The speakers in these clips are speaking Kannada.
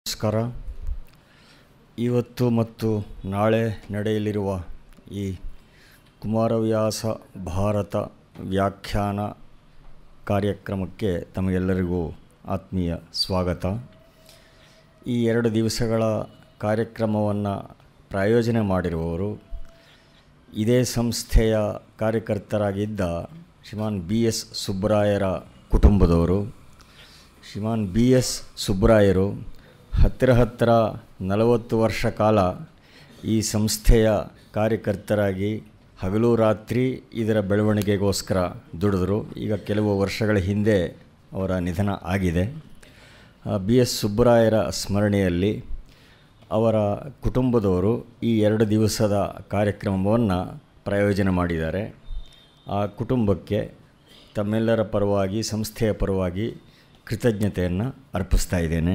ನಮಸ್ಕಾರ ಇವತ್ತು ಮತ್ತು ನಾಳೆ ನಡೆಯಲಿರುವ ಈ ಕುಮಾರವ್ಯಾಸ ಭಾರತ ವ್ಯಾಖ್ಯಾನ ಕಾರ್ಯಕ್ರಮಕ್ಕೆ ತಮಗೆಲ್ಲರಿಗೂ ಆತ್ಮೀಯ ಸ್ವಾಗತ ಈ ಎರಡು ದಿವಸಗಳ ಕಾರ್ಯಕ್ರಮವನ್ನು ಪ್ರಾಯೋಜನೆ ಮಾಡಿರುವವರು ಇದೇ ಸಂಸ್ಥೆಯ ಕಾರ್ಯಕರ್ತರಾಗಿದ್ದ ಶ್ರೀಮಾನ್ ಬಿ ಎಸ್ ಸುಬ್ಬರಾಯರ ಕುಟುಂಬದವರು ಶ್ರೀಮಾನ್ ಬಿ ಎಸ್ ಸುಬ್ಬರಾಯರು ಹತ್ತಿರ ಹತ್ತಿರ ನಲವತ್ತು ವರ್ಷ ಕಾಲ ಈ ಸಂಸ್ಥೆಯ ಕಾರ್ಯಕರ್ತರಾಗಿ ಹಗಲು ರಾತ್ರಿ ಇದರ ಬೆಳವಣಿಗೆಗೋಸ್ಕರ ದುಡಿದರು ಈಗ ಕೆಲವು ವರ್ಷಗಳ ಹಿಂದೆ ಅವರ ನಿಧನ ಆಗಿದೆ ಬಿ ಎಸ್ ಸುಬ್ಬರಾಯರ ಸ್ಮರಣೆಯಲ್ಲಿ ಅವರ ಕುಟುಂಬದವರು ಈ ಎರಡು ದಿವಸದ ಕಾರ್ಯಕ್ರಮವನ್ನು ಪ್ರಾಯೋಜನೆ ಮಾಡಿದ್ದಾರೆ ಆ ಕುಟುಂಬಕ್ಕೆ ತಮ್ಮೆಲ್ಲರ ಪರವಾಗಿ ಸಂಸ್ಥೆಯ ಪರವಾಗಿ ಕೃತಜ್ಞತೆಯನ್ನು ಅರ್ಪಿಸ್ತಾ ಇದ್ದೇನೆ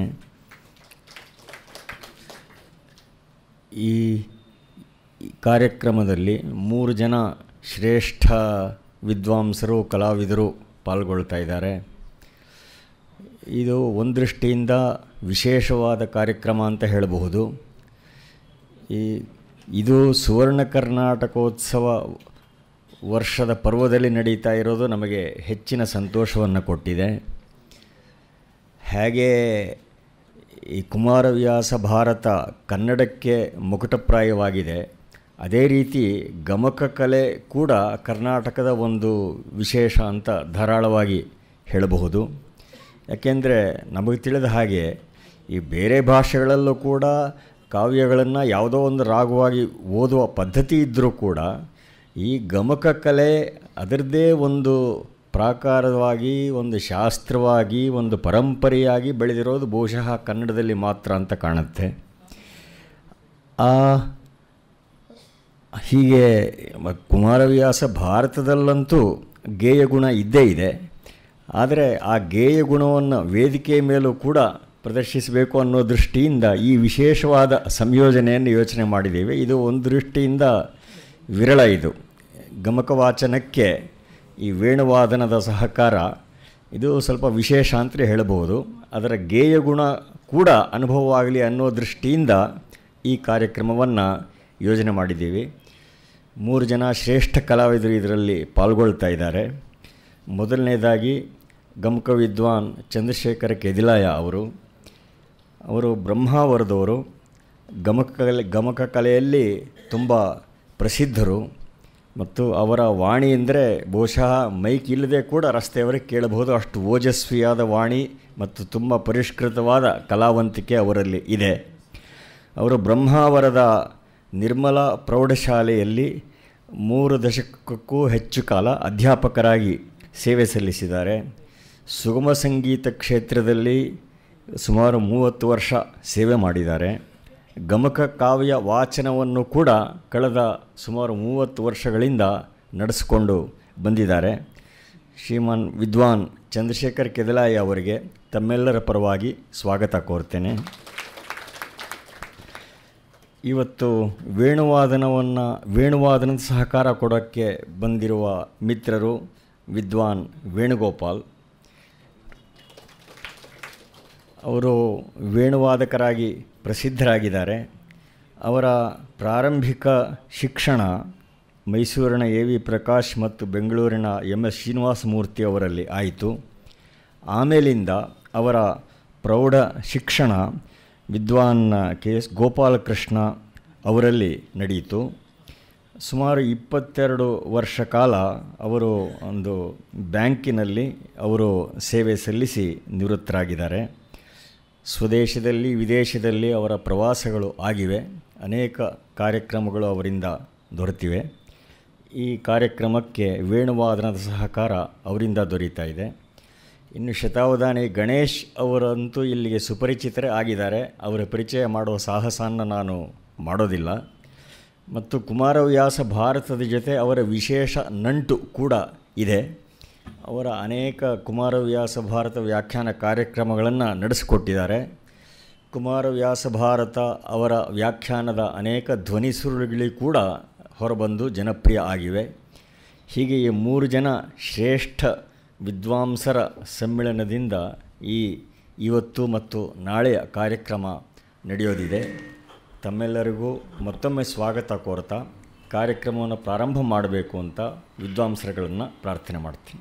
ಈ ಈ ಕಾರ್ಯಕ್ರಮದಲ್ಲಿ ಮೂರು ಜನ ಶ್ರೇಷ್ಠ ವಿದ್ವಾಂಸರು ಕಲಾವಿದರು ಪಾಲ್ಗೊಳ್ತಾ ಇದ್ದಾರೆ ಇದು ಒಂದು ದೃಷ್ಟಿಯಿಂದ ವಿಶೇಷವಾದ ಕಾರ್ಯಕ್ರಮ ಅಂತ ಹೇಳಬಹುದು ಈ ಇದು ಸುವರ್ಣ ಕರ್ನಾಟಕೋತ್ಸವ ವರ್ಷದ ಪರ್ವದಲ್ಲಿ ನಡೀತಾ ಇರೋದು ನಮಗೆ ಹೆಚ್ಚಿನ ಸಂತೋಷವನ್ನು ಕೊಟ್ಟಿದೆ ಹಾಗೇ ಈ ಕುಮಾರವ್ಯಾಸ ಭಾರತ ಕನ್ನಡಕ್ಕೆ ಮುಕುಟಪ್ರಾಯವಾಗಿದೆ ಅದೇ ರೀತಿ ಗಮಕ ಕಲೆ ಕೂಡ ಕರ್ನಾಟಕದ ಒಂದು ವಿಶೇಷ ಅಂತ ಧಾರಾಳವಾಗಿ ಹೇಳಬಹುದು ಯಾಕೆಂದರೆ ನಮಗೆ ತಿಳಿದ ಹಾಗೆ ಈ ಬೇರೆ ಭಾಷೆಗಳಲ್ಲೂ ಕೂಡ ಕಾವ್ಯಗಳನ್ನು ಯಾವುದೋ ಒಂದು ರಾಗವಾಗಿ ಓದುವ ಪದ್ಧತಿ ಇದ್ದರೂ ಕೂಡ ಈ ಗಮಕ ಕಲೆ ಅದರದ್ದೇ ಒಂದು ಪ್ರಾಕಾರವಾಗಿ ಒಂದು ಶಾಸ್ತ್ರವಾಗಿ ಒಂದು ಪರಂಪರೆಯಾಗಿ ಬೆಳೆದಿರೋದು ಬಹುಶಃ ಕನ್ನಡದಲ್ಲಿ ಮಾತ್ರ ಅಂತ ಕಾಣುತ್ತೆ ಆ ಹೀಗೆ ಮ- ಕುಮಾರವ್ಯಾಸ ಭಾರತದಲ್ಲಂತೂ ಗೇಯ ಗುಣ ಇದ್ದೇ ಇದೆ ಆದರೆ ಆ ಗೇಯ ಗುಣವನ್ನು ವೇದಿಕೆಯ ಮೇಲೂ ಕೂಡ ಪ್ರದರ್ಶಿಸಬೇಕು ಅನ್ನೋ ದೃಷ್ಟಿಯಿಂದ ಈ ವಿಶೇಷವಾದ ಸಂಯೋಜನೆಯನ್ನು ಯೋಚನೆ ಮಾಡಿದ್ದೇವೆ ಇದು ಒಂದು ದೃಷ್ಟಿಯಿಂದ ವಿರಳ ಇದು ಗಮಕ ವಾಚನಕ್ಕೆ ಈ ವೇಣುವಾದನದ ಸಹಕಾರ ಇದು ಸ್ವಲ್ಪ ವಿಶೇಷ ಅಂತಲೇ ಹೇಳಬಹುದು ಅದರ ಗೇಯ ಗುಣ ಕೂಡ ಅನುಭವವಾಗಲಿ ಅನ್ನೋ ದೃಷ್ಟಿಯಿಂದ ಈ ಕಾರ್ಯಕ್ರಮವನ್ನು ಯೋಜನೆ ಮಾಡಿದ್ದೀವಿ ಮೂರು ಜನ ಶ್ರೇಷ್ಠ ಕಲಾವಿದರು ಇದರಲ್ಲಿ ಪಾಲ್ಗೊಳ್ತಾ ಇದ್ದಾರೆ ಮೊದಲನೇದಾಗಿ ಗಮಕ ವಿದ್ವಾನ್ ಚಂದ್ರಶೇಖರ ಕೆದಿಲಾಯ ಅವರು ಅವರು ಬ್ರಹ್ಮಾವರದವರು ಗಮಕ ಕಲೆ ಗಮಕ ಕಲೆಯಲ್ಲಿ ತುಂಬ ಪ್ರಸಿದ್ಧರು ಮತ್ತು ಅವರ ವಾಣಿ ಅಂದರೆ ಬಹುಶಃ ಮೈಕ್ ಇಲ್ಲದೆ ಕೂಡ ರಸ್ತೆಯವರಿಗೆ ಕೇಳಬಹುದು ಅಷ್ಟು ಓಜಸ್ವಿಯಾದ ವಾಣಿ ಮತ್ತು ತುಂಬ ಪರಿಷ್ಕೃತವಾದ ಕಲಾವಂತಿಕೆ ಅವರಲ್ಲಿ ಇದೆ ಅವರು ಬ್ರಹ್ಮಾವರದ ನಿರ್ಮಲ ಪ್ರೌಢಶಾಲೆಯಲ್ಲಿ ಮೂರು ದಶಕಕ್ಕೂ ಹೆಚ್ಚು ಕಾಲ ಅಧ್ಯಾಪಕರಾಗಿ ಸೇವೆ ಸಲ್ಲಿಸಿದ್ದಾರೆ ಸುಗಮ ಸಂಗೀತ ಕ್ಷೇತ್ರದಲ್ಲಿ ಸುಮಾರು ಮೂವತ್ತು ವರ್ಷ ಸೇವೆ ಮಾಡಿದ್ದಾರೆ ಗಮಕ ಕಾವ್ಯ ವಾಚನವನ್ನು ಕೂಡ ಕಳೆದ ಸುಮಾರು ಮೂವತ್ತು ವರ್ಷಗಳಿಂದ ನಡೆಸಿಕೊಂಡು ಬಂದಿದ್ದಾರೆ ಶ್ರೀಮಾನ್ ವಿದ್ವಾನ್ ಚಂದ್ರಶೇಖರ್ ಕೆದಲಾಯಿ ಅವರಿಗೆ ತಮ್ಮೆಲ್ಲರ ಪರವಾಗಿ ಸ್ವಾಗತ ಕೋರ್ತೇನೆ ಇವತ್ತು ವೇಣುವಾದನವನ್ನು ವೇಣುವಾದನದ ಸಹಕಾರ ಕೊಡೋಕ್ಕೆ ಬಂದಿರುವ ಮಿತ್ರರು ವಿದ್ವಾನ್ ವೇಣುಗೋಪಾಲ್ ಅವರು ವೇಣುವಾದಕರಾಗಿ ಪ್ರಸಿದ್ಧರಾಗಿದ್ದಾರೆ ಅವರ ಪ್ರಾರಂಭಿಕ ಶಿಕ್ಷಣ ಮೈಸೂರಿನ ಎ ವಿ ಪ್ರಕಾಶ್ ಮತ್ತು ಬೆಂಗಳೂರಿನ ಎಮ್ ಎಸ್ ಶ್ರೀನಿವಾಸಮೂರ್ತಿ ಅವರಲ್ಲಿ ಆಯಿತು ಆಮೇಲಿಂದ ಅವರ ಪ್ರೌಢ ಶಿಕ್ಷಣ ವಿದ್ವಾನ್ ಕೆ ಎಸ್ ಗೋಪಾಲಕೃಷ್ಣ ಅವರಲ್ಲಿ ನಡೆಯಿತು ಸುಮಾರು ಇಪ್ಪತ್ತೆರಡು ವರ್ಷ ಕಾಲ ಅವರು ಒಂದು ಬ್ಯಾಂಕಿನಲ್ಲಿ ಅವರು ಸೇವೆ ಸಲ್ಲಿಸಿ ನಿವೃತ್ತರಾಗಿದ್ದಾರೆ ಸ್ವದೇಶದಲ್ಲಿ ವಿದೇಶದಲ್ಲಿ ಅವರ ಪ್ರವಾಸಗಳು ಆಗಿವೆ ಅನೇಕ ಕಾರ್ಯಕ್ರಮಗಳು ಅವರಿಂದ ದೊರೆತಿವೆ ಈ ಕಾರ್ಯಕ್ರಮಕ್ಕೆ ವೇಣುವಾದನದ ಸಹಕಾರ ಅವರಿಂದ ದೊರೀತಾ ಇದೆ ಇನ್ನು ಶತಾವಧಾನಿ ಗಣೇಶ್ ಅವರಂತೂ ಇಲ್ಲಿಗೆ ಸುಪರಿಚಿತರೇ ಆಗಿದ್ದಾರೆ ಅವರ ಪರಿಚಯ ಮಾಡುವ ಸಾಹಸವನ್ನು ನಾನು ಮಾಡೋದಿಲ್ಲ ಮತ್ತು ಕುಮಾರವ್ಯಾಸ ಭಾರತದ ಜೊತೆ ಅವರ ವಿಶೇಷ ನಂಟು ಕೂಡ ಇದೆ ಅವರ ಅನೇಕ ಕುಮಾರವ್ಯಾಸ ಭಾರತ ವ್ಯಾಖ್ಯಾನ ಕಾರ್ಯಕ್ರಮಗಳನ್ನು ನಡೆಸಿಕೊಟ್ಟಿದ್ದಾರೆ ಕುಮಾರವ್ಯಾಸ ಭಾರತ ಅವರ ವ್ಯಾಖ್ಯಾನದ ಅನೇಕ ಧ್ವನಿ ಸುರುಳಿಗಳು ಕೂಡ ಹೊರಬಂದು ಜನಪ್ರಿಯ ಆಗಿವೆ ಹೀಗೆ ಈ ಮೂರು ಜನ ಶ್ರೇಷ್ಠ ವಿದ್ವಾಂಸರ ಸಮ್ಮಿಳನದಿಂದ ಈ ಇವತ್ತು ಮತ್ತು ನಾಳೆಯ ಕಾರ್ಯಕ್ರಮ ನಡೆಯೋದಿದೆ ತಮ್ಮೆಲ್ಲರಿಗೂ ಮತ್ತೊಮ್ಮೆ ಸ್ವಾಗತ ಕೋರ್ತಾ ಕಾರ್ಯಕ್ರಮವನ್ನು ಪ್ರಾರಂಭ ಮಾಡಬೇಕು ಅಂತ ವಿದ್ವಾಂಸರುಗಳನ್ನು ಪ್ರಾರ್ಥನೆ ಮಾಡ್ತೀನಿ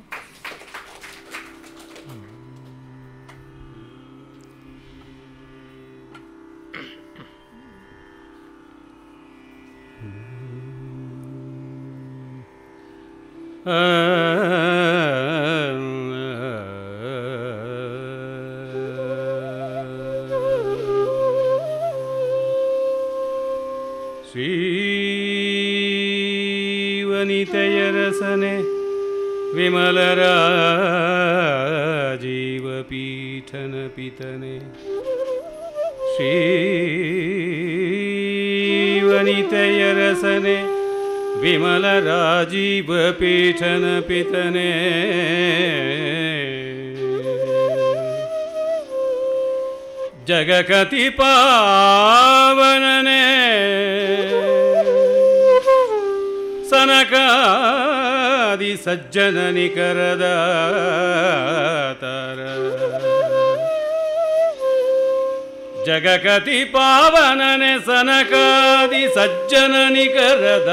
ಶ್ರೀವನಿತಯರಸನೆ ವಿಮಲರಾಜೀವಪೀಠನ ಪಿತನೆ ಶ್ರೀವನಿತಯರಸನೆ ವಿಮಲರಾಜೀವಪೀಠನ ಪಿತನೆ ಜಗಕತಿ ಪಾವನನೆ ಸನಕಾದಿ ಸಜ್ಜನ ನಿಕರದ ತರ ಜಗಕತಿ ಪಾವನನೆ ಸನಕಾದಿ ಸಜ್ಜನ ನಿಕರದ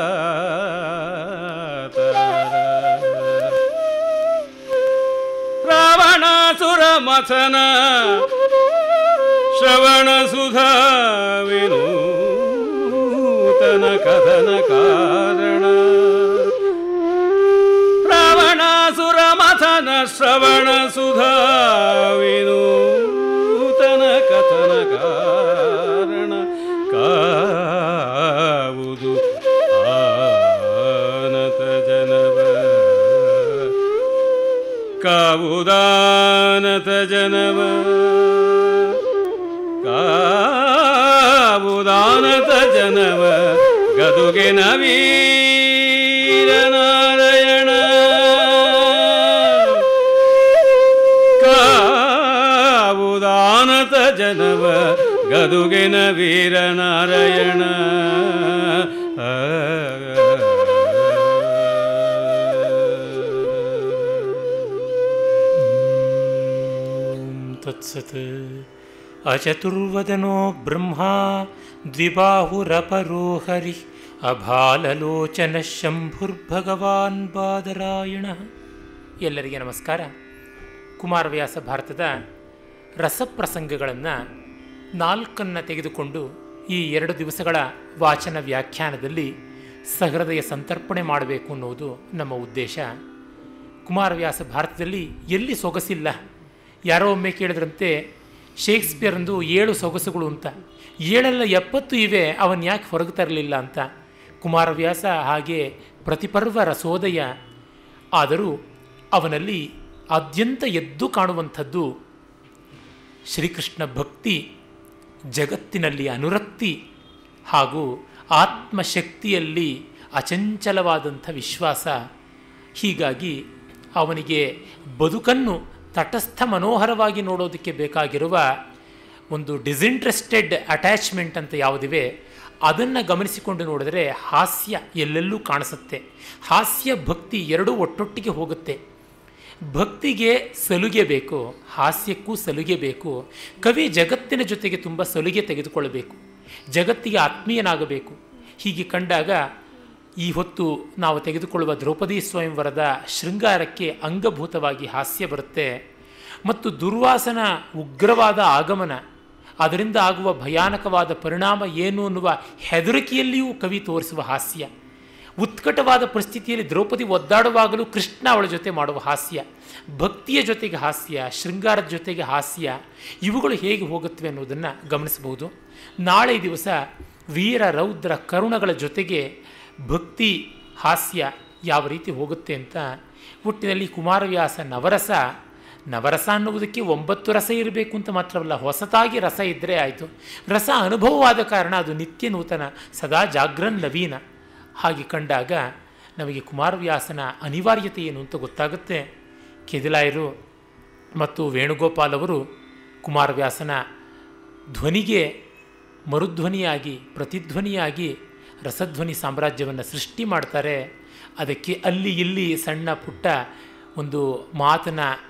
ರಾವಣಾಸುರ ಮಥನ ಶ್ರವಣ ಸುಧಾ ವಿನೂತನ ಕಥನ ಕಾರಣ ರಾವಣಾಸುರ ಮಥನ ಶ್ರವಣ ಸುಧಾ ವಿನೂತನ ಕಥನ ಕಾರಣ ಕಾವುದು ಆನತ ಜನವ ಕಾವುದಾನತ ಜನವ ಕಾವುದಾನತ ಜನವ ಗದುಗಿನ ವೀರನಾರಾಯಣ ಕಾವುದಾನತ ಜನವ ಗದುಗಿನ ವೀರನಾರಾಯಣ ತತ್ಸತ್ ಅಚತುರ್ವದನೋ ಬ್ರಹ್ಮ ದ್ವಿಬಾಹುರಪರೋ ಹರಿ ಅಭಾಲಲೋಚನ ಶಂಭುರ್ಭಗವಾನ್ ಬಾದರಾಯಣ ಎಲ್ಲರಿಗೆ ನಮಸ್ಕಾರ ಕುಮಾರವ್ಯಾಸ ಭಾರತದ ರಸಪ್ರಸಂಗಗಳನ್ನು ನಾಲ್ಕನ್ನು ತೆಗೆದುಕೊಂಡು ಈ ಎರಡು ದಿವಸಗಳ ವಾಚನ ವ್ಯಾಖ್ಯಾನದಲ್ಲಿ ಸಹೃದಯ ಸಂತರ್ಪಣೆ ಮಾಡಬೇಕು ಅನ್ನೋದು ನಮ್ಮ ಉದ್ದೇಶ ಕುಮಾರವ್ಯಾಸ ಭಾರತದಲ್ಲಿ ಎಲ್ಲಿ ಸೊಗಸಿಲ್ಲ ಯಾರೋ ಒಮ್ಮೆ ಕೇಳಿದ್ರಂತೆ ಶೇಕ್ಸ್ಪಿಯರ್ಂದು ಏಳು ಸೊಗಸುಗಳು ಅಂತ ಏಳೆಲ್ಲ ಎಪ್ಪತ್ತು ಇವೆ ಅವನು ಯಾಕೆ ಹೊರಗೆ ತರಲಿಲ್ಲ ಅಂತ ಕುಮಾರವ್ಯಾಸ ಹಾಗೆ ಪ್ರತಿಪರ್ವ ರಸೋದಯ ಆದರೂ ಅವನಲ್ಲಿ ಆದ್ಯಂತ ಎದ್ದು ಕಾಣುವಂಥದ್ದು ಶ್ರೀಕೃಷ್ಣ ಭಕ್ತಿ ಜಗತ್ತಿನಲ್ಲಿ ಅನುರಕ್ತಿ ಹಾಗೂ ಆತ್ಮಶಕ್ತಿಯಲ್ಲಿ ಅಚಂಚಲವಾದಂಥ ವಿಶ್ವಾಸ ಹೀಗಾಗಿ ಅವನಿಗೆ ಬದುಕನ್ನು ತಟಸ್ಥ ಮನೋಹರವಾಗಿ ನೋಡೋದಕ್ಕೆ ಬೇಕಾಗಿರುವ ಒಂದು ಡಿಸಿಂಟ್ರೆಸ್ಟೆಡ್ ಅಟ್ಯಾಚ್ಮೆಂಟ್ ಅಂತ ಯಾವುದಿವೆ ಅದನ್ನು ಗಮನಿಸಿಕೊಂಡು ನೋಡಿದರೆ ಹಾಸ್ಯ ಎಲ್ಲೆಲ್ಲೂ ಕಾಣಿಸುತ್ತೆ ಹಾಸ್ಯ ಭಕ್ತಿ ಎರಡೂ ಒಟ್ಟೊಟ್ಟಿಗೆ ಹೋಗುತ್ತೆ ಭಕ್ತಿಗೆ ಸಲುಗೆ ಬೇಕು ಹಾಸ್ಯಕ್ಕೂ ಸಲುಗೆ ಬೇಕು ಕವಿ ಜಗತ್ತಿನ ಜೊತೆಗೆ ತುಂಬ ಸಲುಗೆ ತೆಗೆದುಕೊಳ್ಳಬೇಕು ಜಗತ್ತಿಗೆ ಆತ್ಮೀಯನಾಗಬೇಕು ಹೀಗೆ ಕಂಡಾಗ ಈ ಹೊತ್ತು ನಾವು ತೆಗೆದುಕೊಳ್ಳುವ ದ್ರೌಪದಿ ಸ್ವಯಂವರದ ಶೃಂಗಾರಕ್ಕೆ ಅಂಗಭೂತವಾಗಿ ಹಾಸ್ಯ ಬರುತ್ತೆ ಮತ್ತು ದುರ್ವಾಸನ ಉಗ್ರವಾದ ಆಗಮನ ಅದರಿಂದ ಆಗುವ ಭಯಾನಕವಾದ ಪರಿಣಾಮ ಏನು ಅನ್ನುವ ಹೆದರಿಕೆಯಲ್ಲಿಯೂ ಕವಿ ತೋರಿಸುವ ಹಾಸ್ಯ ಉತ್ಕಟವಾದ ಪರಿಸ್ಥಿತಿಯಲ್ಲಿ ದ್ರೌಪದಿ ಒದ್ದಾಡುವಾಗಲೂ ಕೃಷ್ಣ ಅವಳ ಜೊತೆ ಮಾಡುವ ಹಾಸ್ಯ ಭಕ್ತಿಯ ಜೊತೆಗೆ ಹಾಸ್ಯ ಶೃಂಗಾರದ ಜೊತೆಗೆ ಹಾಸ್ಯ ಇವುಗಳು ಹೇಗೆ ಹೋಗುತ್ತವೆ ಅನ್ನೋದನ್ನು ಗಮನಿಸಬಹುದು ನಾಳೆ ದಿವಸ ವೀರ ರೌದ್ರ ಕರುಣಗಳ ಜೊತೆಗೆ ಭಕ್ತಿ ಹಾಸ್ಯ ಯಾವ ರೀತಿ ಹೋಗುತ್ತೆ ಅಂತ ಒಟ್ಟಿನಲ್ಲಿ ಕುಮಾರವ್ಯಾಸ ನವರಸ ನವರಸ ಅನ್ನುವುದಕ್ಕೆ ಒಂಬತ್ತು ರಸ ಇರಬೇಕು ಅಂತ ಮಾತ್ರವಲ್ಲ ಹೊಸತಾಗಿ ರಸ ಇದ್ದರೆ ಆಯಿತು ರಸ ಅನುಭವವಾದ ಕಾರಣ ಅದು ನಿತ್ಯ ನೂತನ ಸದಾ ಜಾಗ್ರನ್ ನವೀನ ಹಾಗೆ ಕಂಡಾಗ ನಮಗೆ ಕುಮಾರವ್ಯಾಸನ ಅನಿವಾರ್ಯತೆ ಏನು ಅಂತ ಗೊತ್ತಾಗುತ್ತೆ ಕೆದಿಲಾಯರು ಮತ್ತು ವೇಣುಗೋಪಾಲ್ ಅವರು ಕುಮಾರವ್ಯಾಸನ ಧ್ವನಿಗೆ ಮರುಧ್ವನಿಯಾಗಿ ಪ್ರತಿಧ್ವನಿಯಾಗಿ ರಸಧ್ವನಿ ಸಾಮ್ರಾಜ್ಯವನ್ನು ಸೃಷ್ಟಿ ಮಾಡ್ತಾರೆ ಅದಕ್ಕೆ ಅಲ್ಲಿ ಇಲ್ಲಿ ಸಣ್ಣ ಪುಟ್ಟ ಒಂದು ಮಾತನ್ನ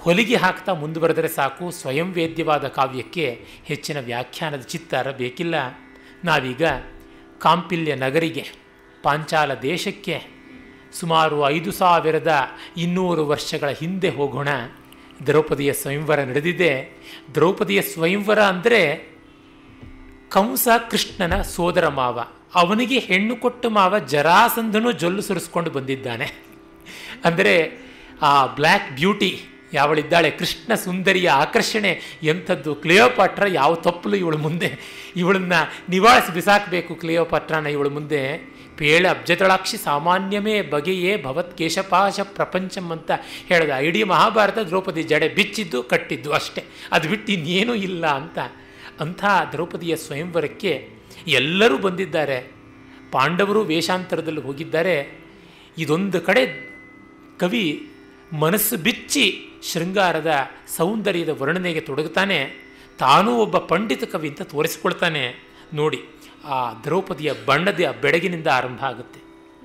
ಹೊಲಿಗೆ ಹಾಕ್ತಾ ಮುಂದುವರೆದರೆ ಸಾಕು ಸ್ವಯಂ ವೇದ್ಯವಾದ ಕಾವ್ಯಕ್ಕೆ ಹೆಚ್ಚಿನ ವ್ಯಾಖ್ಯಾನದ ಚಿತ್ತಾರ ಬೇಕಿಲ್ಲ ನಾವೀಗ ಕಾಂಪಿಲ್ಯ ನಗರಿಗೆ ಪಾಂಚಾಲ ದೇಶಕ್ಕೆ ಸುಮಾರು ಐದು ಸಾವಿರದ ಇನ್ನೂರು ವರ್ಷಗಳ ಹಿಂದೆ ಹೋಗೋಣ ದ್ರೌಪದಿಯ ಸ್ವಯಂವರ ನಡೆದಿದೆ ದ್ರೌಪದಿಯ ಸ್ವಯಂವರ ಅಂದರೆ ಕಂಸ ಕೃಷ್ಣನ ಸೋದರ ಮಾವ ಅವನಿಗೆ ಹೆಣ್ಣು ಕೊಟ್ಟು ಮಾವ ಜರಾಸಂಧನು ಜೊಲ್ಲು ಸುರಿಸ್ಕೊಂಡು ಬಂದಿದ್ದಾನೆ ಅಂದರೆ ಆ ಬ್ಲ್ಯಾಕ್ ಬ್ಯೂಟಿ ಯಾವಳಿದ್ದಾಳೆ ಕೃಷ್ಣ ಸುಂದರಿಯ ಆಕರ್ಷಣೆ ಎಂಥದ್ದು ಕ್ಲಿಯೋಪಾಟ್ರ ಯಾವ ತಪ್ಪಲು ಇವಳು ಮುಂದೆ ಇವಳನ್ನ ನಿವಾಳಿಸಿ ಬಿಸಾಕಬೇಕು ಕ್ಲಿಯೋಪಾಟ್ರನ ಇವಳು ಮುಂದೆ ಪೇಳ ಅಬ್ಜತಳಾಕ್ಷಿ ಸಾಮಾನ್ಯಮೇ ಬಗೆಯೇ ಭವತ್ ಕೇಶಪಾಶ ಪ್ರಪಂಚಂ ಅಂತ ಹೇಳಿದ ಇಡೀ ಮಹಾಭಾರತ ದ್ರೌಪದಿ ಜಡೆ ಬಿಚ್ಚಿದ್ದು ಕಟ್ಟಿದ್ದು ಅಷ್ಟೇ ಅದು ಬಿಟ್ಟು ಇನ್ನೇನೂ ಇಲ್ಲ ಅಂತ ಅಂಥ ದ್ರೌಪದಿಯ ಸ್ವಯಂವರಕ್ಕೆ ಎಲ್ಲರೂ ಬಂದಿದ್ದಾರೆ ಪಾಂಡವರು ವೇಷಾಂತರದಲ್ಲಿ ಹೋಗಿದ್ದಾರೆ ಇದೊಂದು ಕಡೆ ಕವಿ ಮನಸ್ಸು ಬಿಚ್ಚಿ ಶೃಂಗಾರದ ಸೌಂದರ್ಯದ ವರ್ಣನೆಗೆ ತೊಡಗುತ್ತಾನೆ ತಾನೂ ಒಬ್ಬ ಪಂಡಿತ ಕವಿ ಅಂತ ತೋರಿಸಿಕೊಳ್ತಾನೆ ನೋಡಿ ಆ ದ್ರೌಪದಿಯ ಬಣ್ಣದ ಬೆಳಗಿನಿಂದ ಆರಂಭ ಆಗುತ್ತೆ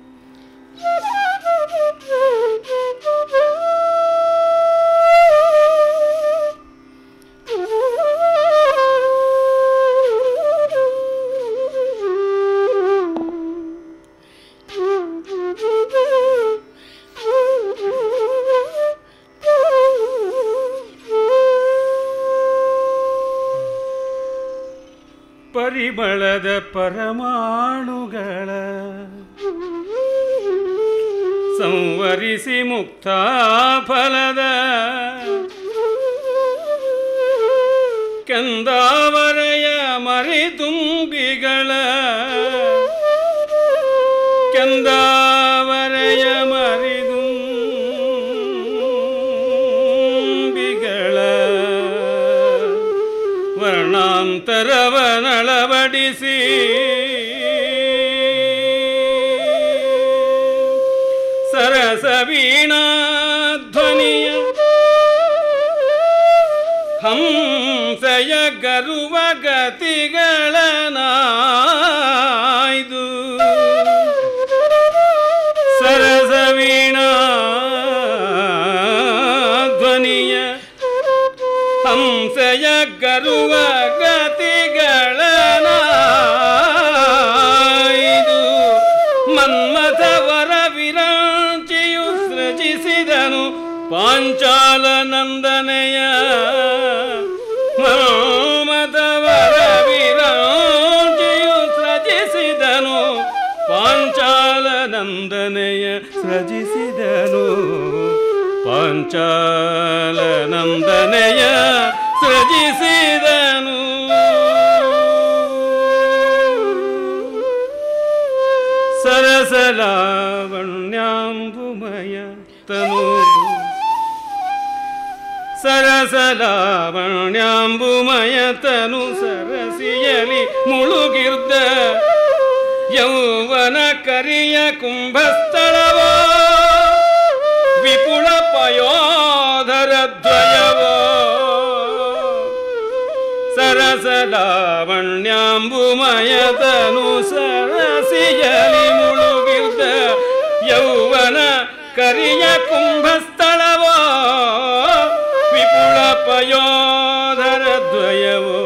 ಪರಿಮಳದ ಪರಮಾಣುಗಳ ಸಂವರಿಸಿ ಮುಕ್ತ ಫಲದ ಕೆಂದಾವರೆಯ ಮರಿದುಂಬಿಗಳ ಕೆಂದಾವರೆಯ ಮರಿದುಂಬಿಗಳ ವರ್ಣಾಂತರವನಳವಡಿಸಿ ಸರಸ ವೀಣಾಧ್ವನಿಯ ಹಂಸಯ ಗರುವ ಗತಿಗಳ ನಾಯ್ದು ಸರಸ ವೀಣಾಧ್ವನಿಯ ಹಂಸಯ ಗರುವ ಗತಿಗಳ ನಾಯ್ದು ಮನ್ಮಥವರ ವಿರಾಂಚಿಯು ಸೃಜಿಸಿದನು ಪಾಂಚಾಲ ನಂದನೆಯ ಮನ್ಮಥವರ ವಿರಾಂಚಿಯು ಸೃಜಿಸಿದನು ಪಾಂಚಾಲ ನಂದನೆಯ ಸೃಜಿಸಿದನು ಪಾಂಚಾಲ ನಂದನೆಯ ಸೃಜಿಸಿದನು ಸರಸಲಾವಣ್ಯಾಂಬುಮಯ ತನು ಸರಸಲಾವಣ್ಯಾಂಬುಮಯ ತನು ಸರಸಿಯಲಿ ಮುಳುಗಿರ್ದ ಯೌವನ ಕರಿಯ ಕುಂಭಸ್ಥಳವೋ ವಿಪುಳ ಪಯೋಧರ ದ್ವಯವೋ ಸರಸಲಾವಣ್ಯಾಂಬುಮಯತನು ಸರಸಿಯಲಿ ಮುಳುಗಿರ್ದ ಯೌವನ ಕರಿಯ ಕುಂಭಸ್ಥಳವೋ ವಿಪುಳ ಪಯೋಧರ ದ್ವಯವೋ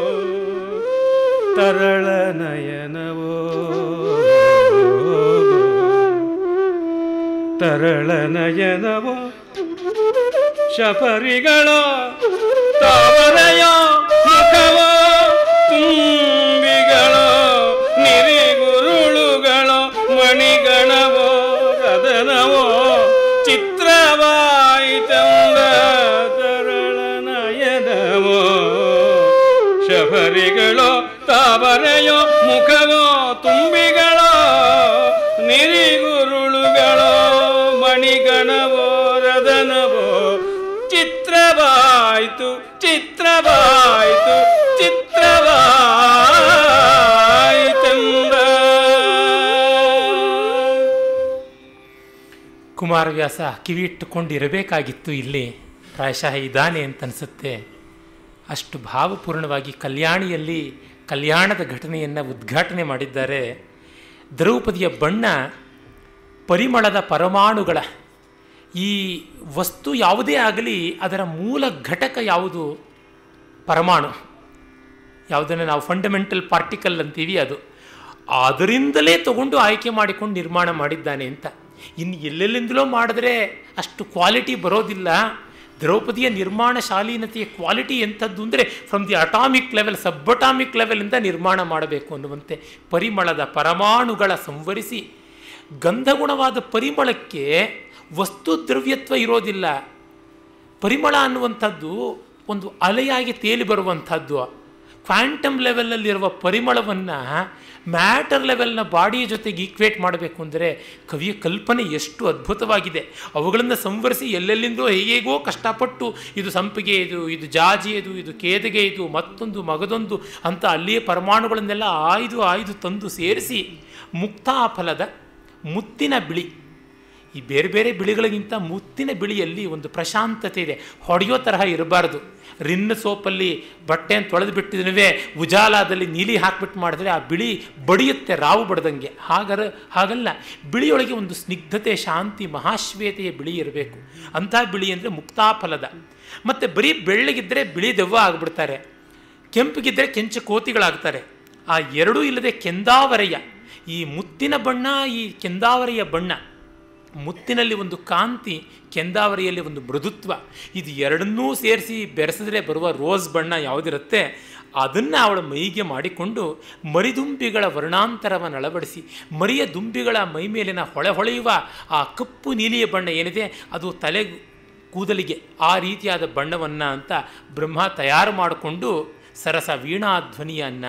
ತರಳ ನಯನವೋ ತರಳ ನಯನವೋ ಶಪರಿಗಳೋ ತಾವರೆಯೋ ಮುಖವೋ ತುಂಬಿಗಳೋ ನಿರಿಗುರುಳುಗಳೋ ಮಣಿಗಣವೋ ರದನವೋ ಚಿತ್ರವಾಯಿತಂದ ತರಳ ನಯನವೋ ಶಬರಿಗಳೋ ತಾವರೆಯೋ ಮುಖವೋ ತುಂಬಿಗಳೋ ನಿರಿಗುರುಳುಗಳೋ ಮಣಿಗಣವೋ ರದನವೋ ಚಿತ್ರವಾಯಿತು ಚಿತ್ರವಾಯಿತು ಚಿತ್ರವಾಯಿತೆಂದ ಕುಮಾರವ್ಯಾಸ ಕಿವಿ ಇಟ್ಟುಕೊಂಡಿರಬೇಕಾಗಿತ್ತು ಇಲ್ಲಿ ಪ್ರಾಯಶಃ ಇದ್ದಾನೆ ಅಂತ ಅನಿಸುತ್ತೆ ಅಷ್ಟು ಭಾವಪೂರ್ಣವಾಗಿ ಕಲ್ಯಾಣಿಯಲ್ಲಿ ಕಲ್ಯಾಣದ ಘಟನೆಯನ್ನು ಉದ್ಘಾಟನೆ ಮಾಡಿದ್ದಾರೆ ದ್ರೌಪದಿಯ ಬಣ್ಣ ಪರಿಮಳದ ಪರಮಾಣುಗಳ ಈ ವಸ್ತು ಯಾವುದೇ ಆಗಲಿ ಅದರ ಮೂಲ ಘಟಕ ಯಾವುದು ಪರಮಾಣು ಯಾವುದನ್ನು ನಾವು ಫಂಡಮೆಂಟಲ್ ಪಾರ್ಟಿಕಲ್ ಅಂತೀವಿ ಅದು ಅದರಿಂದಲೇ ತಗೊಂಡು ಆಯ್ಕೆ ಮಾಡಿಕೊಂಡು ನಿರ್ಮಾಣ ಮಾಡಿದ್ದಾನೆ ಅಂತ ಇನ್ನು ಎಲ್ಲೆಲ್ಲಿಂದಲೋ ಮಾಡಿದ್ರೆ ಅಷ್ಟು ಕ್ವಾಲಿಟಿ ಬರೋದಿಲ್ಲ ದ್ರೌಪದಿಯ ನಿರ್ಮಾಣ ಶಾಲೀನತೆಯ ಕ್ವಾಲಿಟಿ ಎಂಥದ್ದು ಅಂದರೆ from the atomic level subatomic ಲೆವೆಲಿಂದ ನಿರ್ಮಾಣ ಮಾಡಬೇಕು ಅನ್ನುವಂತೆ ಪರಿಮಳದ ಪರಮಾಣುಗಳ ಸಂವರಿಸಿ ಗಂಧಗುಣವಾದ ಪರಿಮಳಕ್ಕೆ ವಸ್ತು ದ್ರವ್ಯತ್ವ ಇರೋದಿಲ್ಲ ಪರಿಮಳ ಅನ್ನುವಂಥದ್ದು ಒಂದು ಅಲೆಯಾಗಿ ತೇಲಿ ಬರುವಂಥದ್ದು ಕ್ವಾಂಟಮ್ ಲೆವೆಲಲ್ಲಿರುವ ಪರಿಮಳವನ್ನು ಮ್ಯಾಟರ್ ಲೆವೆಲ್ನ ಬಾಡಿಯ ಜೊತೆಗೆ ಈಕ್ವೇಟ್ ಮಾಡಬೇಕು ಅಂದರೆ ಕವಿಯ ಕಲ್ಪನೆ ಎಷ್ಟು ಅದ್ಭುತವಾಗಿದೆ ಅವುಗಳನ್ನು ಸಂವರಿಸಿ ಎಲ್ಲೆಲ್ಲಿಂದೋ ಹೇಗೇಗೋ ಕಷ್ಟಪಟ್ಟು ಇದು ಸಂಪಿಗೆ ಇದು ಇದು ಜಾಜಿ ಇದು ಇದು ಕೇದಗೆ ಇದು ಮತ್ತೊಂದು ಮಗದೊಂದು ಅಂತ ಅಲ್ಲಿಯೇ ಪರಮಾಣುಗಳನ್ನೆಲ್ಲ ಆಯ್ದು ಆಯ್ದು ತಂದು ಸೇರಿಸಿ ಮುಕ್ತಾಫಲದ ಮುತ್ತಿನ ಬಿಳಿ ಈ ಬೇರೆ ಬೇರೆ ಬಿಳಿಗಳಿಗಿಂತ ಮುತ್ತಿನ ಬಿಳಿಯಲ್ಲಿ ಒಂದು ಪ್ರಶಾಂತತೆ ಇದೆ ಹೊಡೆಯೋ ತರಹ ಇರಬಾರ್ದು ರಿನ್ ಸೋಪಲ್ಲಿ ಬಟ್ಟೆಯನ್ನು ತೊಳೆದು ಬಿಟ್ಟಿದ್ರೂ ಉಜಾಲದಲ್ಲಿ ನೀಲಿ ಹಾಕ್ಬಿಟ್ಟು ಮಾಡಿದ್ರೆ ಆ ಬಿಳಿ ಬಡಿಯುತ್ತೆ ರಾವು ಬಡ್ದಂಗೆ ಹಾಗರ ಹಾಗಲ್ಲ ಬಿಳಿಯೊಳಗೆ ಒಂದು ಸ್ನಿಗ್ಧತೆ ಶಾಂತಿ ಮಹಾಶ್ವೇತೆಯ ಬಿಳಿ ಇರಬೇಕು ಅಂಥ ಬಿಳಿ ಅಂದರೆ ಮುಕ್ತಾಫಲದ ಮತ್ತು ಬರೀ ಬೆಳ್ಳಗಿದ್ದರೆ ಬಿಳಿ ದೆವ್ವ ಆಗಿಬಿಡ್ತಾರೆ ಕೆಂಪಿಗಿದ್ದರೆ ಕೆಂಚು ಕೋತಿಗಳಾಗ್ತಾರೆ ಆ ಎರಡೂ ಇಲ್ಲದೆ ಕೆಂದಾವರೆಯ ಈ ಮುತ್ತಿನ ಬಣ್ಣ ಈ ಕೆಂದಾವರೆಯ ಬಣ್ಣ ಮುತ್ತಿನಲ್ಲಿ ಒಂದು ಕಾಂತಿ ಕೆಂದಾವರಿಯಲ್ಲಿ ಒಂದು ಮೃದುತ್ವ ಇದು ಎರಡನ್ನೂ ಸೇರಿಸಿ ಬೆರೆಸಿದ್ರೆ ಬರುವ ರೋಸ್ ಬಣ್ಣ ಯಾವುದಿರುತ್ತೆ ಅದನ್ನು ಅವಳ ಮೈಗೆ ಮಾಡಿಕೊಂಡು ಮರಿದುಂಬಿಗಳ ವರ್ಣಾಂತರವನ್ನು ಅಳವಡಿಸಿ ಮರಿಯ ದುಂಬಿಗಳ ಮೈ ಮೇಲಿನ ಹೊಳೆ ಹೊಳೆಯುವ ಆ ಕಪ್ಪು ನೀಲಿಯ ಬಣ್ಣ ಏನಿದೆ ಅದು ತಲೆ ಕೂದಲಿಗೆ ಆ ರೀತಿಯಾದ ಬಣ್ಣವನ್ನು ಅಂತ ಬ್ರಹ್ಮ ತಯಾರು ಮಾಡಿಕೊಂಡು ಸರಸ ವೀಣಾಧ್ವನಿಯನ್ನು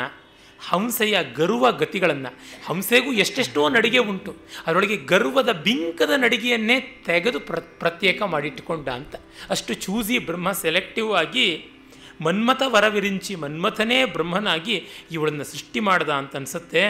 ಹಂಸೆಯ ಗರ್ವ ಗತಿಗಳನ್ನು ಹಂಸೆಗೂ ಎಷ್ಟೆಷ್ಟೋ ನಡಿಗೆ ಉಂಟು ಅದರೊಳಗೆ ಗರ್ವದ ಬಿಂಕದ ನಡಿಗೆಯನ್ನೇ ತೆಗೆದು ಪ್ರ ಪ್ರತ್ಯೇಕ ಮಾಡಿಟ್ಟುಕೊಂಡ ಅಂತ ಅಷ್ಟು ಚೂಸಿ ಬ್ರಹ್ಮ ಸೆಲೆಕ್ಟಿವ್ ಆಗಿ ಮನ್ಮಥ ವರವಿರಿಂಚಿ ಮನ್ಮಥನೇ ಬ್ರಹ್ಮನಾಗಿ ಇವಳನ್ನು ಸೃಷ್ಟಿ ಮಾಡ್ದ ಅಂತ ಅನಿಸುತ್ತೆ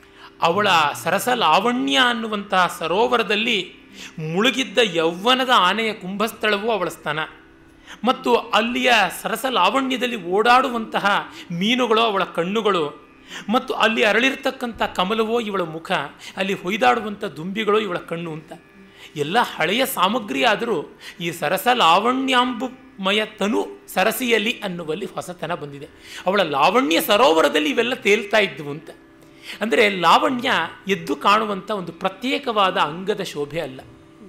ಅವಳ ಸರಸ ಲಾವಣ್ಯ ಅನ್ನುವಂತಹ ಸರೋವರದಲ್ಲಿ ಮುಳುಗಿದ್ದ ಯೌವನದ ಆನೆಯ ಕುಂಭಸ್ಥಳವೂ ಅವಳ ಸ್ತನ ಮತ್ತು ಅಲ್ಲಿಯ ಸರಸ ಲಾವಣ್ಯದಲ್ಲಿ ಓಡಾಡುವಂತಹ ಮೀನುಗಳು ಅವಳ ಕಣ್ಣುಗಳು ಮತ್ತು ಅಲ್ಲಿ ಅರಳಿರ್ತಕ್ಕಂಥ ಕಮಲವೋ ಇವಳ ಮುಖ ಅಲ್ಲಿ ಹೊಯ್ದಾಡುವಂಥ ದುಂಬಿಗಳು ಇವಳ ಕಣ್ಣು ಅಂತ ಎಲ್ಲ ಹಳೆಯ ಸಾಮಗ್ರಿ ಆದರೂ ಈ ಸರಸ ಲಾವಣ್ಯಾಂಬುಮಯ ತನು ಸರಸಿಯಲ್ಲಿ ಅನ್ನುವಲ್ಲಿ ಹೊಸತನ ಬಂದಿದೆ ಅವಳ ಲಾವಣ್ಯ ಸರೋವರದಲ್ಲಿ ಇವೆಲ್ಲ ತೇಲ್ತಾ ಇದ್ವು ಅಂತ ಅಂದರೆ ಲಾವಣ್ಯ ಎದ್ದು ಕಾಣುವಂಥ ಒಂದು ಪ್ರತ್ಯೇಕವಾದ ಅಂಗದ ಶೋಭೆ ಅಲ್ಲ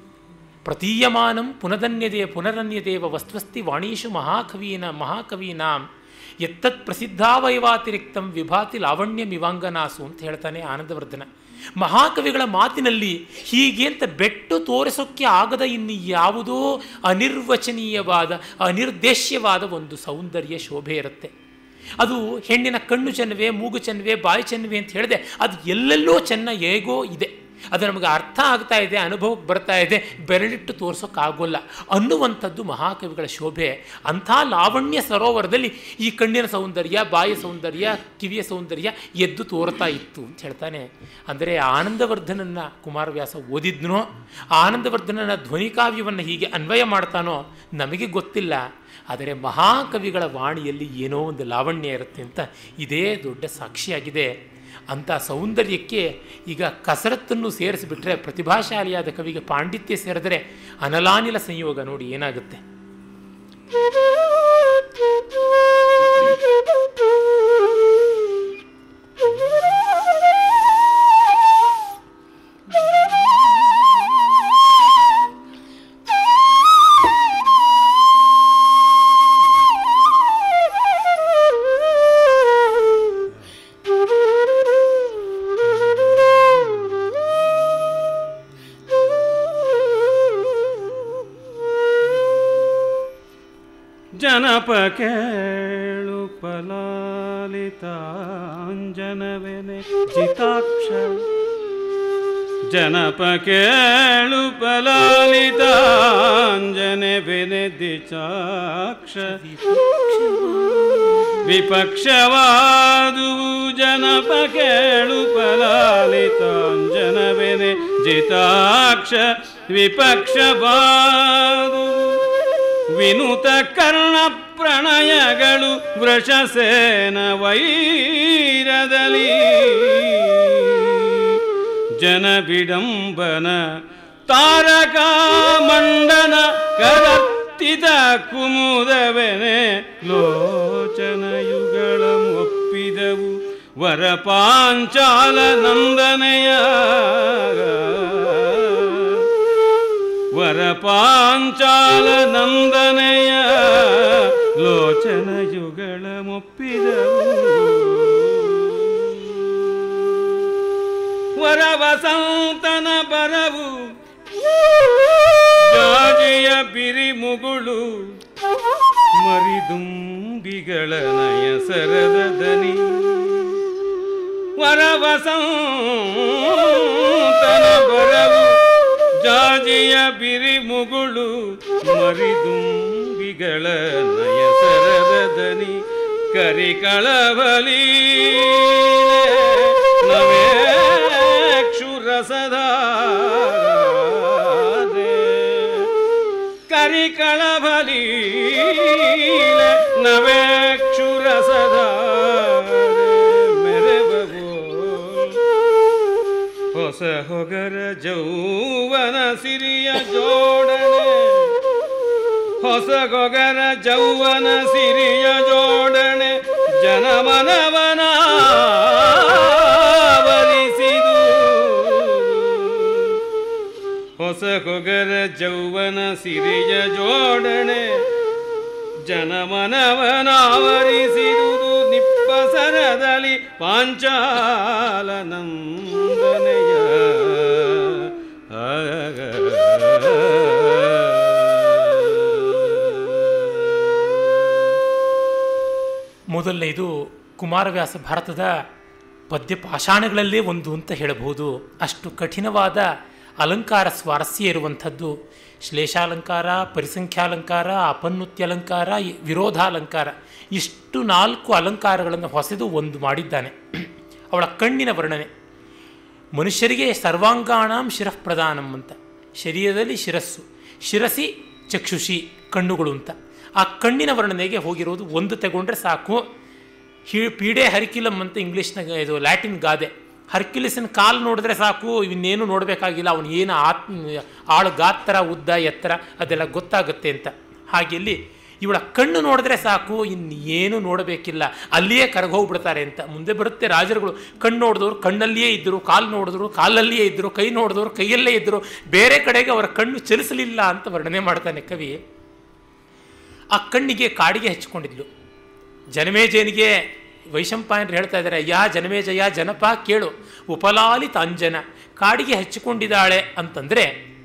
ಪ್ರತೀಯಮಾನಂ ಪುನದನ್ಯದೇ ಪುನರನ್ಯದೇವ ವಸ್ತ್ವಸ್ತಿ ವಾಣೀಷು ಮಹಾಕವೀನ ಮಹಾಕವೀನಾಂ ಎತ್ತತ್ ಪ್ರಸಿದ್ಧಾವಯವಾತಿರಿಕ್ತಂ ವಿಭಾತಿ ಲಾವಣ್ಯಮಿವಾಂಗನಾಸು ಅಂತ ಹೇಳ್ತಾನೆ ಆನಂದವರ್ಧನ ಮಹಾಕವಿಗಳ ಮಾತಿನಲ್ಲಿ ಹೀಗೆ ಅಂತ ಬೆಟ್ಟು ತೋರಿಸೋಕ್ಕೆ ಆಗದ ಇನ್ನು ಯಾವುದೋ ಅನಿರ್ವಚನೀಯವಾದ ಅನಿರ್ದೇಶ್ಯವಾದ ಒಂದು ಸೌಂದರ್ಯ ಶೋಭೆ ಇರುತ್ತೆ ಅದು ಹೆಣ್ಣಿನ ಕಣ್ಣು ಚೆನ್ನವೆ ಮೂಗು ಚೆನ್ನವೆ ಬಾಯಿ ಚೆನ್ನವೆ ಅಂತ ಹೇಳಿದೆ ಅದು ಎಲ್ಲೆಲ್ಲೋ ಚೆನ್ನ ಹೇಗೋ ಇದೆ ಅದು ನಮಗೆ ಅರ್ಥ ಆಗ್ತಾ ಇದೆ ಅನುಭವಕ್ಕೆ ಬರ್ತಾ ಇದೆ ಬೆರಳಿಟ್ಟು ತೋರ್ಸೋಕ್ಕಾಗೋಲ್ಲ ಅನ್ನುವಂಥದ್ದು ಮಹಾಕವಿಗಳ ಶೋಭೆ ಅಂಥ ಲಾವಣ್ಯ ಸರೋವರದಲ್ಲಿ ಈ ಕಣ್ಣಿನ ಸೌಂದರ್ಯ ಬಾಯಿಯ ಸೌಂದರ್ಯ ಕಿವಿಯ ಸೌಂದರ್ಯ ಎದ್ದು ತೋರ್ತಾ ಇತ್ತು ಅಂತ ಹೇಳ್ತಾನೆ ಅಂದರೆ ಆನಂದವರ್ಧನನ್ನ ಕುಮಾರವ್ಯಾಸ ಓದಿದ್ನೋ ಆನಂದವರ್ಧನನ ಧ್ವನಿಕಾವ್ಯವನ್ನು ಹೀಗೆ ಅನ್ವಯ ಮಾಡ್ತಾನೋ ನಮಗೆ ಗೊತ್ತಿಲ್ಲ ಆದರೆ ಮಹಾಕವಿಗಳ ವಾಣಿಯಲ್ಲಿ ಏನೋ ಒಂದು ಲಾವಣ್ಯ ಇರುತ್ತೆ ಅಂತ ಇದೇ ದೊಡ್ಡ ಸಾಕ್ಷಿಯಾಗಿದೆ ಅಂಥ ಸೌಂದರ್ಯಕ್ಕೆ ಈಗ ಕಸರತ್ತನ್ನು ಸೇರಿಸಿಬಿಟ್ರೆ ಪ್ರತಿಭಾಶಾಲಿಯಾದ ಕವಿಗೆ ಪಾಂಡಿತ್ಯ ಸೇರಿದರೆ ಅನಲಾನಿಲ ಸಂಯೋಗ ನೋಡಿ ಏನಾಗುತ್ತೆ ಜನಪ ಕೇಳು ಪಲಾಲಿತಾಂಜನವೆನೆ ಚಿತಾಕ್ಷ ಜನಪ ಕೇಳು ಪಲಾಲಿತಾಂಜನವೆನೆ ದಿಚಾಕ್ಷ ವಿಪಕ್ಷವಾದುವು ಜನಪ ಕೇಳು ಪಲಾಲಿತಾಂಜನವೆನೆ ಜಿತಾಕ್ಷ ವಿಪಕ್ಷವಾದುವು ವಿನುತ ಕರ್ಣ ಪ್ರಣಯಗಳು ವೃಷಸೇನ ವೈರದಲ್ಲಿ ಜನ ಬಿಡಂಬನ ತಾರಕ ಮಂಡನ ಕರತ್ತಿದ ಕುಮುದವೆನೆ ಲೋಚನಯುಗಳ ಒಪ್ಪಿದವು ವರ ಪಾಂಚಾಲ ನಂದನೆಯ ವರ ಪಾಂಚಾಲ ನಂದನೆಯ ಲೋಚನಯುಗಳ ಮೊಪ್ಪಿದವು ವರ ವಸಂತನ ಬರವು ಜಾಜಿಯ ಬಿರಿಮುಗುಳು ಮರಿದುಂಬಿಗಳ ನಯ ಸರದ ದನಿ ವರ ವಸಂತನ ಬರವು ಜಾಜಿಯ ಬಿರಿಮುಗುಳು ಮರಿದುಂಬಿಗಳ ನಯ ಸರದ ದನಿ ಕರಿಕಳಬಲಿ ನವೇ ಕ್ಷುರಸದ ಕರಿಕಳಬಲಿ ನವೇ ಕ್ಷುರಸದ ಮೆರಬಗೋ ಹೊಸ ಹೊಗರ ಜೌವನ ಸಿರಿಯ ಜೋಡಣೆ ಹೊಸ ಗೊಗರ ಜೌವನ ಸಿರಿಯ ಜೋಡಣೆ ಜನಮನವನ ವರಿಸಿದು ಹೊಸ ಕೊಗರ ಜೌವನ ಸಿರಿಯ ಜೋಡಣೆ ಜನಮನವನಾವರಿಸಿದುದು ನಿಪ್ಪಸರದಲ್ಲಿ ಪಾಂಚಾಲ ನಂದನೆಯ ಮೊದಲನೇದು ಕುಮಾರವ್ಯಾಸ ಭಾರತದ ಪದ್ಯ ಪಾಷಾಣಗಳಲ್ಲೇ ಒಂದು ಅಂತ ಹೇಳಬಹುದು ಅಷ್ಟು ಕಠಿಣವಾದ ಅಲಂಕಾರ ಸ್ವಾರಸ್ಯ ಇರುವಂಥದ್ದು ಶ್ಲೇಷಾಲಂಕಾರ ಪರಿಸಂಖ್ಯಾಲಂಕಾರ ಅಪನ್ನುತ್ಯಲಂಕಾರ ವಿರೋಧಾಲಂಕಾರ ಇಷ್ಟು ನಾಲ್ಕು ಅಲಂಕಾರಗಳನ್ನು ಹೊಸೆದು ಒಂದು ಮಾಡಿದ್ದಾನೆ ಅವಳ ಕಣ್ಣಿನ ವರ್ಣನೆ ಮನುಷ್ಯರಿಗೆ ಸರ್ವಾಂಗಾಣಂ ಶಿರಃ ಪ್ರಧಾನಂ ಅಂತ ಶರೀರದಲ್ಲಿ ಶಿರಸ್ಸು ಶಿರಸಿ ಚಕ್ಷುಷಿ ಕಣ್ಣುಗಳು ಅಂತ ಆ ಕಣ್ಣಿನ ವರ್ಣನೆಗೆ ಹೋಗಿರೋದು ಒಂದು ತಗೊಂಡ್ರೆ ಸಾಕು ಹಿ ಪೀಡೆ ಹರಿಕಿಲಂ ಅಂತ ಇಂಗ್ಲೀಷ್ನಾಗ ಇದು ಲ್ಯಾಟಿನ್ ಗಾದೆ ಹರ್ಕಿಲಿಸನ್ ಕಾಲು ನೋಡಿದ್ರೆ ಸಾಕು ಇವನ್ನೇನು ನೋಡಬೇಕಾಗಿಲ್ಲ ಅವನು ಏನು ಆತ್ಮ ಆಳು ಗಾತ್ರ ಉದ್ದ ಎತ್ತರ ಅದೆಲ್ಲ ಗೊತ್ತಾಗುತ್ತೆ ಅಂತ ಹಾಗೆ ಇಲ್ಲಿ ಇವಳ ಕಣ್ಣು ನೋಡಿದ್ರೆ ಸಾಕು ಇನ್ನು ಏನು ನೋಡಬೇಕಿಲ್ಲ ಅಲ್ಲಿಯೇ ಕರಗೋಗ್ಬಿಡ್ತಾರೆ ಅಂತ ಮುಂದೆ ಬರುತ್ತೆ ರಾಜರುಗಳು ಕಣ್ಣು ನೋಡಿದವರು ಕಣ್ಣಲ್ಲಿಯೇ ಇದ್ದರು ಕಾಲು ನೋಡಿದ್ರು ಕಾಲಲ್ಲಿಯೇ ಇದ್ದರು ಕೈ ನೋಡಿದವರು ಕೈಯಲ್ಲೇ ಇದ್ದರು ಬೇರೆ ಕಡೆಗೆ ಅವರ ಕಣ್ಣು ಚಲಿಸಲಿಲ್ಲ ಅಂತ ವರ್ಣನೆ ಮಾಡ್ತಾನೆ ಕವಿ ಆ ಕಣ್ಣಿಗೆ ಕಾಡಿಗೆ ಹಚ್ಕೊಂಡಿದ್ಲು ಜನಮೇಜಯನಿಗೆ ವೈಶಂಪಾಯನರು ಹೇಳ್ತಾ ಇದ್ದಾರೆ ಯಾ ಜನಮೇಜಯ ಜನಪ ಕೇಳು ಉಪಲಾಲಿತ ಅಂಜನ ಕಾಡಿಗೆ ಹಚ್ಚಿಕೊಂಡಿದ್ದಾಳೆ ಅಂತಂದರೆ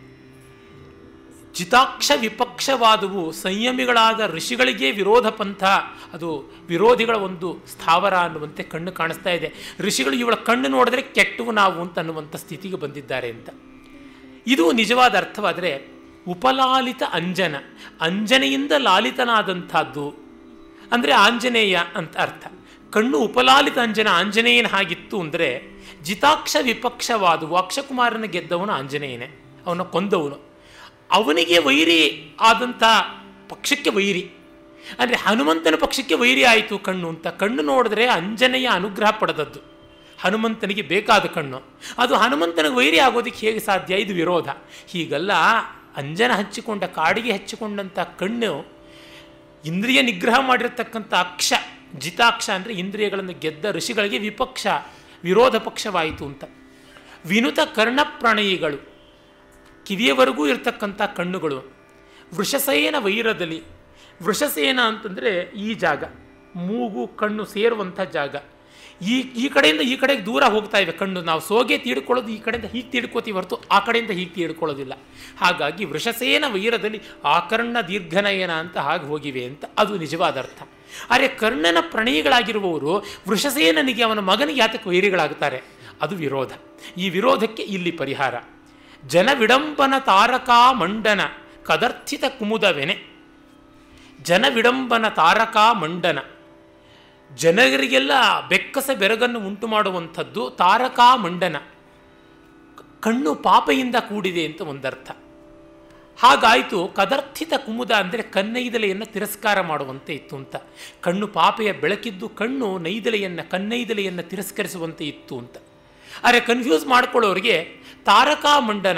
ಜಿತಾಕ್ಷ ವಿಪಕ್ಷವಾದವು ಸಂಯಮಿಗಳಾದ ಋಷಿಗಳಿಗೆ ವಿರೋಧ ಪಂಥ ಅದು ವಿರೋಧಿಗಳ ಒಂದು ಸ್ಥಾವರ ಅನ್ನುವಂತೆ ಕಣ್ಣು ಕಾಣಿಸ್ತಾ ಇದೆ ಋಷಿಗಳು ಇವಳ ಕಣ್ಣು ನೋಡಿದ್ರೆ ಕೆಟ್ಟವು ನಾವು ಅಂತ ಅನ್ನುವಂಥ ಸ್ಥಿತಿಗೆ ಬಂದಿದ್ದಾರೆ ಅಂತ ಇದು ನಿಜವಾದ ಅರ್ಥವಾದರೆ ಉಪಲಾಲಿತ ಅಂಜನ ಅಂಜನೆಯಿಂದ ಲಾಲಿತನಾದಂಥದ್ದು ಅಂದರೆ ಆಂಜನೇಯ ಅಂತ ಅರ್ಥ ಕಣ್ಣು ಉಪಲಾಲಿತ ಅಂಜನ ಆಂಜನೇಯನ ಹಾಗಿತ್ತು ಅಂದರೆ ಜಿತಾಕ್ಷ ವಿಪಕ್ಷವಾದವು ಅಕ್ಷಕುಮಾರನ ಗೆದ್ದವನು ಆಂಜನೇಯನೇ ಅವನ ಕೊಂದವನು ಅವನಿಗೆ ವೈರಿ ಆದಂಥ ಪಕ್ಷಕ್ಕೆ ವೈರಿ ಅಂದರೆ ಹನುಮಂತನ ಪಕ್ಷಕ್ಕೆ ವೈರಿ ಆಯಿತು ಕಣ್ಣು ಅಂತ ಕಣ್ಣು ನೋಡಿದ್ರೆ ಅಂಜನೆಯ ಅನುಗ್ರಹ ಪಡೆದದ್ದು ಹನುಮಂತನಿಗೆ ಬೇಕಾದ ಕಣ್ಣು ಅದು ಹನುಮಂತನಿಗೆ ವೈರಿ ಆಗೋದಕ್ಕೆ ಹೇಗೆ ಸಾಧ್ಯ ಇದು ವಿರೋಧ ಹೀಗಲ್ಲ ಅಂಜನ ಹಚ್ಚಿಕೊಂಡ ಕಾಡಿಗೆ ಹಚ್ಚಿಕೊಂಡಂಥ ಕಣ್ಣು ಇಂದ್ರಿಯ ನಿಗ್ರಹ ಮಾಡಿರತಕ್ಕಂಥ ಅಕ್ಷ ಜಿತಾಕ್ಷ ಅಂದರೆ ಇಂದ್ರಿಯಗಳನ್ನು ಗೆದ್ದ ಋಷಿಗಳಿಗೆ ವಿಪಕ್ಷ ವಿರೋಧ ಪಕ್ಷವಾಯಿತು ಅಂತ ವಿನುತ ಕರ್ಣಪ್ರಣಯಿಗಳು ಕಿವಿಯವರೆಗೂ ಇರತಕ್ಕಂಥ ಕಣ್ಣುಗಳು ವೃಷಸೇನ ವೈರದಲ್ಲಿ ವೃಷಸೇನ ಅಂತಂದರೆ ಈ ಜಾಗ ಮೂಗು ಕಣ್ಣು ಸೇರುವಂಥ ಜಾಗ ಈ ಈ ಕಡೆಯಿಂದ ಈ ಕಡೆಗೆ ದೂರ ಹೋಗ್ತಾ ಇವೆ ಕಣ್ಣು ನಾವು ಸೋಗೆ ತೀಡ್ಕೊಳ್ಳೋದು ಈ ಕಡೆಯಿಂದ ಹೀಗೆ ತೀಡ್ಕೋತೀವಿ ಹೊರತು ಆ ಕಡೆಯಿಂದ ಹೀಗೆ ತೀಡ್ಕೊಳ್ಳೋದಿಲ್ಲ ಹಾಗಾಗಿ ವೃಷಸೇನ ವೈರದಲ್ಲಿ ಆಕರ್ಣ ದೀರ್ಘನಯನ ಅಂತ ಹಾಗೆ ಹೋಗಿವೆ ಅಂತ ಅದು ನಿಜವಾದ ಅರ್ಥ ಆದರೆ ಕರ್ಣನ ಪ್ರಣಯಿಗಳಾಗಿರುವವರು ವೃಷಸೇನನಿಗೆ ಅವನ ಮಗನಿಗೆ ಯಾತಕ್ಕೆ ವೈರಿಗಳಾಗ್ತಾರೆ ಅದು ವಿರೋಧ ಈ ವಿರೋಧಕ್ಕೆ ಇಲ್ಲಿ ಪರಿಹಾರ ಜನ ವಿಡಂಬನ ತಾರಕಾ ಮಂಡನ ಕದರ್ಥಿತ ಕುಮುದವೆನೆ ಜನ ವಿಡಂಬನ ತಾರಕಾ ಮಂಡನ ಜನರಿಗೆಲ್ಲ ಬೆಕ್ಕಸ ಬೆರಗನ್ನು ಉಂಟು ಮಾಡುವಂಥದ್ದು ತಾರಕಾ ಮಂಡನ ಕಣ್ಣು ಪಾಪೆಯಿಂದ ಕೂಡಿದೆ ಅಂತ ಒಂದರ್ಥ ಹಾಗಾಯಿತು ಕದರ್ಥಿತ ಕುಮುದ ಅಂದರೆ ಕನ್ನೈದಲೆಯನ್ನು ತಿರಸ್ಕಾರ ಮಾಡುವಂತೆ ಇತ್ತು ಅಂತ ಕಣ್ಣು ಪಾಪೆಯ ಬೆಳಕಿದ್ದು ಕಣ್ಣು ನೈದಲೆಯನ್ನು ಕನ್ನೈದಲೆಯನ್ನು ತಿರಸ್ಕರಿಸುವಂತೆ ಇತ್ತು ಅಂತ ಆದರೆ ಕನ್ಫ್ಯೂಸ್ ಮಾಡ್ಕೊಳ್ಳೋರಿಗೆ ತಾರಕಾ ಮಂಡನ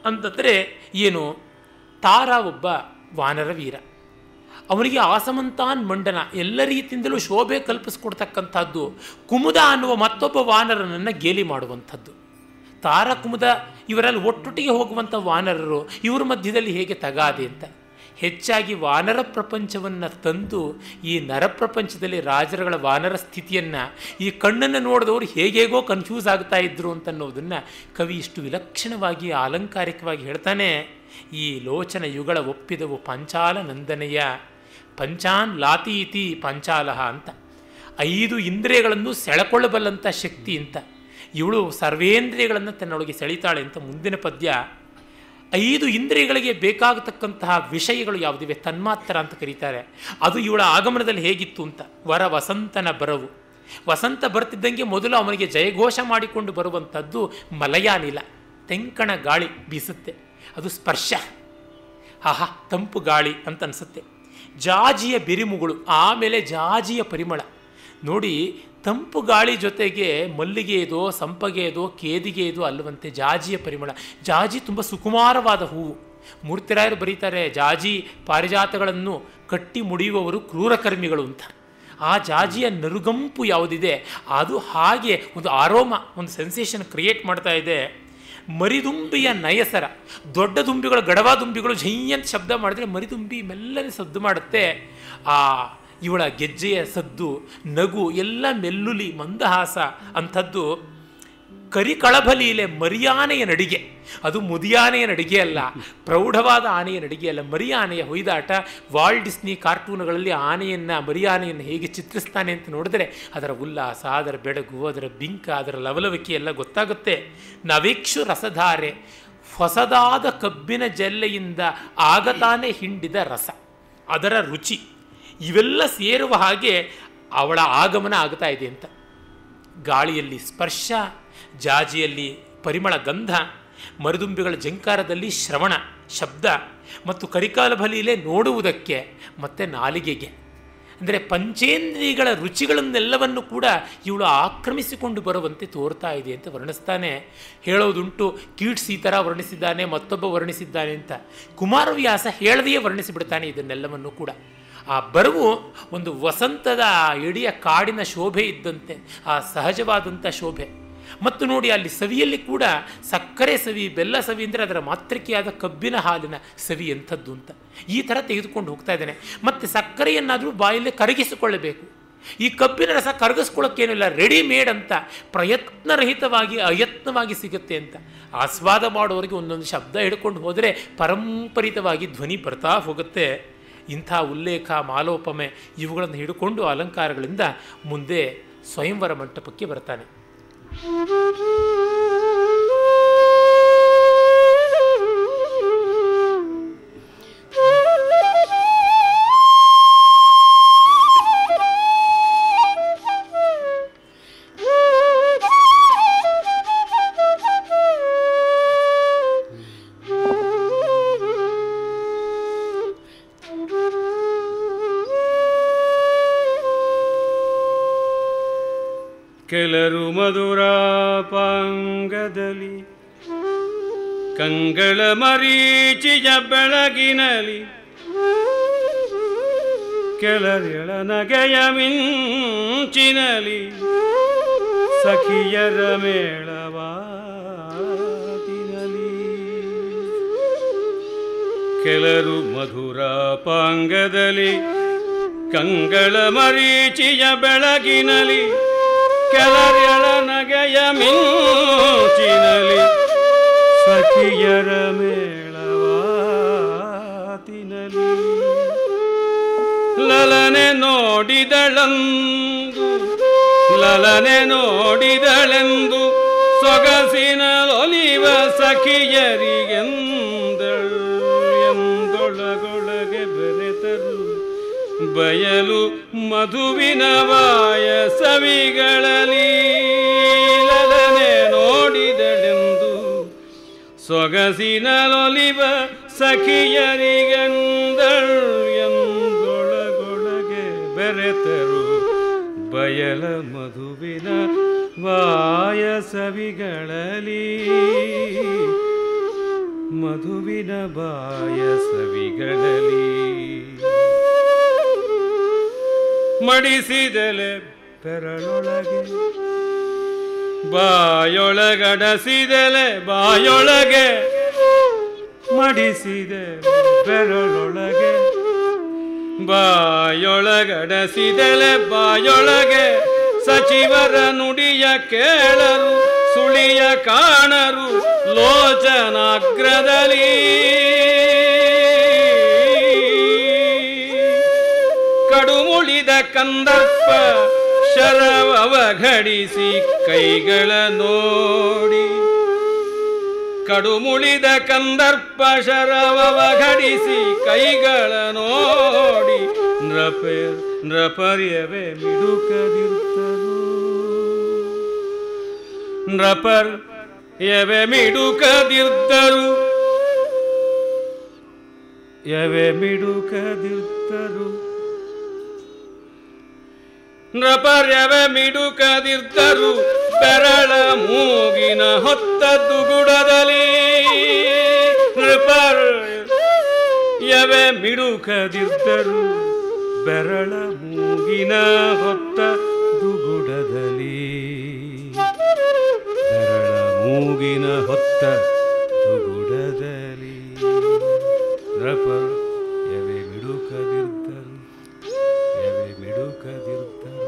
ಅಂತಂದರೆ ಏನು ತಾರ ಒಬ್ಬ ವಾನರ ವೀರ ಅವನಿಗೆ ಆಸಮಂತಾನ್ ಮಂಡನ ಎಲ್ಲ ರೀತಿಯಿಂದಲೂ ಶೋಭೆ ಕಲ್ಪಿಸ್ಕೊಡ್ತಕ್ಕಂಥದ್ದು ಕುಮುದ ಅನ್ನುವ ಮತ್ತೊಬ್ಬ ವಾನರನನ್ನು ಗೇಲಿ ಮಾಡುವಂಥದ್ದು ತಾರ ಕುಮುದ ಇವರಲ್ಲಿ ಒಟ್ಟೊಟ್ಟಿಗೆ ಹೋಗುವಂಥ ವಾನರರು ಇವರ ಮಧ್ಯದಲ್ಲಿ ಹೇಗೆ ತಗಾದೆ ಅಂತ ಹೆಚ್ಚಾಗಿ ವಾನರ ಪ್ರಪಂಚವನ್ನು ತಂದು ಈ ನರ ಪ್ರಪಂಚದಲ್ಲಿ ರಾಜರುಗಳ ವಾನರ ಸ್ಥಿತಿಯನ್ನು ಈ ಕಣ್ಣನ್ನು ನೋಡಿದವರು ಹೇಗೇಗೋ ಕನ್ಫ್ಯೂಸ್ ಆಗ್ತಾ ಇದ್ರು ಅಂತನ್ನೋದನ್ನು ಕವಿ ಇಷ್ಟು ವಿಲಕ್ಷಣವಾಗಿ ಅಲಂಕಾರಿಕವಾಗಿ ಹೇಳ್ತಾನೆ ಈ ಲೋಚನ ಯುಗಳ ಒಪ್ಪಿದವು ಪಂಚಾಲ ನಂದನೆಯ ಪಂಚಾನ್ ಲಾತಿ ಇತಿ ಪಂಚಾಲಹ ಅಂತ ಐದು ಇಂದ್ರಿಯಗಳನ್ನು ಸೆಳೆಕೊಳ್ಳಬಲ್ಲಂಥ ಶಕ್ತಿ ಅಂತ ಇವಳು ಸರ್ವೇಂದ್ರಿಯಗಳನ್ನು ತನ್ನೊಳಗೆ ಸೆಳಿತಾಳೆ ಅಂತ ಮುಂದಿನ ಪದ್ಯ ಐದು ಇಂದ್ರಿಯಗಳಿಗೆ ಬೇಕಾಗತಕ್ಕಂತಹ ವಿಷಯಗಳು ಯಾವುದಿವೆ ತನ್ಮಾತ್ರ ಅಂತ ಕರೀತಾರೆ ಅದು ಇವಳ ಆಗಮನದಲ್ಲಿ ಹೇಗಿತ್ತು ಅಂತ ವರ ವಸಂತನ ಬರವು ವಸಂತ ಬರ್ತಿದ್ದಂಗೆ ಮೊದಲು ಅವನಿಗೆ ಜಯಘೋಷ ಮಾಡಿಕೊಂಡು ಬರುವಂಥದ್ದು ಮಲಯಾನಿಲ ತೆಂಕಣ ಗಾಳಿ ಬೀಸುತ್ತೆ ಅದು ಸ್ಪರ್ಶ ಆಹಾ ತಂಪು ಗಾಳಿ ಅಂತ ಅನಿಸುತ್ತೆ ಜಾಜಿಯ ಬಿರಿಮುಗಳು ಆಮೇಲೆ ಜಾಜಿಯ ಪರಿಮಳ ನೋಡಿ ತಂಪು ಗಾಳಿ ಜೊತೆಗೆ ಮಲ್ಲಿಗೆ ಇದೋ ಸಂಪಗೆ ಇದೋ ಕೇದಿಗೆ ಇದೋ ಅಲ್ಲವಂತೆ ಜಾಜಿಯ ಪರಿಮಳ ಜಾಜಿ ತುಂಬ ಸುಕುಮಾರವಾದ ಹೂವು ಮೂರ್ತಿರಾಯರು ಬರೀತಾರೆ ಜಾಜಿ ಪಾರಿಜಾತಗಳನ್ನು ಕಟ್ಟಿ ಮುಡಿಯುವವರು ಕ್ರೂರಕರ್ಮಿಗಳು ಅಂತ ಆ ಜಾಜಿಯ ನರುಗಂಪು ಯಾವುದಿದೆ ಅದು ಹಾಗೆ ಒಂದು ಆರೋಮ ಒಂದು ಸೆನ್ಸೇಷನ್ ಕ್ರಿಯೇಟ್ ಮಾಡ್ತಾ ಇದೆ ಮರಿದುಂಬಿಯ ನಯಸರ ದೊಡ್ಡ ದುಂಬಿಗಳು ಗಡವ ದುಂಬಿಗಳು ಝೈ ಅಂತ ಶಬ್ದ ಮಾಡಿದ್ರೆ ಮರಿದುಂಬಿ ಮೆಲ್ಲನೆ ಸದ್ದು ಮಾಡುತ್ತೆ ಆ ಇವಳ ಗೆಜ್ಜೆಯ ಸದ್ದು ನಗು ಎಲ್ಲ ಮೆಲ್ಲುಲಿ ಮಂದಹಾಸ ಅಂಥದ್ದು ಕರಿಕಳಭಲೀಲೆ ಮರಿಯಾನೆಯ ನಡಿಗೆ ಅದು ಮುದಿಯಾನೆಯ ನಡಿಗೆ ಅಲ್ಲ ಪ್ರೌಢವಾದ ಆನೆಯ ನಡಿಗೆ ಅಲ್ಲ ಮರಿಯಾನೆಯ ಹೊಯ್ದಾಟ ವಾಲ್ ಡಿಸ್ನಿ ಕಾರ್ಟೂನ್ಗಳಲ್ಲಿ ಆನೆಯನ್ನು ಮರಿಯಾನೆಯನ್ನು ಹೇಗೆ ಚಿತ್ರಿಸ್ತಾನೆ ಅಂತ ನೋಡಿದ್ರೆ ಅದರ ಉಲ್ಲಾಸ ಅದರ ಬೆಡಗು ಅದರ ಬಿಂಕ ಅದರ ಲವಲವಿಕೆ ಎಲ್ಲ ಗೊತ್ತಾಗುತ್ತೆ ನವೇಕ್ಷು ರಸಧಾರೆ ಹೊಸದಾದ ಕಬ್ಬಿನ ಜಲ್ಲೆಯಿಂದ ಆಗತಾನೆ ಹಿಂಡಿದ ರಸ ಅದರ ರುಚಿ ಇವೆಲ್ಲ ಸೇರುವ ಹಾಗೆ ಅವಳ ಆಗಮನ ಆಗ್ತಾ ಇದೆ ಅಂತ ಗಾಳಿಯಲ್ಲಿ ಸ್ಪರ್ಶ ಜಾಜಿಯಲ್ಲಿ ಪರಿಮಳ ಗಂಧ ಮರುದುಂಬಿಗಳ ಜಂಕಾರದಲ್ಲಿ ಶ್ರವಣ ಶಬ್ದ ಮತ್ತು ಕರಿಕಾಲಬಲಿಯಲ್ಲೇ ನೋಡುವುದಕ್ಕೆ ಮತ್ತು ನಾಲಿಗೆಗೆ ಅಂದರೆ ಪಂಚೇಂದ್ರಿಯಗಳ ರುಚಿಗಳನ್ನೆಲ್ಲವನ್ನು ಕೂಡ ಇವಳು ಆಕ್ರಮಿಸಿಕೊಂಡು ಬರುವಂತೆ ತೋರ್ತಾ ಇದೆ ಅಂತ ವರ್ಣಿಸ್ತಾನೆ ಹೇಳೋದುಂಟು ಕೀಟ್ಸ್ ಈ ಥರ ವರ್ಣಿಸಿದ್ದಾನೆ ಮತ್ತೊಬ್ಬ ವರ್ಣಿಸಿದ್ದಾನೆ ಅಂತ ಕುಮಾರವ್ಯಾಸ ಹೇಳದೆಯೇ ವರ್ಣಿಸಿಬಿಡ್ತಾನೆ ಇದನ್ನೆಲ್ಲವನ್ನು ಕೂಡ ಆ ಬರವು ಒಂದು ವಸಂತದ ಇಡೀ ಕಾಡಿನ ಶೋಭೆ ಇದ್ದಂತೆ ಆ ಸಹಜವಾದಂಥ ಶೋಭೆ ಮತ್ತು ನೋಡಿ ಅಲ್ಲಿ ಸವಿಯಲ್ಲಿ ಕೂಡ ಸಕ್ಕರೆ ಸವಿ ಬೆಲ್ಲ ಸವಿ ಅಂದರೆ ಅದರ ಮಾತೃಕೆಯಾದ ಕಬ್ಬಿನ ಹಾಲಿನ ಸವಿ ಎಂಥದ್ದು ಅಂತ ಈ ಥರ ತೆಗೆದುಕೊಂಡು ಹೋಗ್ತಾ ಇದ್ದೇನೆ ಮತ್ತು ಸಕ್ಕರೆಯನ್ನಾದರೂ ಬಾಯಲ್ಲಿ ಕರಗಿಸಿಕೊಳ್ಳಬೇಕು ಈ ಕಬ್ಬಿನ ರಸ ಕರಗಿಸ್ಕೊಳ್ಳೋಕ್ಕೇನಿಲ್ಲ ರೆಡಿಮೇಡ್ ಅಂತ ಪ್ರಯತ್ನರಹಿತವಾಗಿ ಅಯತ್ನವಾಗಿ ಸಿಗುತ್ತೆ ಅಂತ ಆಸ್ವಾದ ಮಾಡೋರಿಗೆ ಒಂದೊಂದು ಶಬ್ದ ಹಿಡ್ಕೊಂಡು ಹೋದರೆ ಪರಂಪರಿತವಾಗಿ ಧ್ವನಿ ಬರ್ತಾ ಹೋಗುತ್ತೆ ಇಂಥ ಉಲ್ಲೇಖ ಮಾಲೋಪಮೆ ಇವುಗಳನ್ನು ಹಿಡ್ಕೊಂಡು ಅಲಂಕಾರಗಳಿಂದ ಮುಂದೆ ಸ್ವಯಂವರ ಮಂಟಪಕ್ಕೆ ಬರ್ತಾನೆ ಕೆಲರು ಮಧುರಾಪಾಂಗದಲ್ಲಿ ಕಂಗಳ ಮರೀಚಿಯ ಬೆಳಗಿನಲಿ ಕೆಲರೆಳ ನಗೆಯ ಮಿಂಚಿನಲಿ ಸಖಿಯರ ಮೇಳವಾದಿನಲಿ ಕೆಲರು ಮಧುರಾಪಾಂಗದಲ್ಲಿ ಕಂಗಳ ಮರೀಚಿಯ ಬೆಳಗಿನಲಿ ಕೆಲರೆಳ ನಗೆಯ ಮಿಂಚಿನಲಿ ಸಖಿಯರ ಮೇಳವಾತಿನಲಿ ಲಲನೆ ನೋಡಿದಳಂದು ಲಲನೆ ನೋಡಿದಳೆಂದು ಸೊಗಸಿನ ಒಲಿವ ಸಖಿಯರಿಗೆಂದಳು ಎಂದೊಳಗೊಳಗೆ ಬೆರೆತರು ಬಯಲು ಮಧುವಿನ ವಾಯ ಸವಿಗಳಲ್ಲಿ ಲಲನೆ ನೋಡಿದಳೆಂದು ಸೊಗಸಿನಲೊಲಿವ ಸಖಿಯರಿಗೆಂದಳು ಎಂದೊಳಗೊಳಗೆ ಬೆರೆತರು ಬಯಲ ಮಧುವಿನ ವಾಯ ಸವಿಗಳಲ್ಲಿ ಮಧುವಿನ ಬಾಯ ಸವಿಗಳಲ್ಲಿ ಮಡಿಸಿದಲೆ ಬೆರಳೊಳಗೆ ಬಾಯೊಳಗಡಸಿದಲೆ ಬಾಯೊಳಗೆ ಮಡಿಸಿದೆ ಬೆರಳೊಳಗೆ ಬಾಯೊಳಗಡಸಿದಲೆ ಬಾಯೊಳಗೆ ಸಚಿವರ ನುಡಿಯ ಕೇಳರು ಸುಳಿಯ ಕಾಣರು ಲೋಚನಾಗ್ರದಲ್ಲಿ ಕಡುಮುಳಿದ ಕಂದರ್ಪ ಶರವವ ಘಡಿಸಿ ಕೈಗಳ ನೋಡಿ ಕಡುಮುಳಿದ ಕಂದರ್ಪ ಶರವವ ಘಡಿಸಿ ಕೈಗಳ ನೋಡಿ ನೃಪ ನೃಪರ್ಯವೇ ಮಿಡುಕದಿರ್ತರು ನೃಪರ್ ಎವೆ ಮಿಡುಕದಿರ್ತರು ಎವೆ ಮಿಡುಕದಿರ್ತರು ನೃಪರ್ಯವೆ ಮಿಡುಕದಿರ್ತರು ಬೆರಳ ಮೂಗಿನ ಹೊತ್ತ ದುಗುಡದಲ್ಲಿ ನೃಪರ್ ಯವೆ ಮಿಡುಕದಿರ್ತರು ಬೆರಳ ಮೂಗಿನ ಹೊತ್ತ ದುಗುಡದಲ್ಲಿ ಬೆರಳ ಮೂಗಿನ ಹೊತ್ತ ದುಗುಡದಲ್ಲಿ ನೃಪರ್ ಯವೆ ಮಿಡುಕದಿರ್ತರು ಯವೆ ಮಿಡುಕದಿರ್ತರು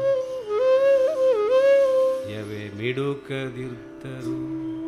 ಯವೆ ಮಿಡುಕದಿರ್ತರು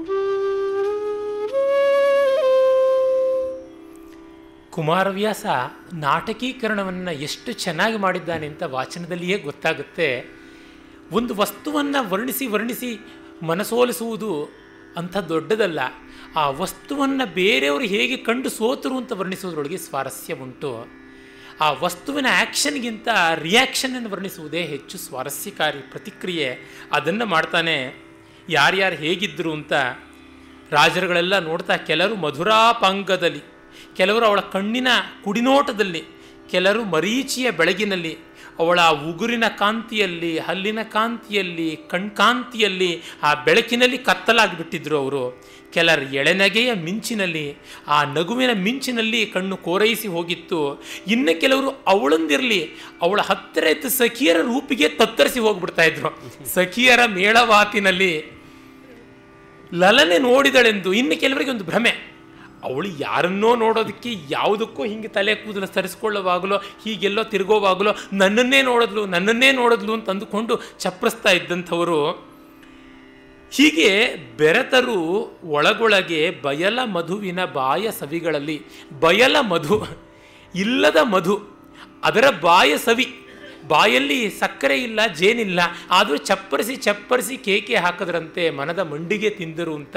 ಕುಮಾರವ್ಯಾಸ ನಾಟಕೀಕರಣವನ್ನು ಎಷ್ಟು ಚೆನ್ನಾಗಿ ಮಾಡಿದ್ದಾನೆ ಅಂತ ವಾಚನದಲ್ಲಿಯೇ ಗೊತ್ತಾಗುತ್ತೆ ಒಂದು ವಸ್ತುವನ್ನು ವರ್ಣಿಸಿ ವರ್ಣಿಸಿ ಮನಸೋಲಿಸುವುದು ಅಂಥ ದೊಡ್ಡದಲ್ಲ ಆ ವಸ್ತುವನ್ನು ಬೇರೆಯವರು ಹೇಗೆ ಕಂಡು ಸೋತರು ಅಂತ ವರ್ಣಿಸೋದ್ರೊಳಗೆ ಸ್ವಾರಸ್ಯ ಉಂಟು ಆ ವಸ್ತುವಿನ ಆ್ಯಕ್ಷನ್ಗಿಂತ ರಿಯಾಕ್ಷನನ್ನು ವರ್ಣಿಸುವುದೇ ಹೆಚ್ಚು ಸ್ವಾರಸ್ಯಕಾರಿ ಪ್ರತಿಕ್ರಿಯೆ ಅದನ್ನು ಮಾಡ್ತಾನೆ ಯಾರ್ಯಾರು ಹೇಗಿದ್ದರು ಅಂತ ರಾಜರುಗಳೆಲ್ಲ ನೋಡ್ತಾ ಕೆಲವರು ಮಧುರಾಪಾಂಗದಲ್ಲಿ ಕೆಲವರು ಅವಳ ಕಣ್ಣಿನ ಕುಡಿನೋಟದಲ್ಲಿ ಕೆಲವರು ಮರೀಚಿಯ ಬೆಳಗಿನಲ್ಲಿ ಅವಳ ಉಗುರಿನ ಕಾಂತಿಯಲ್ಲಿ ಹಲ್ಲಿನ ಕಾಂತಿಯಲ್ಲಿ ಕಣ್ಕಾಂತಿಯಲ್ಲಿ ಆ ಬೆಳಕಿನಲ್ಲಿ ಕತ್ತಲಾಗಿಬಿಟ್ಟಿದ್ರು ಅವರು ಕೆಲರು ಎಳೆನಗೆಯ ಮಿಂಚಿನಲ್ಲಿ ಆ ನಗುವಿನ ಮಿಂಚಿನಲ್ಲಿ ಕಣ್ಣು ಕೋರೈಸಿ ಹೋಗಿತ್ತು ಇನ್ನು ಕೆಲವರು ಅವಳಂದಿರಲಿ ಅವಳ ಹತ್ತಿರ ಇದ್ದ ಸಖಿಯರ ರೂಪಿಗೆ ತತ್ತರಿಸಿ ಹೋಗ್ಬಿಡ್ತಾ ಇದ್ರು ಸಖಿಯರ ಮೇಳವಾತಿನಲ್ಲಿ ಲಲನೆ ನೋಡಿದಳೆಂದು ಇನ್ನು ಕೆಲವರಿಗೆ ಒಂದು ಭ್ರಮೆ ಅವಳು ಯಾರನ್ನೋ ನೋಡೋದಕ್ಕೆ ಯಾವುದಕ್ಕೋ ಹಿಂಗೆ ತಲೆ ಕೂದಲು ಸರಿಸ್ಕೊಳ್ಳೋವಾಗಲೋ ಹೀಗೆಲ್ಲೋ ತಿರುಗೋವಾಗಲೋ ನನ್ನನ್ನೇ ನೋಡಿದ್ಲು ನನ್ನನ್ನೇ ನೋಡಿದ್ಲು ಅಂತ ಅಂದುಕೊಂಡು ಚಪ್ರಿಸ್ತಾ ಇದ್ದಂಥವರು ಹೀಗೆ ಬೆರೆತರು ಒಳಗೊಳಗೆ ಬಯಲ ಮಧುವಿನ ಬಾಯ ಸವಿಗಳಲ್ಲಿ ಬಯಲ ಮಧು ಇಲ್ಲದ ಮಧು ಅದರ ಬಾಯ ಸವಿ ಬಾಯಲ್ಲಿ ಸಕ್ಕರೆ ಇಲ್ಲ ಜೇನಿಲ್ಲ ಆದರೂ ಚಪ್ಪರಿಸಿ ಚಪ್ಪರಿಸಿ ಕೇಕೆ ಹಾಕದ್ರಂತೆ ಮನದ ಮಂಡಿಗೆ ತಿಂದರು ಅಂತ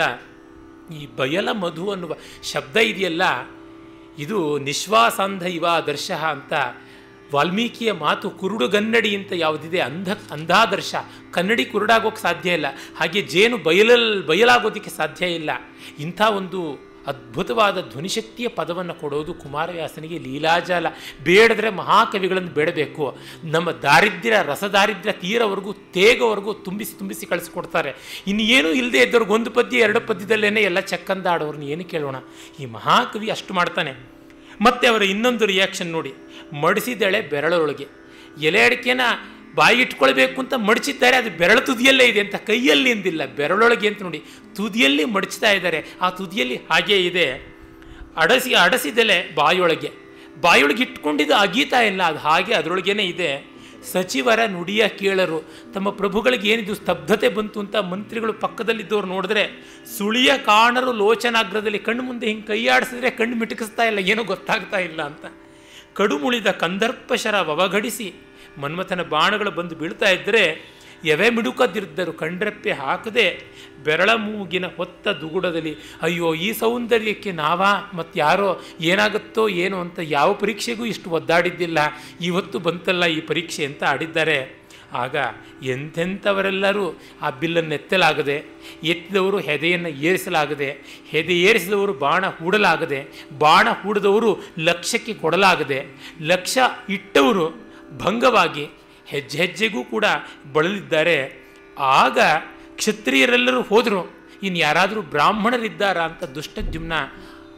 ಈ ಬಯಲ ಮಧು ಅನ್ನುವ ಶಬ್ದ ಇದೆಯಲ್ಲ ಇದು ನಿಶ್ವಾಸಾಂಧ ಇವ ದರ್ಶ ಅಂತ ವಾಲ್ಮೀಕಿಯ ಮಾತು ಕುರುಡುಗನ್ನಡಿ ಅಂತ ಯಾವುದಿದೆ ಅಂಧ ಅಂಧಾದರ್ಶ ಕನ್ನಡಿ ಕುರುಡಾಗೋಕ್ಕೆ ಸಾಧ್ಯ ಇಲ್ಲ ಹಾಗೆ ಜೇನು ಬಯಲಲ್ ಬಯಲಾಗೋದಕ್ಕೆ ಸಾಧ್ಯ ಇಲ್ಲ ಇಂಥ ಒಂದು ಅದ್ಭುತವಾದ ಧ್ವನಿಶಕ್ತಿಯ ಪದವನ್ನು ಕೊಡೋದು ಕುಮಾರವ್ಯಾಸನಿಗೆ ಲೀಲಾಜಾಲ ಬೇಡದ್ರೆ ಮಹಾಕವಿಗಳನ್ನು ಬೇಡಬೇಕು ನಮ್ಮ ದಾರಿದ್ರ್ಯ ರಸದಾರಿದ್ರ್ಯ ತೀರವರೆಗೂ ತೇಗವರೆಗೂ ತುಂಬಿಸಿ ತುಂಬಿಸಿ ಕಳಿಸ್ಕೊಡ್ತಾರೆ ಇನ್ನು ಏನೂ ಇಲ್ಲದೆ ಇದ್ದವ್ರಿಗೆ ಒಂದು ಪದ್ಯ ಎರಡು ಪದ್ಯದಲ್ಲೇ ಎಲ್ಲ ಚಕ್ಕಂದಾಡೋರ್ನ ಏನು ಕೇಳೋಣ ಈ ಮಹಾಕವಿ ಅಷ್ಟು ಮಾಡ್ತಾನೆ ಮತ್ತೆ ಅವರ ಇನ್ನೊಂದು ರಿಯಾಕ್ಷನ್ ನೋಡಿ ಮಡಿಸಿದೆಳೆ ಬೆರಳೊಳಗೆ ಎಲೆ ಅಡಿಕೆನ ಬಾಯಿ ಇಟ್ಕೊಳ್ಬೇಕು ಅಂತ ಮಡಚಿದ್ದಾರೆ ಅದು ಬೆರಳ ತುದಿಯಲ್ಲೇ ಇದೆ ಅಂತ ಕೈಯಲ್ಲಿ ಎಂದಿಲ್ಲ ಬೆರಳೊಳಗೆ ಅಂತ ನೋಡಿ ತುದಿಯಲ್ಲಿ ಮಡಚ್ತಾ ಇದ್ದಾರೆ ಆ ತುದಿಯಲ್ಲಿ ಹಾಗೇ ಇದೆ ಅಡಸಿ ಅಡಸಿದೆಲೆ ಬಾಯೊಳಗೆ ಬಾಯೊಳಗೆ ಇಟ್ಕೊಂಡಿದ್ದು ಅಗೀತಾ ಇಲ್ಲ ಅದು ಹಾಗೆ ಅದರೊಳಗೇನೆ ಇದೆ ಸಚಿವರ ನುಡಿಯ ಕೇಳರು ತಮ್ಮ ಪ್ರಭುಗಳಿಗೆ ಏನಿದು ಸ್ತಬ್ಧತೆ ಬಂತು ಅಂತ ಮಂತ್ರಿಗಳು ಪಕ್ಕದಲ್ಲಿದ್ದವ್ರು ನೋಡಿದ್ರೆ ಸುಳಿಯ ಕಾಣರು ಲೋಚನಾಗ್ರದಲ್ಲಿ ಕಣ್ಣು ಮುಂದೆ ಹಿಂಗೆ ಕೈಯಾಡಿಸಿದ್ರೆ ಕಣ್ಣು ಮಿಟಕಿಸ್ತಾ ಇಲ್ಲ ಏನೂ ಗೊತ್ತಾಗ್ತಾ ಇಲ್ಲ ಅಂತ ಕಡುಮುಳಿದ ಕಂದರ್ಪಶರ ವವಘಡಿಸಿ ಮನ್ಮಥನ ಬಾಣಗಳು ಬಂದು ಬೀಳ್ತಾ ಇದ್ದರೆ ಎವೆ ಮಿಡುಕದಿದ್ದರು ಕಂಡ್ರೆಪ್ಪೆ ಹಾಕದೆ ಬೆರಳ ಮೂಗಿನ ಹೊತ್ತ ದುಗುಡದಲ್ಲಿ ಅಯ್ಯೋ ಈ ಸೌಂದರ್ಯಕ್ಕೆ ನಾವಾ ಮತ್ತು ಯಾರೋ ಏನಾಗುತ್ತೋ ಏನೋ ಅಂತ ಯಾವ ಪರೀಕ್ಷೆಗೂ ಇಷ್ಟು ಒದ್ದಾಡಿದ್ದಿಲ್ಲ ಇವತ್ತು ಬಂತಲ್ಲ ಈ ಪರೀಕ್ಷೆ ಅಂತ ಆಡಿದ್ದಾರೆ ಆಗ ಎಂಥೆಂಥವರೆಲ್ಲರೂ ಆ ಬಿಲ್ಲನ್ನು ಎತ್ತಲಾಗದೆ ಎತ್ತಿದವರು ಹೆದೆಯನ್ನು ಏರಿಸಲಾಗದೆ ಹೆದೆ ಏರಿಸಿದವರು ಬಾಣ ಹೂಡಲಾಗದೆ ಬಾಣ ಹೂಡದವರು ಲಕ್ಷ್ಯಕ್ಕೆ ಕೊಡಲಾಗದೆ ಲಕ್ಷ್ಯ ಇಟ್ಟವರು ಭಂಗವಾಗಿ ಹೆಜ್ಜೆ ಹೆಜ್ಜೆಗೂ ಕೂಡ ಬಳಲಿದ್ದಾರೆ ಆಗ ಕ್ಷತ್ರಿಯರೆಲ್ಲರೂ ಹೋದರು ಇನ್ನು ಯಾರಾದರೂ ಬ್ರಾಹ್ಮಣರಿದ್ದಾರಾ ಅಂತ ದುಷ್ಟದ್ಯುಮ್ನ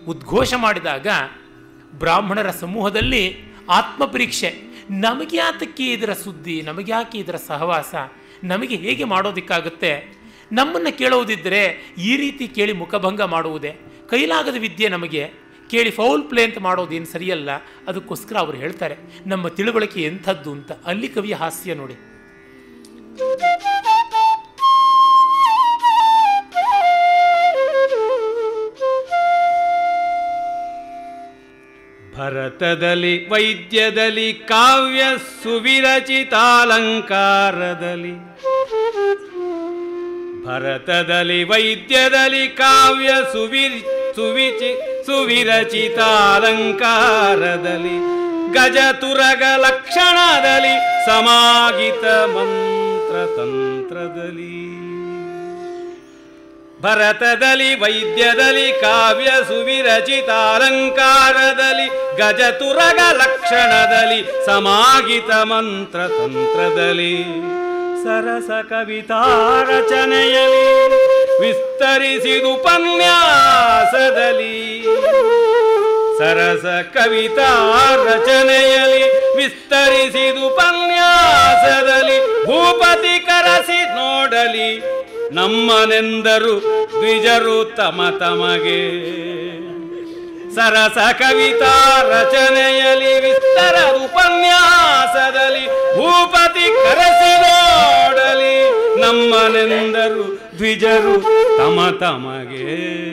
ಉದ್ಘೋಷ ಮಾಡಿದಾಗ ಬ್ರಾಹ್ಮಣರ ಸಮೂಹದಲ್ಲಿ ಆತ್ಮಪರೀಕ್ಷೆ ನಮಗೆ ಯಾತಕ್ಕೆ ಇದರ ಸುದ್ದಿ ನಮಗೆ ಯಾಕೆ ಇದರ ಸಹವಾಸ ನಮಗೆ ಹೇಗೆ ಮಾಡೋದಕ್ಕಾಗುತ್ತೆ ನಮ್ಮನ್ನು ಕೇಳುವುದಿದ್ದರೆ ಈ ರೀತಿ ಕೇಳಿ ಮುಖಭಂಗ ಮಾಡುವುದೇ ಕೈಲಾಗದ ವಿದ್ಯೆ ನಮಗೆ ಕೇಳಿ ಫೌಲ್ ಪ್ಲೇ ಅಂತ ಮಾಡೋದೇನು ಸರಿಯಲ್ಲ ಅದಕ್ಕೋಸ್ಕರ ಅವರು ಹೇಳ್ತಾರೆ ನಮ್ಮ ತಿಳುವಳಿಕೆ ಎಂಥದ್ದು ಅಂತ ಅಲ್ಲಿ ಕವಿಯ ಹಾಸ್ಯ ನೋಡಿ ಭರತದಲ್ಲಿ ವೈದ್ಯದಲ್ಲಿ ಕಾವ್ಯ ಸುವಿರಚಿತಾಲಂಕಾರದಲ್ಲಿ ಭರತದಲ್ಲಿ ವೈದ್ಯದಲ್ಲಿ ಕಾವ್ಯ ಸುವಿರ್ ಸುವಿಚಿ ಸುವಿರಚಿತಾಲಂಕಾರದಲ್ಲಿ ಗಜತುರಗ ಲಕ್ಷಣದಲ್ಲಿ ಸಮಾಗಿತ ಮಂತ್ರ ತಂತ್ರದಲ್ಲಿ ಭರತದಲ್ಲಿ ವೈದ್ಯದಲ್ಲಿ ಕಾವ್ಯ ಸುವಿರಚಿತಾಲಂಕಾರದಲ್ಲಿ ಗಜತುರಗ ಲಕ್ಷಣದಲ್ಲಿ ಸಮಾಗಿತ ಮಂತ್ರ ತಂತ್ರದಲ್ಲಿ ಸರಸ ಕವಿತಾ ರಚನೆಯಲ್ಲಿ ವಿಸ್ತರಿಸಿದು ಉಪನ್ಯಾಸದಲ್ಲಿ ಸರಸ ಕವಿತಾ ರಚನೆಯಲ್ಲಿ ವಿಸ್ತರಿಸಿದು ಉಪನ್ಯಾಸದಲ್ಲಿ ಭೂಪತಿ ಕರಸಿ ನೋಡಲಿ ನಮ್ಮನೆಂದರು ದ್ವಿಜರು ತಮ ತಮಗೆ ಸರಸ ಕವಿತಾ ರಚನೆಯಲ್ಲಿ ವಿಸ್ತರ ಉಪನ್ಯಾಸದಲ್ಲಿ ಭೂಪತಿ ಕರೆಸಿ ನೋಡಲಿ ನಮ್ಮನೆಂದರು ದ್ವಿಜರು ತಮ ತಮಗೆ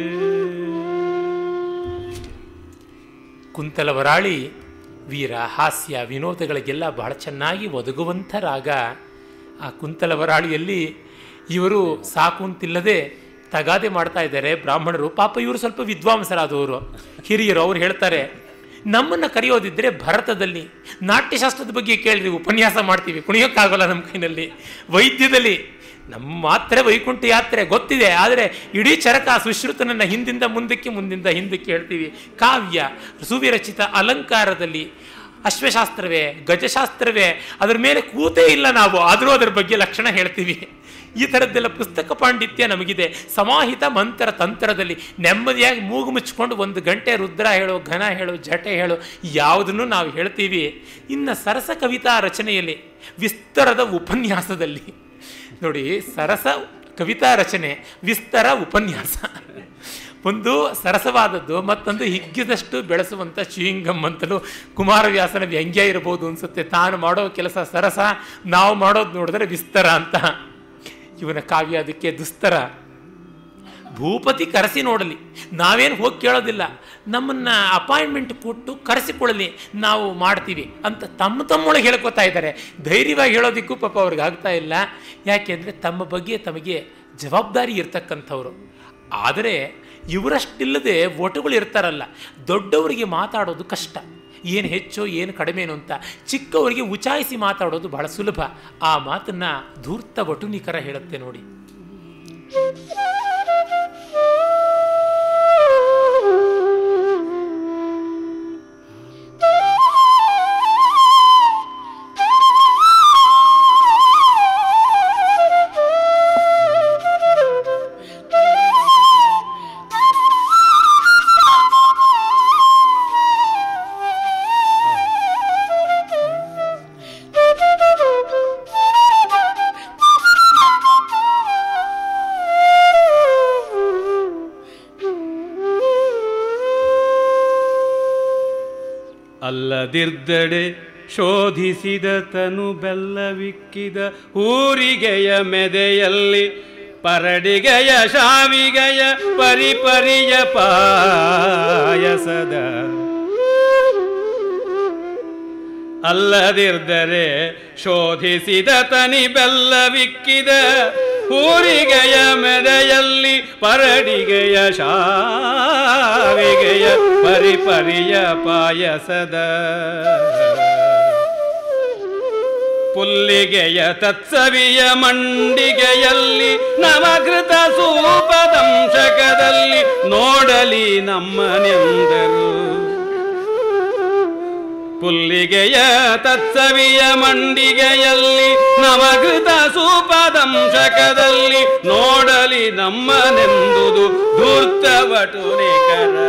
ಕುಂತಲವರಾಳಿ ವೀರ ಹಾಸ್ಯ ವಿನೋದಗಳಿಗೆಲ್ಲ ಬಹಳ ಚೆನ್ನಾಗಿ ಒದಗುವಂಥ ರಾಗ ಆ ಕುಂತಲವರಾಳಿಯಲ್ಲಿ ಇವರು ಸಾಕು ಅಂತಿಲ್ಲದೆ ತಗಾದೆ ಮಾಡ್ತಾ ಇದ್ದಾರೆ ಬ್ರಾಹ್ಮಣರು ಪಾಪ ಇವರು ಸ್ವಲ್ಪ ವಿದ್ವಾಂಸರಾದವರು ಹಿರಿಯರು ಅವ್ರು ಹೇಳ್ತಾರೆ ನಮ್ಮನ್ನು ಕರೆಯೋದಿದ್ದರೆ ಭರತದಲ್ಲಿ ನಾಟ್ಯಶಾಸ್ತ್ರದ ಬಗ್ಗೆ ಕೇಳಿದ್ರಿ ಉಪನ್ಯಾಸ ಮಾಡ್ತೀವಿ ಕುಣಿಯೋಕ್ಕಾಗಲ್ಲ ನಮ್ಮ ಕೈನಲ್ಲಿ ವೈದ್ಯದಲ್ಲಿ ನಮ್ಮ ಮಾತ್ರ ವೈಕುಂಠ ಯಾತ್ರೆ ಗೊತ್ತಿದೆ ಆದರೆ ಇಡೀ ಚರಕ ಸುಶ್ರುತನನ್ನು ಹಿಂದಿಂದ ಮುಂದಕ್ಕೆ ಮುಂದಿಂದ ಹಿಂದಕ್ಕೆ ಹೇಳ್ತೀವಿ ಕಾವ್ಯ ಸುವಿರಚಿತ ಅಲಂಕಾರದಲ್ಲಿ ಅಶ್ವಶಾಸ್ತ್ರವೇ ಗಜಶಾಸ್ತ್ರವೇ ಅದರ ಮೇಲೆ ಕೂತೇ ಇಲ್ಲ ನಾವು ಆದರೂ ಅದರ ಬಗ್ಗೆ ಲಕ್ಷಣ ಹೇಳ್ತೀವಿ ಈ ಥರದ್ದೆಲ್ಲ ಪುಸ್ತಕ ಪಾಂಡಿತ್ಯ ನಮಗಿದೆ ಸಮಾಹಿತ ಮಂತ್ರ ತಂತ್ರದಲ್ಲಿ ನೆಮ್ಮದಿಯಾಗಿ ಮೂಗು ಮುಚ್ಕೊಂಡು ಒಂದು ಗಂಟೆ ರುದ್ರ ಹೇಳೋ ಘನ ಹೇಳೋ ಜಟೆ ಹೇಳೋ ಯಾವುದನ್ನು ನಾವು ಹೇಳ್ತೀವಿ ಇನ್ನು ಸರಸ ಕವಿತಾ ರಚನೆಯಲ್ಲಿ ವಿಸ್ತರದ ಉಪನ್ಯಾಸದಲ್ಲಿ ನೋಡಿ ಸರಸ ಕವಿತಾ ರಚನೆ ವಿಸ್ತರ ಉಪನ್ಯಾಸ ಒಂದು ಸರಸವಾದದ್ದು ಮತ್ತೊಂದು ಹಿಗ್ಗಿದಷ್ಟು ಬೆಳೆಸುವಂಥ ಚ್ಯೂಯಿಂಗಮ್ ಅಂತಲೂ ಕುಮಾರವ್ಯಾಸನ ವ್ಯಂಗ್ಯ ಇರಬಹುದು ಅನ್ಸುತ್ತೆ ತಾನು ಮಾಡೋ ಕೆಲಸ ಸರಸ ನಾವು ಮಾಡೋದು ನೋಡಿದ್ರೆ ವಿಸ್ತರ ಅಂತ ಇವನ ಕಾವ್ಯ ಅದಕ್ಕೆ ದುಸ್ತರ ಭೂಪತಿ ಕರೆಸಿ ನೋಡಲಿ ನಾವೇನು ಹೋಗಿ ಕೇಳೋದಿಲ್ಲ ನಮ್ಮನ್ನು ಅಪಾಯಿಂಟ್ಮೆಂಟ್ ಕೊಟ್ಟು ಕರೆಸಿಕೊಳ್ಳಲಿ ನಾವು ಮಾಡ್ತೀವಿ ಅಂತ ತಮ್ಮ ತಮ್ಮೊಳಗೆ ಹೇಳ್ಕೊತಾ ಇದ್ದಾರೆ ಧೈರ್ಯವಾಗಿ ಹೇಳೋದಕ್ಕೂ ಪಾಪ ಅವ್ರಿಗೆ ಆಗ್ತಾ ಇಲ್ಲ ಯಾಕೆಂದರೆ ತಮ್ಮ ಬಗ್ಗೆ ತಮಗೆ ಜವಾಬ್ದಾರಿ ಇರ್ತಕ್ಕಂಥವ್ರು ಆದರೆ ಇವರಷ್ಟಿಲ್ಲದೆ ಒಟುಗಳು ಇರ್ತಾರಲ್ಲ ದೊಡ್ಡವರಿಗೆ ಮಾತಾಡೋದು ಕಷ್ಟ ಏನು ಹೆಚ್ಚು ಏನು ಕಡಿಮೆನು ಅಂತ ಚಿಕ್ಕವರಿಗೆ ಉಚಾಯಿಸಿ ಮಾತಾಡೋದು ಬಹಳ ಸುಲಭ ಆ ಮಾತನ್ನು ಧೂರ್ತ ವಟುನಿಕರ ಹೇಳುತ್ತೆ ನೋಡಿ ಅಲ್ಲದಿರ್ದಡೆ ಶೋಧಿಸಿದ ತನು ಬೆಲ್ಲವಿಕ್ಕಿದ ಊರಿಗೆಯ ಮೆದೆಯಲ್ಲಿ ಪರಡಿಗೆಯ ಶಾವಿಗೆಯ ಪರಿಪರಿಯ ಪಾಯಸದ ಅಲ್ಲದಿರ್ದರೆ ಶೋಧಿಸಿದ ತನಿ ಬೆಲ್ಲವಿಕ್ಕಿದ ಊರಿಗೆಯ ಮೆದೆಯಲ್ಲಿ ಪರಡಿಗೆಯ ಶಾವಿಗೆಯ ಪರಿಪರಿಯ ಪಾಯಸದ ಪುಲ್ಲಿಗೆಯ ತತ್ಸವಿಯ ಮಂಡಿಗೆಯಲ್ಲಿ ನವಕೃತ ಸೂಪದಂಶಕದಲ್ಲಿ ನೋಡಲಿ ನಮ್ಮನೆಂದರು ಪುಲ್ಲಿಗೆಯ ತತ್ಸವಿಯ ಮಂಡಿಗೆಯಲ್ಲಿ ನವಗೃತ ಸೂಪದಂಶಕದಲ್ಲಿ ನೋಡಲಿ ನಮ್ಮನೆಂದುದು ಧೂರ್ತವಟುನಿಕರ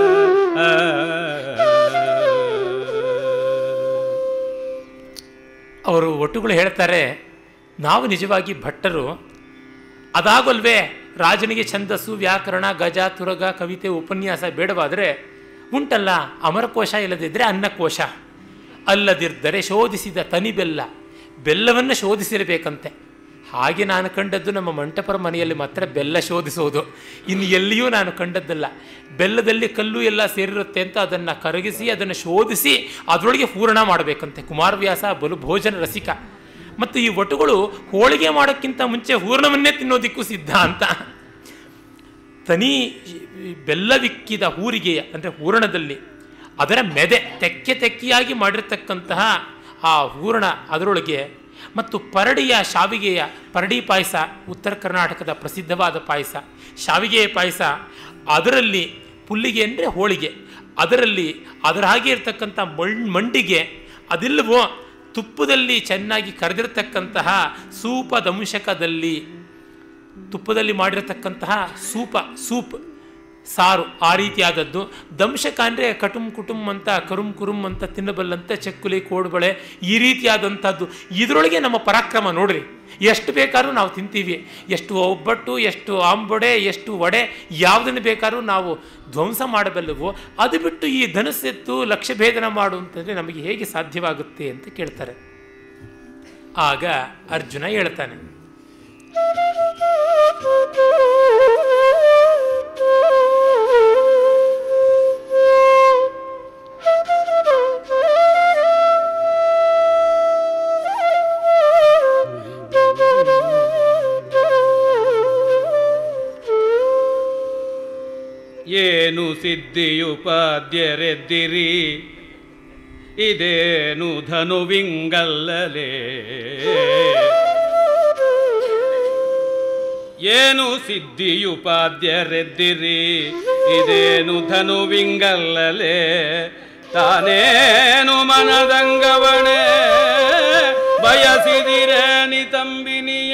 ಅವರು ಒಟ್ಟುಗಳು ಹೇಳ್ತಾರೆ ನಾವು ನಿಜವಾಗಿ ಭಟ್ಟರು ಅದಾಗಲ್ವೇ ರಾಜನಿಗೆ ಛಂದಸ್ಸು ವ್ಯಾಕರಣ ಗಜ ತುರಗ ಕವಿತೆ ಉಪನ್ಯಾಸ ಬೇಡವಾದರೆ ಉಂಟಲ್ಲ ಅಮರಕೋಶ ಇಲ್ಲದಿದ್ದರೆ ಅನ್ನಕೋಶ ಅಲ್ಲದಿದ್ದರೆ ಶೋಧಿಸಿದ ತನಿ ಬೆಲ್ಲ ಬೆಲ್ಲವನ್ನು ಶೋಧಿಸಿರಬೇಕಂತೆ ಹಾಗೆ ನಾನು ಕಂಡದ್ದು ನಮ್ಮ ಮಂಟಪರ ಮನೆಯಲ್ಲಿ ಮಾತ್ರ ಬೆಲ್ಲ ಶೋಧಿಸೋದು ಇನ್ನು ಎಲ್ಲಿಯೂ ನಾನು ಕಂಡದ್ದಲ್ಲ ಬೆಲ್ಲದಲ್ಲಿ ಕಲ್ಲು ಎಲ್ಲ ಸೇರಿರುತ್ತೆ ಅಂತ ಅದನ್ನು ಕರಗಿಸಿ ಅದನ್ನು ಶೋಧಿಸಿ ಅದರೊಳಗೆ ಪೂರ್ಣ ಮಾಡಬೇಕಂತೆ ಕುಮಾರವ್ಯಾಸ ಬಲು ಭೋಜನ ರಸಿಕ ಮತ್ತು ಈ ಒಟುಗಳು ಹೋಳಿಗೆ ಮಾಡೋಕ್ಕಿಂತ ಮುಂಚೆ ಹೂರ್ಣವನ್ನೇ ತಿನ್ನೋದಿಕ್ಕೂ ಸಿದ್ಧ ಅಂತ ತನಿ ಬೆಲ್ಲವಿಕ್ಕಿದ ಹೂರಿಗೆಯ ಅಂದರೆ ಹೂರಣದಲ್ಲಿ ಅದರ ಮೆದೆ ತೆಕ್ಕೆ ತೆಕ್ಕೆಯಾಗಿ ಮಾಡಿರ್ತಕ್ಕಂತಹ ಆ ಹೂರಣ ಅದರೊಳಗೆ ಮತ್ತು ಪರಡಿಯ ಶಾವಿಗೆಯ ಪರಡಿ ಪಾಯಸ ಉತ್ತರ ಕರ್ನಾಟಕದ ಪ್ರಸಿದ್ಧವಾದ ಪಾಯಸ ಶಾವಿಗೆಯ ಪಾಯಸ ಅದರಲ್ಲಿ ಪುಲ್ಲಿಗೆ ಅಂದರೆ ಹೋಳಿಗೆ ಅದರಲ್ಲಿ ಅದರ ಹಾಗೆ ಇರತಕ್ಕಂಥ ಮಣ್ ಮಂಡಿಗೆ ಅದೆಲ್ಲವೋ ತುಪ್ಪದಲ್ಲಿ ಚೆನ್ನಾಗಿ ಕರೆದಿರ್ತಕ್ಕಂತಹ ಸೂಪದಂಶಕದಲ್ಲಿ ತುಪ್ಪದಲ್ಲಿ ಮಾಡಿರತಕ್ಕಂತಹ ಸೂಪ ಸೂಪ್ ಸಾರು ಆ ರೀತಿಯಾದದ್ದು ದಂಶಕ ಅಂದರೆ ಕಟುಂ ಕುಟುಂ ಅಂತ ಕರುಂ ಕುರುಂ ಅಂತ ತಿನ್ನಬಲ್ಲಂತೆ ಚಕ್ಕುಲಿ ಕೋಡುಬಳೆ ಈ ರೀತಿಯಾದಂಥದ್ದು ಇದರೊಳಗೆ ನಮ್ಮ ಪರಾಕ್ರಮ ನೋಡ್ರಿ ಎಷ್ಟು ಬೇಕಾದ್ರೂ ನಾವು ತಿಂತೀವಿ ಎಷ್ಟು ಒಬ್ಬಟ್ಟು ಎಷ್ಟು ಆಂಬೊಡೆ ಎಷ್ಟು ವಡೆ ಯಾವುದನ್ನು ಬೇಕಾದ್ರೂ ನಾವು ಧ್ವಂಸ ಮಾಡಬಲ್ಲವು ಅದು ಬಿಟ್ಟು ಈ ಧನಸ್ಸೆತ್ತು ಲಕ್ಷ್ಯ ಭೇದನ ಮಾಡು ಅಂತಂದರೆ ನಮಗೆ ಹೇಗೆ ಸಾಧ್ಯವಾಗುತ್ತೆ ಅಂತ ಕೇಳ್ತಾರೆ ಆಗ ಅರ್ಜುನ ಹೇಳ್ತಾನೆ ಏನು ಸಿದ್ಧಿಯುಪಾದ್ಯರೆದ್ದಿರಿ ಇದೇನು ಧನುವಿಂಗಲ್ಲಲೇ ಏನು ಸಿದ್ಧಿಯುಪಾದ್ಯರೆದ್ದಿರಿ ಇದೇನು ಧನುವಿಂಗಲ್ಲಲೇ ತಾನೇನು ಮನದಂಗವಣೆ ಬಯಸಿದಿರೆ ನಿತಂಬಿನಿಯ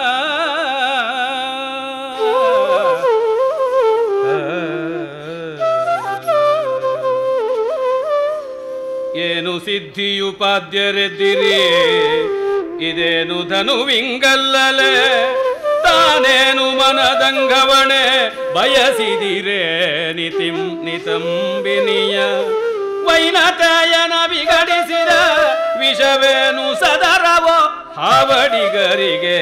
ಏನು ಸಿದ್ಧಿಯುಪಾದ್ಯರೆದ್ದಿರಿ ಇದೇನು ಧನುವಿಂಗಲ್ಲಲೆ ತಾನೇನು ಮನದಂಗವಣೆ ಬಯಸಿದಿರೆ ನಿತಿಂ ನಿತಂಬಿನಿಯ ವೈನತೆಯನ ವಿಗಡಿಸಿದ ವಿಷವೇನು ಸದರವೋ ಹಾವಡಿಗರಿಗೆ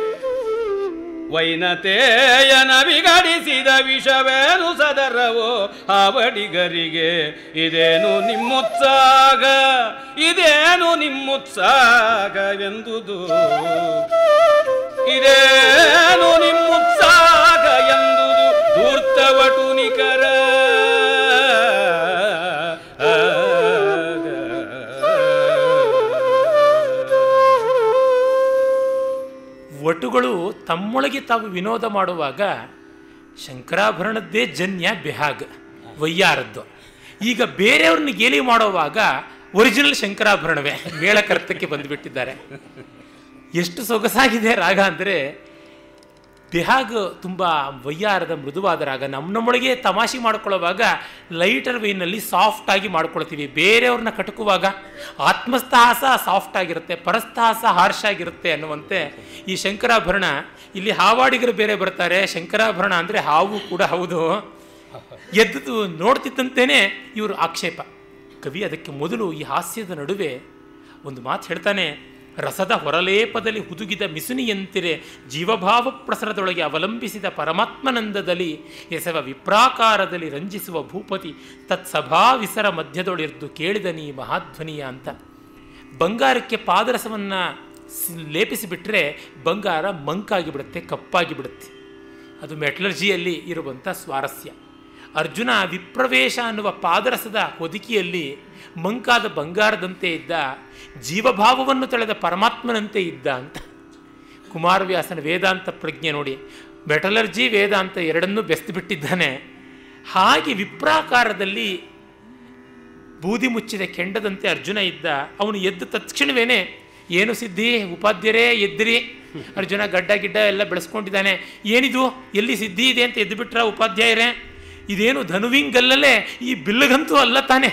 ವೈನತೆಯನ ವಿಗಡಿಸಿದ ವಿಷವೇನು ಸದರವೋ ಹಾವಡಿಗರಿಗೆ ಇದೇನು ನಿಮ್ಮುತ್ಸಾಗ ಇದೇನು ನಿಮ್ಮುತ್ಸಾಗವೆಂದುದು ಇದೇನು ನಿಮ್ಮುತ್ಸಾಗ ಎಂದುದು ಧೂರ್ತವಟು ನಿಕರ ಒಟುಗಳು ತಮ್ಮೊಳಗೆ ತಾವು ವಿನೋದ ಮಾಡುವಾಗ ಶಂಕರಾಭರಣದ್ದೇ ಜನ್ಯ ಬೆಹಾಗ್ ವಯ್ಯಾರದ್ದು ಈಗ ಬೇರೆಯವ್ರನ್ನ ಗೇಲಿ ಮಾಡುವಾಗ ಒರಿಜಿನಲ್ ಶಂಕರಾಭರಣವೇ ಮೇಳಕರ್ತಕ್ಕೆ ಬಂದುಬಿಟ್ಟಿದ್ದಾರೆ ಎಷ್ಟು ಸೊಗಸಾಗಿದೆ ರಾಗ ಅಂದರೆ ಬೆಹಾಗ್ ತುಂಬ ವಯ್ಯಾರದ ಮೃದುವಾದ ರಾಗ ನಮ್ಮ ನಮ್ಮೊಳಗೆ ತಮಾಷೆ ಮಾಡ್ಕೊಳ್ಳೋವಾಗ ಲೈಟರ್ ವೈನಲ್ಲಿ ಸಾಫ್ಟ್ ಆಗಿ ಮಾಡ್ಕೊಳ್ತೀವಿ ಬೇರೆಯವ್ರನ್ನ ಕಟಕುವಾಗ ಆತ್ಮಸ್ಥಾಸ ಸಾಫ್ಟ್ ಆಗಿರುತ್ತೆ ಪರಸ್ಥಾಸ ಹಾರ್ಷ್ ಆಗಿರುತ್ತೆ ಅನ್ನುವಂತೆ ಈ ಶಂಕರಾಭರಣ ಇಲ್ಲಿ ಹಾವಾಡಿಗರು ಬೇರೆ ಬರ್ತಾರೆ ಶಂಕರಾಭರಣ ಅಂದರೆ ಹಾವು ಕೂಡ ಹೌದು ಎದ್ದು ನೋಡ್ತಿದ್ದಂತೆಯೇ ಇವರು ಆಕ್ಷೇಪ ಕವಿ ಅದಕ್ಕೆ ಮೊದಲು ಈ ಹಾಸ್ಯದ ನಡುವೆ ಒಂದು ಮಾತು ಹೇಳ್ತಾನೆ ರಸದ ಹೊರಲೇಪದಲ್ಲಿ ಹುದುಗಿದ ಮಿಸುನಿಯಂತಿರೆ ಜೀವಭಾವ ಪ್ರಸರದೊಳಗೆ ಅವಲಂಬಿಸಿದ ಪರಮಾತ್ಮನಂದದಲ್ಲಿ ಎಸವ ವಿಪ್ರಾಕಾರದಲ್ಲಿ ರಂಜಿಸುವ ಭೂಪತಿ ತತ್ಸಭಾ ವಿಸರ ಮಧ್ಯದೊಳಿರ್ದು ಕೇಳಿದ ನೀ ಮಹಾಧ್ವನಿಯ ಅಂತ ಬಂಗಾರಕ್ಕೆ ಪಾದರಸವನ್ನು ಲೇಪಿಸಿಬಿಟ್ರೆ ಬಂಗಾರ ಮಂಕಾಗಿ ಬಿಡುತ್ತೆ ಕಪ್ಪಾಗಿ ಬಿಡುತ್ತೆ ಅದು ಮೆಟಲರ್ಜಿಯಲ್ಲಿ ಇರುವಂಥ ಸ್ವಾರಸ್ಯ ಅರ್ಜುನ ವಿಪ್ರವೇಶ ಅನ್ನುವ ಪಾದರಸದ ಹೊದಿಕೆಯಲ್ಲಿ ಮಂಕಾದ ಬಂಗಾರದಂತೆ ಇದ್ದ ಜೀವಭಾವವನ್ನು ತಳೆದ ಪರಮಾತ್ಮನಂತೆ ಇದ್ದ ಅಂತ ಕುಮಾರವ್ಯಾಸನ ವೇದಾಂತ ಪ್ರಜ್ಞೆ ನೋಡಿ ಮೆಟಲರ್ಜಿ ವೇದಾಂತ ಎರಡನ್ನೂ ಬೆಸ್ತು ಬಿಟ್ಟಿದ್ದಾನೆ ಹಾಗೆ ವಿಪ್ರಾಕಾರದಲ್ಲಿ ಬೂದಿ ಮುಚ್ಚಿದ ಕೆಂಡದಂತೆ ಅರ್ಜುನ ಇದ್ದ ಅವನು ಎದ್ದ ತಕ್ಷಣವೇನೆ ಏನು ಸಿದ್ಧಿ ಉಪಾಧ್ಯರೇ ಎದ್ದಿರಿ ಅರ್ಜುನ ಗಡ್ಡ ಗಿಡ್ಡ ಎಲ್ಲ ಬೆಳೆಸ್ಕೊಂಡಿದ್ದಾನೆ ಏನಿದು ಎಲ್ಲಿ ಸಿದ್ಧಿ ಇದೆ ಅಂತ ಎದ್ದು ಬಿಟ್ರ ಉಪಾಧ್ಯಾಯರೇ ಇದೇನು ಧನುವಿಂಗಲ್ಲೇ ಈ ಬಿಲ್ಲಗಂತೂ ಅಲ್ಲ ತಾನೆ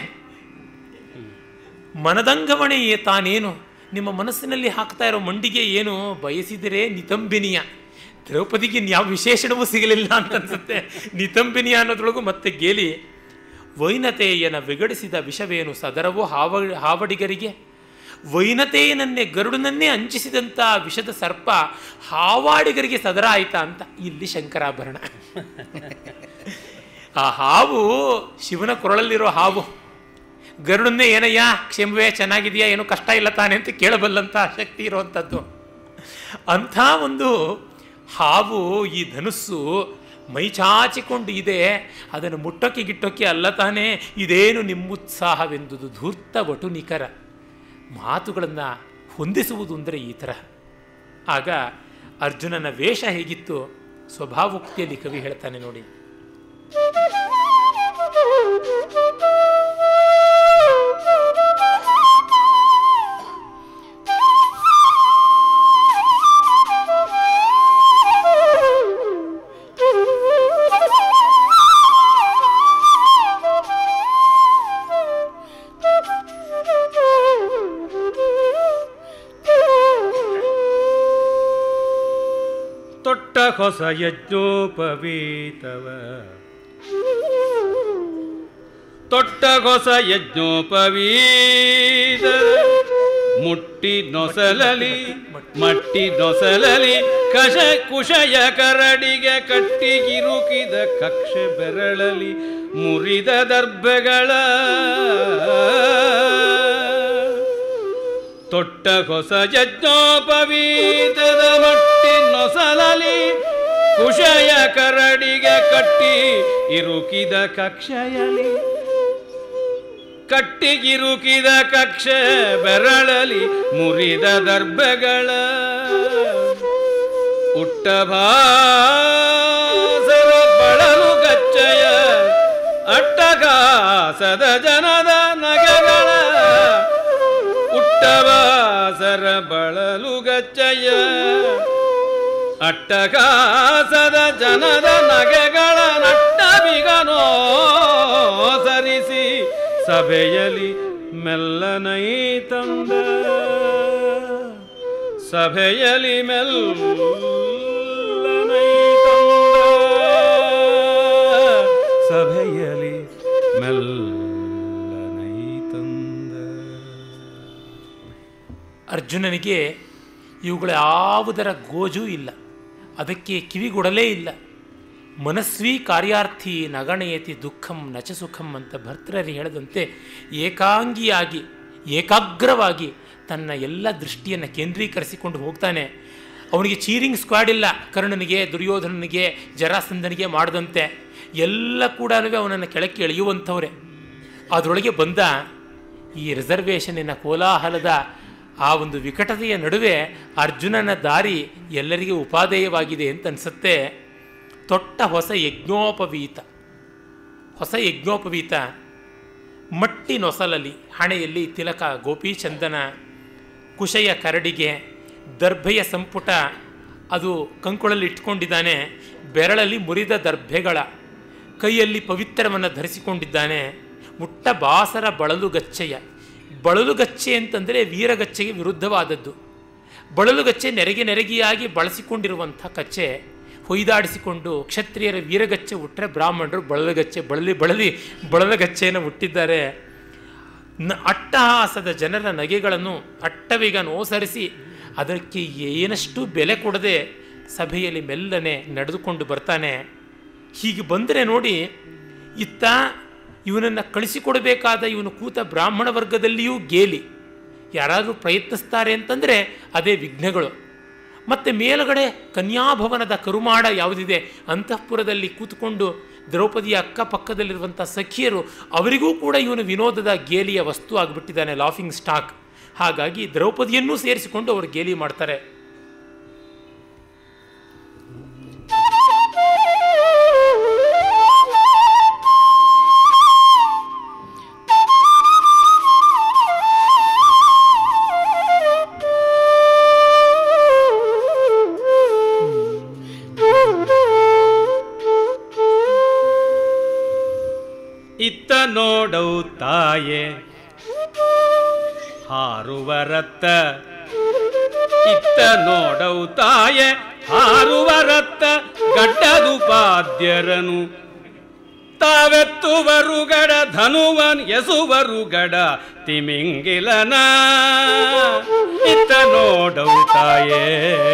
ಮನದಂಗಮಣೆ ತಾನೇನು ನಿಮ್ಮ ಮನಸ್ಸಿನಲ್ಲಿ ಹಾಕ್ತಾ ಇರೋ ಮಂಡಿಗೆ ಏನು ಬಯಸಿದರೆ ನಿತಂಬಿನಿಯ ದ್ರೌಪದಿಗೆ ಯಾವ ವಿಶೇಷಣವೂ ಸಿಗಲಿಲ್ಲ ಅಂತ ಅನ್ಸುತ್ತೆ ನಿತಂಬಿನಿಯ ಅನ್ನೋದ್ರೊಳಗೂ ಮತ್ತೆ ಗೇಲಿ ವೈನತೆಯನ ವಿಗಡಿಸಿದ ವಿಷವೇನು ಸದರವೋ ಹಾವ ಹಾವಡಿಗರಿಗೆ ವೈನತೆಯನನ್ನೇ ಗರುಡನನ್ನೇ ಅಂಚಿಸಿದಂಥ ವಿಷದ ಸರ್ಪ ಹಾವಾಡಿಗರಿಗೆ ಸದರ ಆಯ್ತಾ ಅಂತ ಇಲ್ಲಿ ಶಂಕರಾಭರಣ ಆ ಹಾವು ಶಿವನ ಕೊರಳಲ್ಲಿರೋ ಹಾವು ಗರುಡನ್ನೇ ಏನಯ್ಯ ಕ್ಷೇಮವೇ ಚೆನ್ನಾಗಿದೆಯಾ ಏನೂ ಕಷ್ಟ ಇಲ್ಲ ತಾನೆ ಅಂತ ಕೇಳಬಲ್ಲಂಥ ಶಕ್ತಿ ಇರುವಂಥದ್ದು ಅಂಥ ಒಂದು ಹಾವು ಈ ಧನುಸ್ಸು ಮೈ ಚಾಚಿಕೊಂಡು ಇದೆ ಅದನ್ನು ಮುಟ್ಟೋಕೆ ಗಿಟ್ಟೋಕೆ ಅಲ್ಲ ತಾನೇ ಇದೇನು ನಿಮ್ಮುತ್ಸಾಹವೆಂದುದು ಧೂರ್ತ ವಟು ನಿಖರ ಮಾತುಗಳನ್ನು ಹೊಂದಿಸುವುದು ಅಂದರೆ ಈ ಥರ ಆಗ ಅರ್ಜುನನ ವೇಷ ಹೇಗಿತ್ತು ಸ್ವಭಾವೋಕ್ತಿಯಲ್ಲಿ ಕವಿ ಹೇಳ್ತಾನೆ ನೋಡಿ ತೊಟ್ಟ ಹೊಸ ಯಜ್ಞೋಪವೀತವ ತೊಟ್ಟ ಹೊಸ ಯಜ್ಞೋಪವೀತ ಮುಟ್ಟಿ ನೊಸಲಲಿ ಮಟ್ಟಿ ನೊಸಲಲಿ ಕಷ ಕುಶಯ ಕರಡಿಗೆ ಕಟ್ಟಿಗಿರುಕಿದ ಕಕ್ಷೆ ಬೆರಳಲಿ ಮುರಿದ ದರ್ಭಗಳ ತೊಟ್ಟ ಹೊಸ ಯಜ್ಞೋಪವೀತದ ಮಟ್ಟಿ ನೊಸಲಲಿ ಕುಶಯ ಕರಡಿಗೆ ಕಟ್ಟಿ ಇರುಕಿದ ಕಕ್ಷೆಯಲಿ ಕಟ್ಟಿಗಿರುಕಿದ ಕಕ್ಷೆ ಬೆರಳಲಿ ಮುರಿದ ದರ್ಭಗಳ ಉಟ್ಟಭಾಸರ ಬಳಲು ಗಚ್ಚಯ ಅಟ್ಟಗಾಸದ ಜನದ ನಗೆಗಳ ಉಟ್ಟವಾಸರ ಬಳಲು ಗಚ್ಚಯ್ಯ ಅಟ್ಟಗಾಸದ ಜನದ ನಗೆಗಳ ನಟ್ಟಬಿಗನೋ ಸರಿಸಿ ಸಭೆಯಲಿ ಮೆಲ್ಲನೈ ತಂದ ಸಭೆಯಲಿ ಮೆಲ್ಲನೈ ತಂದ ಸಭೆಯಲಿ ಮೆಲ್ಲನೈ ತಂದ ಅರ್ಜುನನಿಗೆ ಇವುಗಳ ಯಾವುದರ ಗೋಜೂ ಇಲ್ಲ ಅದಕ್ಕೆ ಕಿವಿಗೊಡಲೇ ಇಲ್ಲ ಮನಸ್ವಿ ಕಾರ್ಯಾರ್ಥಿ ನಗಣಯತಿ ದುಃಖಂ ನಚ ಸುಖಂ ಅಂತ ಭರ್ತೃರಿ ಹೇಳದಂತೆ ಏಕಾಂಗಿಯಾಗಿ ಏಕಾಗ್ರವಾಗಿ ತನ್ನ ಎಲ್ಲ ದೃಷ್ಟಿಯನ್ನು ಕೇಂದ್ರೀಕರಿಸಿಕೊಂಡು ಹೋಗ್ತಾನೆ ಅವನಿಗೆ ಚೀರಿಂಗ್ ಸ್ಕ್ವಾಡ್ ಇಲ್ಲ ಕರ್ಣನಿಗೆ ದುರ್ಯೋಧನನಿಗೆ ಜರಾಸಂಧನಿಗೆ ಮಾಡದಂತೆ ಎಲ್ಲ ಕೂಡ ಅವನನ್ನು ಕೆಳಕ್ಕೆ ಎಳೆಯುವಂಥವ್ರೆ ಅದರೊಳಗೆ ಬಂದ ಈ ರಿಸರ್ವೇಷನ್ನಿನ ಕೋಲಾಹಲದ ಆ ಒಂದು ವಿಕಟತೆಯ ನಡುವೆ ಅರ್ಜುನನ ದಾರಿ ಎಲ್ಲರಿಗೂ ಉಪಾದೇಯವಾಗಿದೆ ಅಂತ ಅನಿಸುತ್ತೆ ತೊಟ್ಟ ಹೊಸ ಯಜ್ಞೋಪವೀತ ಹೊಸ ಯಜ್ಞೋಪವೀತ ಮಟ್ಟಿ ನೊಸಲಲ್ಲಿ ಹಣೆಯಲ್ಲಿ ತಿಲಕ ಗೋಪೀಚಂದನ ಕುಶಯ ಕರಡಿಗೆ ದರ್ಭೆಯ ಸಂಪುಟ ಅದು ಕಂಕುಳಲ್ಲಿ ಇಟ್ಕೊಂಡಿದ್ದಾನೆ ಬೆರಳಲ್ಲಿ ಮುರಿದ ದರ್ಭೆಗಳ ಕೈಯಲ್ಲಿ ಪವಿತ್ರವನ್ನು ಧರಿಸಿಕೊಂಡಿದ್ದಾನೆ ಮುಟ್ಟ ಬಾಸರ ಬಳಲುಗಚ್ಚೆಯ ಬಳಲುಗಚ್ಚೆ ಅಂತಂದರೆ ವೀರಗಚ್ಚೆಗೆ ವಿರುದ್ಧವಾದದ್ದು ಬಳಲುಗಚ್ಚೆ ನೆರೆಗೆ ನೆರೆಗೆಯಾಗಿ ಬಳಸಿಕೊಂಡಿರುವಂಥ ಕಚ್ಚೆ ಹೊಯ್ದಾಡಿಸಿಕೊಂಡು ಕ್ಷತ್ರಿಯರ ವೀರಗಚ್ಚೆ ಉಟ್ಟರೆ ಬ್ರಾಹ್ಮಣರು ಬಳಲುಗಚ್ಚೆ ಬಳಲಿ ಬಳಲಿ ಬಳಲಗಚ್ಚೆಯನ್ನು ಹುಟ್ಟಿದ್ದಾರೆ ನ ಅಟ್ಟಹಾಸದ ಜನರ ನಗೆಗಳನ್ನು ಅಟ್ಟವಿಗ ನೋಸರಿಸಿ ಅದಕ್ಕೆ ಏನಷ್ಟು ಬೆಲೆ ಕೊಡದೆ ಸಭೆಯಲ್ಲಿ ಮೆಲ್ಲನೆ ನಡೆದುಕೊಂಡು ಬರ್ತಾನೆ ಹೀಗೆ ಬಂದರೆ ನೋಡಿ ಇತ್ತ ಇವನನ್ನು ಕಳಿಸಿಕೊಡಬೇಕಾದ ಇವನು ಕೂತ ಬ್ರಾಹ್ಮಣ ವರ್ಗದಲ್ಲಿಯೂ ಗೇಲಿ ಯಾರಾದರೂ ಪ್ರಯತ್ನಿಸ್ತಾರೆ ಅಂತಂದರೆ ಅದೇ ವಿಘ್ನಗಳು ಮತ್ತು ಮೇಲುಗಡೆ ಕನ್ಯಾಭವನದ ಕರುಮಾಡ ಯಾವುದಿದೆ ಅಂತಃಪುರದಲ್ಲಿ ಕೂತ್ಕೊಂಡು ದ್ರೌಪದಿಯ ಅಕ್ಕಪಕ್ಕದಲ್ಲಿರುವಂಥ ಸಖಿಯರು ಅವರಿಗೂ ಕೂಡ ಇವನು ವಿನೋದದ ಗೇಲಿಯ ವಸ್ತು ಆಗಿಬಿಟ್ಟಿದ್ದಾನೆ ಲಾಫಿಂಗ್ ಸ್ಟಾಕ್ ಹಾಗಾಗಿ ದ್ರೌಪದಿಯನ್ನೂ ಸೇರಿಸಿಕೊಂಡು ಅವರು ಗೇಲಿ ಮಾಡ್ತಾರೆ ಇತ್ತ ನೋಡೌ ತಾಯೆ ಹಾರುವ ರತ್ತ ಇತ್ತ ನೋಡೌ ತಾಯೆ ಹಾರುವ ರತ್ತ ಗಡ್ಡದುಪಾದ್ಯರನು ತಾವೆತ್ತುವರುಗಡ ಧನುವನ್ ಎಸುವರುಗಡ ತಿಮಿಂಗಿಲನ ಇತ್ತ ನೋಡೌ ತಾಯೇ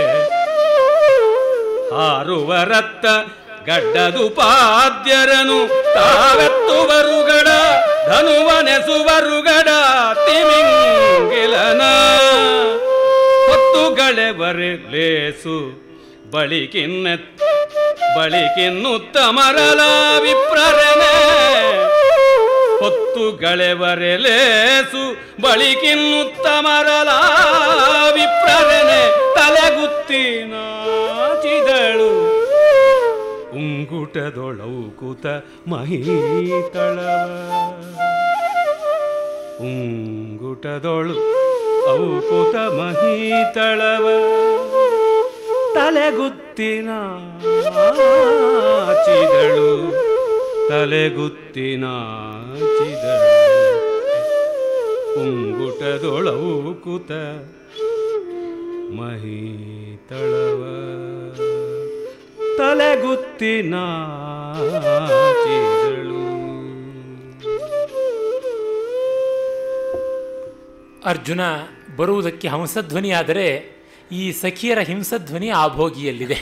ಹಾರುವ ರತ್ತ ಗಡ್ಡದುಪಾದ್ಯರನು ತಾವೆತ್ತುವರುಗಡ ಧನುವನೆಸುವರುಗಡ ತಿಮಿಂಗಿಲನ ಹೊತ್ತುಗಳೆವರೆ ಲೇಸು ಬಳಿಕಿನ್ನ ಬಳಿಕಿನ್ನುತ್ತ ಮರಲ ವಿಪ್ರರನೆ ಹೊತ್ತುಗಳೆವರೆ ಲೇಸು ಬಳಿಕಿನ್ನುತ್ತ ಮರಲ ವಿಪ್ರರನೆ ತಲೆಗುತ್ತಿ ನಾಚಿದಳು ಉಂಗುಟದೊಳೌಕುತ ಮಹೀತಳವ ಉಂಗುಟದೊಳು ಔಕುತ ಮಹೀತಳವ ತಲೆಗುತ್ತಿನ ಚಿದಳು ತಲೆಗುತ್ತಿನ ಚಿದಳು ಉಂಗುಟದೊಳೌಕುತ ಮಹೀತಳವ ತಲೆಗುತ್ತಿನ ಚಿದಳು ಅರ್ಜುನ ಬರುವುದಕ್ಕೆ ಹಂಸಧ್ವನಿಯಾದರೆ ಈ ಸಖಿಯರ ಹಿಂಸಧ್ವನಿ ಆ ಭೋಗಿಯಲ್ಲಿದೆ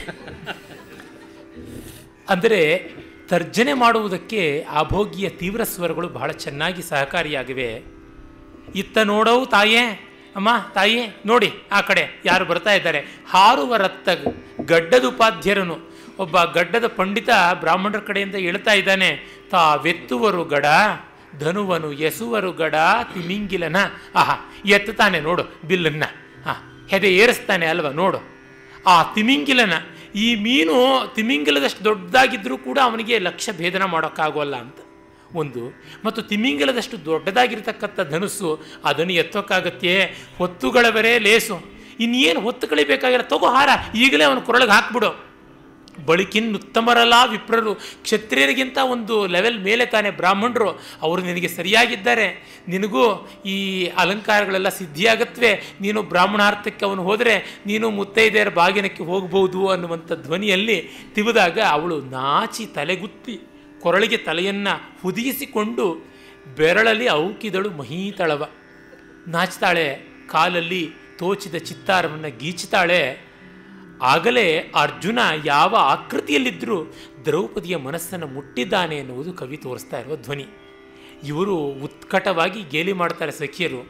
ಅಂದರೆ ತರ್ಜನೆ ಮಾಡುವುದಕ್ಕೆ ಆ ಭೋಗಿಯ ತೀವ್ರ ಸ್ವರಗಳು ಬಹಳ ಚೆನ್ನಾಗಿ ಸಹಕಾರಿಯಾಗಿವೆ ಇತ್ತ ನೋಡವು ತಾಯೇ ಅಮ್ಮ ತಾಯಿ ನೋಡಿ ಆ ಕಡೆ ಯಾರು ಬರ್ತಾ ಇದ್ದಾರೆ ಹಾರುವ ರತ್ತ ಗಡ್ಡದುಪಾಧ್ಯರನು ಒಬ್ಬ ಗಡ್ಡದ ಪಂಡಿತ ಬ್ರಾಹ್ಮಣರ ಕಡೆಯಿಂದ ಹೇಳ್ತಾ ಇದ್ದಾನೆ ತಾವೆತ್ತುವರು ಗಡ ಧನುವನು ಎಸುವರು ಗಡ ತಿಮಿಂಗಿಲನ ಆಹಾ ಎತ್ತುತ್ತಾನೆ ನೋಡು ಬಿಲ್ಲನ್ನ ಹಾ ಹೆದೆ ಏರಿಸ್ತಾನೆ ಅಲ್ವಾ ನೋಡು ಆ ತಿಮಿಂಗಿಲನ ಈ ಮೀನು ತಿಮಿಂಗಿಲದಷ್ಟು ದೊಡ್ಡದಾಗಿದ್ದರೂ ಕೂಡ ಅವನಿಗೆ ಲಕ್ಷ್ಯ ಭೇದನ ಮಾಡೋಕ್ಕಾಗೋಲ್ಲ ಅಂತ ಒಂದು ಮತ್ತು ತಿಮಿಂಗಿಲದಷ್ಟು ದೊಡ್ಡದಾಗಿರ್ತಕ್ಕಂಥ ಧನುಸ್ಸು ಅದನ್ನು ಎತ್ತೋಕ್ಕಾಗತ್ತೆ ಹೊತ್ತುಗಳವರೇ ಲೇಸು ಇನ್ನೇನು ಹೊತ್ತು ಕಳಿಬೇಕಾಗಿಲ್ಲ ತಗೋ ಹಾರ ಈಗಲೇ ಅವನ ಕೊರಳಿಗೆ ಹಾಕ್ಬಿಡು ಬಳಿಕಿನ್ ಉತ್ತಮರಲ್ಲ ವಿಪ್ರರು ಕ್ಷತ್ರಿಯರಿಗಿಂತ ಒಂದು ಲೆವೆಲ್ ಮೇಲೆ ತಾನೇ ಬ್ರಾಹ್ಮಣರು ಅವರು ನಿನಗೆ ಸರಿಯಾಗಿದ್ದಾರೆ ನಿನಗೂ ಈ ಅಲಂಕಾರಗಳೆಲ್ಲ ಸಿದ್ಧಿಯಾಗತ್ವೆ ನೀನು ಬ್ರಾಹ್ಮಣಾರ್ಥಕ್ಕೆ ಅವನು ಹೋದರೆ ನೀನು ಮುತ್ತೈದೆಯರ ಬಾಗಿನಕ್ಕೆ ಹೋಗ್ಬೋದು ಅನ್ನುವಂಥ ಧ್ವನಿಯಲ್ಲಿ ತಿವಿದಾಗ ಅವಳು ನಾಚಿ ತಲೆಗುತ್ತಿ ಕೊರಳಿಗೆ ತಲೆಯನ್ನು ಹುದಿಗಿಸಿಕೊಂಡು ಬೆರಳಲ್ಲಿ ಔಕಿದಳು ಮಹೀತಳವ ನಾಚ್ತಾಳೆ ಕಾಲಲ್ಲಿ ತೋಚಿದ ಚಿತ್ತಾರವನ್ನು ಗೀಚುತ್ತಾಳೆ ಆಗಲೇ ಅರ್ಜುನ ಯಾವ ಆಕೃತಿಯಲ್ಲಿದ್ದರೂ ದ್ರೌಪದಿಯ ಮನಸ್ಸನ್ನು ಮುಟ್ಟಿದ್ದಾನೆ ಎನ್ನುವುದು ಕವಿ ತೋರಿಸ್ತಾ ಇರುವ ಧ್ವನಿ ಇವರು ಉತ್ಕಟವಾಗಿ ಗೇಲಿ ಮಾಡ್ತಾರೆ ಸಖಿಯರು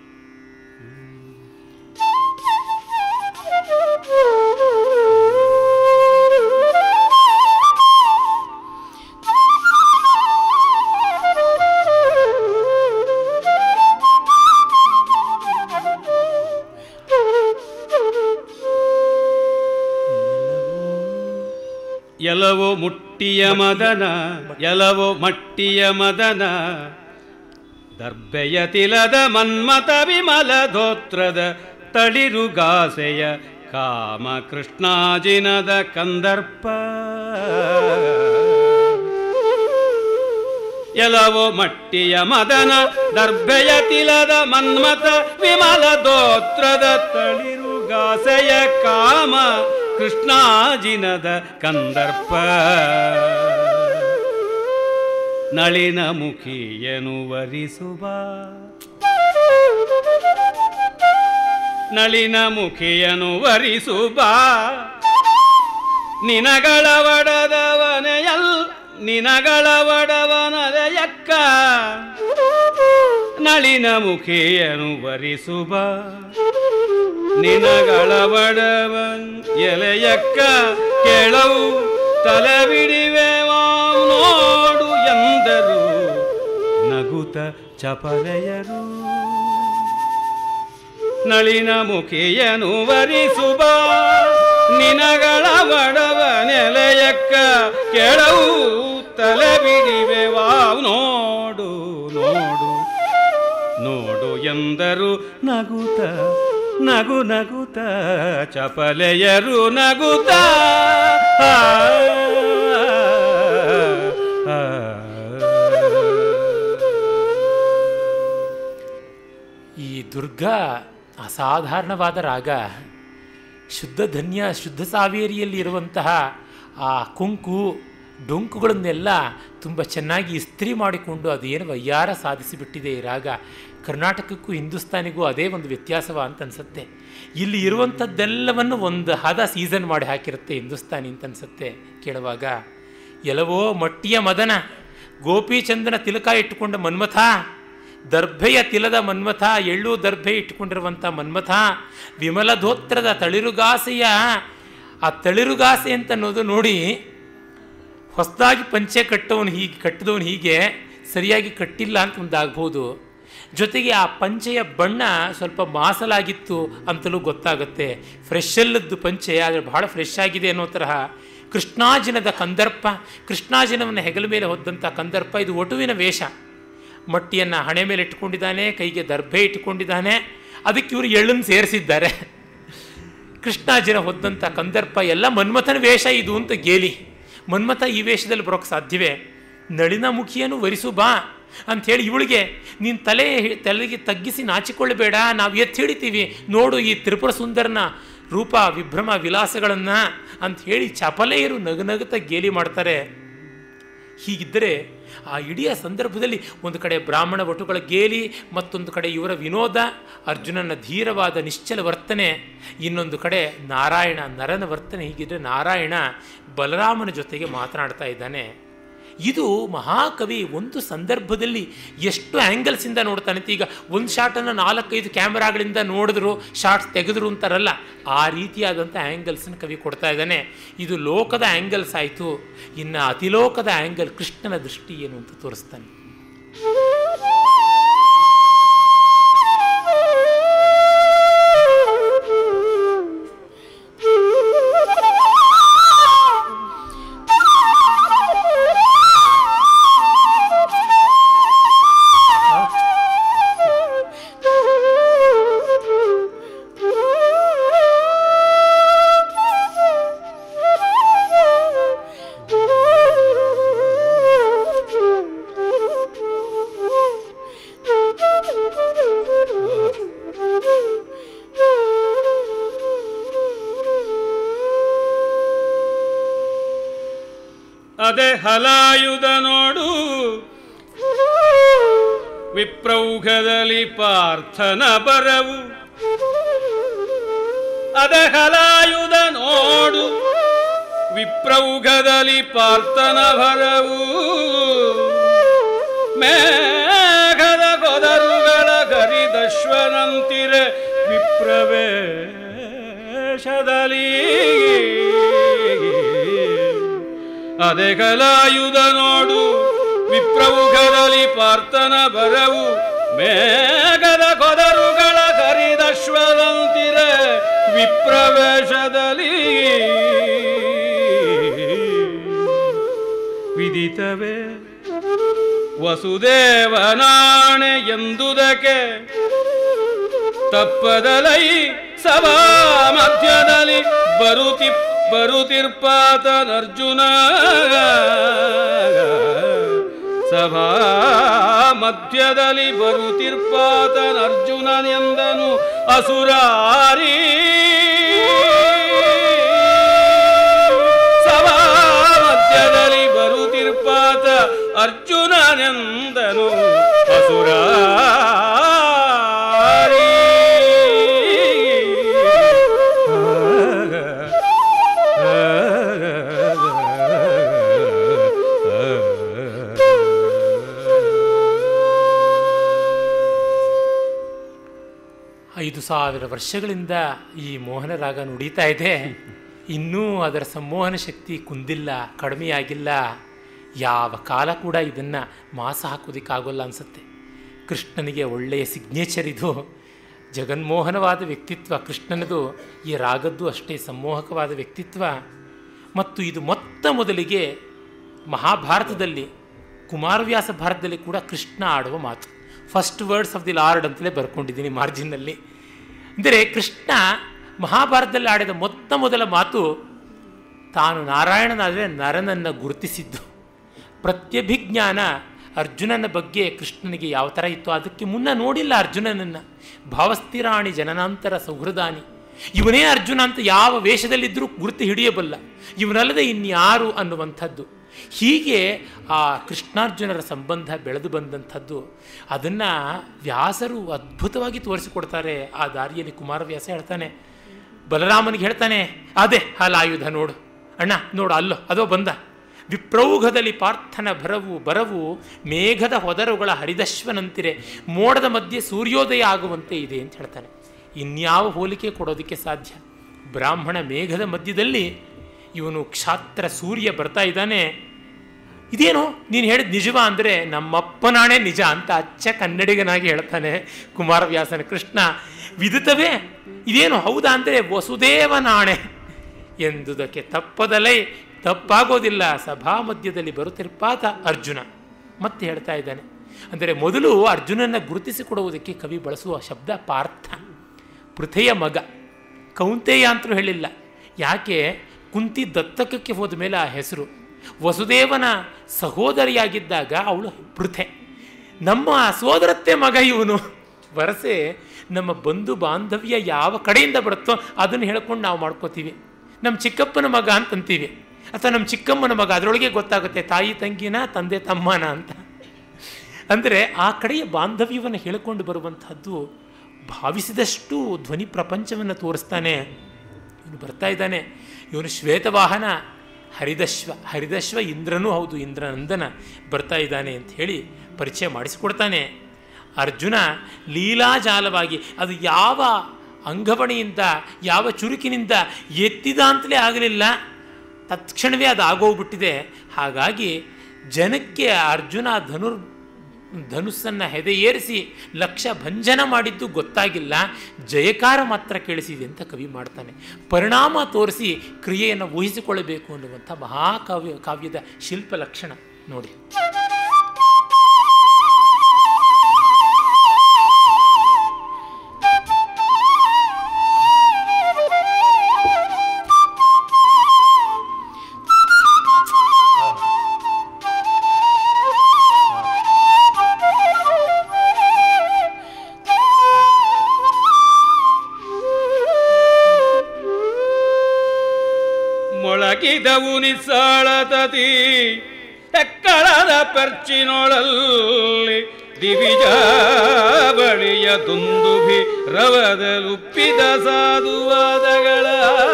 ಎಲವೋ ಮುಟ್ಟಿಯ ಮದನ ಎಲವೋ ಮಟ್ಟಿಯ ಮದನ ದರ್ಬೆಯ ತಿಲದ ಮನ್ಮತ ವಿಮಲ ಧೋತ್ರದ ತಳಿರುಗಾಸೆಯ ಕಾಮ ಕೃಷ್ಣಾಜಿನದ ಕಂದರ್ಪ ಎಲವೋ ಮಟ್ಟಿಯ ಮದನ ದರ್ಬೆಯ ತಿಲದ ಮನ್ಮತ ವಿಮಲ ದೋತ್ರದ ತಳಿರುಗಾಸೆಯ ಕಾಮ ಕೃಷ್ಣಾಜಿನದ ಕಂದರ್ಪ ನಳಿನ ಮುಖಿಯನು ವರಿಸುವ ನಳಿನ ಮುಖಿಯನು ವರಿಸುವ ನಿನಗಳ ಒಡದವನೆಯಲ್ ನಿನಗಳ ಒಡವನದಯಕ್ಕ ನಳಿನ ಮುಖಿಯನು ವರಿಸುವ ನಿನಗಳ ಒಡವನ್ ಎಲೆಯಕ್ಕ ಕೆಳವು ತಲೆ ಬಿಡಿವೆ ನೋಡು ಎಂದರು ನಗುತ ಚಪಲೆಯರು ನಳಿನ ಮುಖಿಯನು ವರಿಸುವ ನಿನಗಳ ಒಡವ ನೆಲೆಯಕ್ಕ ಕೆಳವು ತಲೆ ಬಿಡಿವೆ ವಾವ್ ನೋಡು ನೋಡು ನೋಡು ಎಂದರು ನಗುತ ನಗು ನಗುತ ಚಪಲೆಯರು ನಗುತ ಆ, ಆ, ಆ. ಅಸಾಧಾರಣವಾದ ರಾಗ ಶುದ್ಧ ಧನ್ಯ ಶುದ್ಧ ಸಾವೇರಿಯಲ್ಲಿ ಇರುವಂತಹ ಆ ಕುಂಕು ಡೊಂಕುಗಳನ್ನೆಲ್ಲ ತುಂಬ ಚೆನ್ನಾಗಿ ಇಸ್ತ್ರಿ ಮಾಡಿಕೊಂಡು ಅದೇನು ವಯ್ಯಾರ ಸಾಧಿಸಿಬಿಟ್ಟಿದೆ ಈ ರಾಗ ಕರ್ನಾಟಕಕ್ಕೂ ಹಿಂದೂಸ್ತಾನಿಗೂ ಅದೇ ಒಂದು ವ್ಯತ್ಯಾಸವ ಅಂತ ಅನಿಸುತ್ತೆ ಇಲ್ಲಿ ಇರುವಂಥದ್ದೆಲ್ಲವನ್ನು ಒಂದು ಹದ ಸೀಸನ್ ಮಾಡಿ ಹಾಕಿರುತ್ತೆ ಹಿಂದೂಸ್ತಾನಿ ಅಂತ ಅನಿಸುತ್ತೆ ಕೇಳುವಾಗ ಎಲ್ಲವೋ ಮಟ್ಟಿಯ ಮದನ ಗೋಪಿಚಂದನ ತಿಲಕ ಇಟ್ಟುಕೊಂಡ ಮನ್ಮಥ ದರ್ಭೆಯ ತಿಲದ ಮನ್ಮಥ ಎಳ್ಳು ದರ್ಭೆ ಇಟ್ಟುಕೊಂಡಿರುವಂಥ ಮನ್ಮಥ ವಿಮಲಧೋತ್ರದ ತಳಿರುಗಾಸೆಯ ಆ ತಳಿರುಗಾಸೆ ಅಂತ ಅನ್ನೋದು ನೋಡಿ ಹೊಸದಾಗಿ ಪಂಚೆ ಕಟ್ಟವನು ಹೀಗೆ ಕಟ್ಟಿದವನು ಹೀಗೆ ಸರಿಯಾಗಿ ಕಟ್ಟಿಲ್ಲ ಅಂತ ಒಂದಾಗ್ಬೋದು ಜೊತೆಗೆ ಆ ಪಂಚೆಯ ಬಣ್ಣ ಸ್ವಲ್ಪ ಮಾಸಲಾಗಿತ್ತು ಅಂತಲೂ ಗೊತ್ತಾಗುತ್ತೆ ಫ್ರೆಶಲ್ಲದ್ದು ಪಂಚೆ ಆದರೆ ಬಹಳ ಫ್ರೆಶ್ ಆಗಿದೆ ಅನ್ನೋ ತರಹ ಕೃಷ್ಣಾಜಿನದ ಕಂದರ್ಪ ಕೃಷ್ಣಾಜಿನವನ್ನು ಹೆಗಲ ಮೇಲೆ ಹೊದ್ದಂಥ ಕಂದರ್ಪ ಇದು ಒಟುವಿನ ವೇಷ ಮಟ್ಟಿಯನ್ನು ಹಣೆ ಮೇಲೆ ಇಟ್ಕೊಂಡಿದ್ದಾನೆ ಕೈಗೆ ದರ್ಭೆ ಇಟ್ಕೊಂಡಿದ್ದಾನೆ ಅದಕ್ಕೆ ಇವರು ಎಳ್ಳನ್ನು ಸೇರಿಸಿದ್ದಾರೆ ಕೃಷ್ಣಾಜಿನ ಹೊದ್ದಂಥ ಕಂದರ್ಪ ಎಲ್ಲ ಮನ್ಮಥನ ವೇಷ ಇದು ಅಂತ ಗೇಲಿ ಮನ್ಮಥ ಈ ವೇಷದಲ್ಲಿ ಬರೋಕ್ಕೆ ಸಾಧ್ಯವೇ ನಳಿನ ಮುಖಿಯನ್ನು ವರಿಸು ಬಾ ಅಂಥೇಳಿ ಇವಳಿಗೆ ನೀನು ತಲೆ ತಲೆಗೆ ತಗ್ಗಿಸಿ ನಾಚಿಕೊಳ್ಳಬೇಡ ನಾವು ಎತ್ತಿ ಹಿಡಿತೀವಿ ನೋಡು ಈ ತ್ರಿಪುರ ಸುಂದರನ ರೂಪ ವಿಭ್ರಮ ವಿಲಾಸಗಳನ್ನು ಅಂಥೇಳಿ ಚಪಲೆಯರು ನಗುನಗುತ್ತ ಗೇಲಿ ಮಾಡ್ತಾರೆ ಹೀಗಿದ್ದರೆ ಆ ಇಡೀ ಸಂದರ್ಭದಲ್ಲಿ ಒಂದು ಕಡೆ ಬ್ರಾಹ್ಮಣ ವಟುಗಳ ಗೇಲಿ ಮತ್ತೊಂದು ಕಡೆ ಇವರ ವಿನೋದ ಅರ್ಜುನನ ಧೀರವಾದ ನಿಶ್ಚಲ ವರ್ತನೆ ಇನ್ನೊಂದು ಕಡೆ ನಾರಾಯಣ ನರನ ವರ್ತನೆ ಹೀಗಿದ್ರೆ ನಾರಾಯಣ ಬಲರಾಮನ ಜೊತೆಗೆ ಮಾತನಾಡ್ತಾ ಇದ್ದಾನೆ ಇದು ಮಹಾಕವಿ ಒಂದು ಸಂದರ್ಭದಲ್ಲಿ ಎಷ್ಟು ಆ್ಯಂಗಲ್ಸಿಂದ ನೋಡ್ತಾನೆ ಅಂತ ಈಗ ಒಂದು ಶಾಟನ್ನು ನಾಲ್ಕೈದು ಕ್ಯಾಮ್ರಾಗಳಿಂದ ನೋಡಿದ್ರು ಶಾರ್ಟ್ಸ್ ತೆಗೆದ್ರು ಅಂತಾರಲ್ಲ ಆ ರೀತಿಯಾದಂಥ ಆ್ಯಂಗಲ್ಸನ್ನು ಕವಿ ಕೊಡ್ತಾ ಇದ್ದಾನೆ ಇದು ಲೋಕದ ಆ್ಯಂಗಲ್ಸ್ ಆಯಿತು ಇನ್ನು ಅತಿಲೋಕದ ಆ್ಯಂಗಲ್ ಕೃಷ್ಣನ ದೃಷ್ಟಿ ಏನು ಅಂತ ತೋರಿಸ್ತಾನೆ ಅದೇ ಹಲಾಯುಧ ನೋಡು ವಿಪ್ರೌಘದಲ್ಲಿ ಪಾರ್ಥನ ಬರವು ಅದೇ ಹಲಾಯುಧ ನೋಡು ವಿಪ್ರೌಘದಲ್ಲಿ ಪಾರ್ಥನ ಭರವು ಮೇಘದ ಕೊದರುಗಳ ಗರಿದಶ್ವನಂತಿರೆ ವಿಪ್ರವೇಶದಲ್ಲಿ ಅದೇ ಕಲಾಯುಧ ನೋಡು ವಿಪ್ರವುಘದಲ್ಲಿ ಪಾರ್ಥನ ಬರವು ಮೇಘದ ಕೊದರುಗಳ ಕರಿದಶ್ವರಂತಿರೆ ವಿಪ್ರವೇಶದಲ್ಲಿ ವಿದಿತವೇ ವಸುದೇವನಾಣೆ ಎಂದುದಕ್ಕೆ ತಪ್ಪದಲೈ ಸಭಾ ಮಧ್ಯದಲ್ಲಿ ಬರುತಿ ಬರುತಿರ್ಪಾತನರ್ಜುನ ಸಭಾ ಮಧ್ಯದಲ್ಲಿ ಬರುತಿರ್ಪಾತನರ್ಜುನನೆಂದನು ಅಸುರಾರಿ ಸಭಾ ಮಧ್ಯದಲ್ಲಿ ಬರುತಿರ್ಪಾತ ಅರ್ಜುನನೆಂದನು ಅಸುರಾರಿ ಐದು ಸಾವಿರ ವರ್ಷಗಳಿಂದ ಈ ಮೋಹನ ರಾಗ ನುಡಿತಾ ಇದೆ ಇನ್ನೂ ಅದರ ಸಂಮೋಹನ ಶಕ್ತಿ ಕುಂದಿಲ್ಲ ಕಡಿಮೆಯಾಗಿಲ್ಲ ಯಾವ ಕಾಲ ಕೂಡ ಇದನ್ನು ಮಾಸ ಹಾಕೋದಕ್ಕಾಗೋಲ್ಲ ಅನಿಸುತ್ತೆ ಕೃಷ್ಣನಿಗೆ ಒಳ್ಳೆಯ ಸಿಗ್ನೇಚರ್ ಇದು ಜಗನ್ಮೋಹನವಾದ ವ್ಯಕ್ತಿತ್ವ ಕೃಷ್ಣನದು ಈ ರಾಗದ್ದು ಅಷ್ಟೇ ಸಂಮೋಹಕವಾದ ವ್ಯಕ್ತಿತ್ವ ಮತ್ತು ಇದು ಮೊತ್ತ ಮೊದಲಿಗೆ ಮಹಾಭಾರತದಲ್ಲಿ ಕುಮಾರವ್ಯಾಸ ಭಾರತದಲ್ಲಿ ಕೂಡ ಕೃಷ್ಣ ಆಡುವ ಮಾತು first words of the lord ಅಂತಲೇ ಬರ್ಕೊಂಡಿದ್ದೀನಿ ಮಾರ್ಜಿನ್ನಲ್ಲಿ ಅಂದರೆ ಕೃಷ್ಣ ಮಹಾಭಾರತದಲ್ಲಿ ಆಡಿದ ಮೊತ್ತ ಮೊದಲ ಮಾತು ತಾನು ನಾರಾಯಣನಾದರೆ ನರನನ್ನು ಗುರುತಿಸಿದ್ದು ಪ್ರತ್ಯಭಿಜ್ಞಾನ ಅರ್ಜುನನ ಬಗ್ಗೆ ಕೃಷ್ಣನಿಗೆ ಯಾವ ಥರ ಇತ್ತು ಅದಕ್ಕೆ ಮುನ್ನ ನೋಡಿಲ್ಲ ಅರ್ಜುನನನ್ನು ಭಾವಸ್ಥಿರಾಣಿ ಜನನಾಂತರ ಸೌಹೃದಾನಿ ಇವನೇ ಅರ್ಜುನ ಅಂತ ಯಾವ ವೇಷದಲ್ಲಿದ್ದರೂ ಗುರುತು ಹಿಡಿಯಬಲ್ಲ ಇವನಲ್ಲದೆ ಇನ್ಯಾರು ಅನ್ನುವಂಥದ್ದು ಹೀಗೆ ಆ ಕೃಷ್ಣಾರ್ಜುನರ ಸಂಬಂಧ ಬೆಳೆದು ಬಂದಂಥದ್ದು ಅದನ್ನು ವ್ಯಾಸರು ಅದ್ಭುತವಾಗಿ ತೋರಿಸಿಕೊಡ್ತಾರೆ ಆ ದಾರಿಯಲ್ಲಿ ಕುಮಾರವ್ಯಾಸ ಹೇಳ್ತಾನೆ ಬಲರಾಮನಿಗೆ ಹೇಳ್ತಾನೆ ಅದೇ ಹಾಲಾಯುಧ ನೋಡು ಅಣ್ಣ ನೋಡು ಅಲ್ಲೋ ಅದೋ ಬಂದ ವಿಪ್ರೌಘದಲ್ಲಿ ಪಾರ್ಥನ ಭರವು ಬರವು ಮೇಘದ ಹೊದರುಗಳ ಹರಿದಶ್ವನಂತಿರೆ ಮೋಡದ ಮಧ್ಯೆ ಸೂರ್ಯೋದಯ ಆಗುವಂತೆ ಇದೆ ಅಂತ ಹೇಳ್ತಾನೆ ಇನ್ಯಾವ ಹೋಲಿಕೆ ಕೊಡೋದಕ್ಕೆ ಸಾಧ್ಯ ಬ್ರಾಹ್ಮಣ ಮೇಘದ ಮಧ್ಯದಲ್ಲಿ ಇವನು ಕ್ಷಾತ್ರ ಸೂರ್ಯ ಬರ್ತಾ ಇದ್ದಾನೆ ಇದೇನು ನೀನು ಹೇಳಿದ ನಿಜವಾ ಅಂದರೆ ನಮ್ಮಪ್ಪನಾಣೆ ನಿಜ ಅಂತ ಅಚ್ಚ ಕನ್ನಡಿಗನಾಗಿ ಹೇಳ್ತಾನೆ ಕುಮಾರವ್ಯಾಸನ ಕೃಷ್ಣ ವಿದಿತವೇ ಇದೇನು ಹೌದಾ ಅಂದರೆ ವಸುದೇವನಾಣೆ ಎಂದುದಕ್ಕೆ ತಪ್ಪದಲೇ ತಪ್ಪಾಗೋದಿಲ್ಲ ಸಭಾ ಮಧ್ಯದಲ್ಲಿ ಬರುತ್ತಿರ್ಪಾತ ಅರ್ಜುನ ಮತ್ತೆ ಹೇಳ್ತಾ ಇದ್ದಾನೆ ಅಂದರೆ ಮೊದಲು ಅರ್ಜುನನ ಗುರುತಿಸಿಕೊಡುವುದಕ್ಕೆ ಕವಿ ಬಳಸುವ ಶಬ್ದ ಪಾರ್ಥ ಪೃಥೆಯ ಮಗ ಕೌಂತೆಯ ಅಂತಲೂ ಹೇಳಿಲ್ಲ ಯಾಕೆ ಕುಂತಿ ದತ್ತಕಕ್ಕೆ ಹೋದ ಮೇಲೆ ಆ ಹೆಸರು ವಸುದೇವನ ಸಹೋದರಿಯಾಗಿದ್ದಾಗ ಅವಳು ಪೃಥೆ ನಮ್ಮ ಸೋದರತ್ತೆ ಮಗ ಇವನು ವರಸೆ ನಮ್ಮ ಬಂಧು ಬಾಂಧವ್ಯ ಯಾವ ಕಡೆಯಿಂದ ಬರುತ್ತೋ ಅದನ್ನು ಹೇಳ್ಕೊಂಡು ನಾವು ಮಾಡ್ಕೋತೀವಿ ನಮ್ಮ ಚಿಕ್ಕಪ್ಪನ ಮಗ ಅಂತಂತೀವಿ ಅಥವಾ ನಮ್ಮ ಚಿಕ್ಕಮ್ಮನ ಮಗ ಅದರೊಳಗೆ ಗೊತ್ತಾಗುತ್ತೆ ತಾಯಿ ತಂಗಿನ ತಂದೆ ತಮ್ಮನ ಅಂತ ಅಂದರೆ ಆ ಕಡೆಯ ಬಾಂಧವ್ಯವನ್ನು ಹೇಳಿಕೊಂಡು ಬರುವಂತಹದ್ದು ಭಾವಿಸಿದಷ್ಟು ಧ್ವನಿ ಪ್ರಪಂಚವನ್ನು ತೋರಿಸ್ತಾನೆ ಇವನು ಬರ್ತಾ ಇದ್ದಾನೆ ಇವನು ಶ್ವೇತವಾಹನ ಹರಿದಶ್ವ ಹರಿದಶ್ವ ಇಂದ್ರನೂ ಹೌದು ಇಂದ್ರನಂದನ ಬರ್ತಾ ಇದ್ದಾನೆ ಅಂತ ಹೇಳಿ ಪರಿಚಯ ಮಾಡಿಸಿಕೊಡ್ತಾನೆ ಅರ್ಜುನ ಲೀಲಾಜಾಲವಾಗಿ ಅದು ಯಾವ ಅಂಗವಣಿಯಿಂದ ಯಾವ ಚುರುಕಿನಿಂದ ಎತ್ತಿದ ಅಂತಲೇ ಆಗಲಿಲ್ಲ ತತ್ಕ್ಷಣವೇ ಅದು ಆಗೋಗ್ಬಿಟ್ಟಿದೆ ಹಾಗಾಗಿ ಜನಕ್ಕೆ ಅರ್ಜುನ ಧನುರ್ ಧನುಸ್ಸನ್ನು ಹೆದೆಯೇರಿಸಿ ಲಕ್ಷ ಭಂಜನ ಮಾಡಿದ್ದು ಗೊತ್ತಾಗಿಲ್ಲ ಜಯಕಾರ ಮಾತ್ರ ಕೇಳಿಸಿದೆ ಅಂತ ಕವಿ ಮಾಡ್ತಾನೆ ಪರಿಣಾಮ ತೋರಿಸಿ ಕ್ರಿಯೆಯನ್ನು ಊಹಿಸಿಕೊಳ್ಳಬೇಕು ಅನ್ನುವಂಥ ಮಹಾಕಾವ್ಯ ಕಾವ್ಯದ ಶಿಲ್ಪ ಲಕ್ಷಣ ನೋಡಿ ಮೊಳಗಿದವು ನಿಸ್ಸಾಳತತಿ ಎಕ್ಕಳದ ಪರ್ಚಿನೊಳಲ್ಲಿ ದಿವಿಜಾವಳಿಯ ದುಂದುಭಿ ರವದಲುಪ್ಪಿದ ಸಾಧುವಾದಗಳ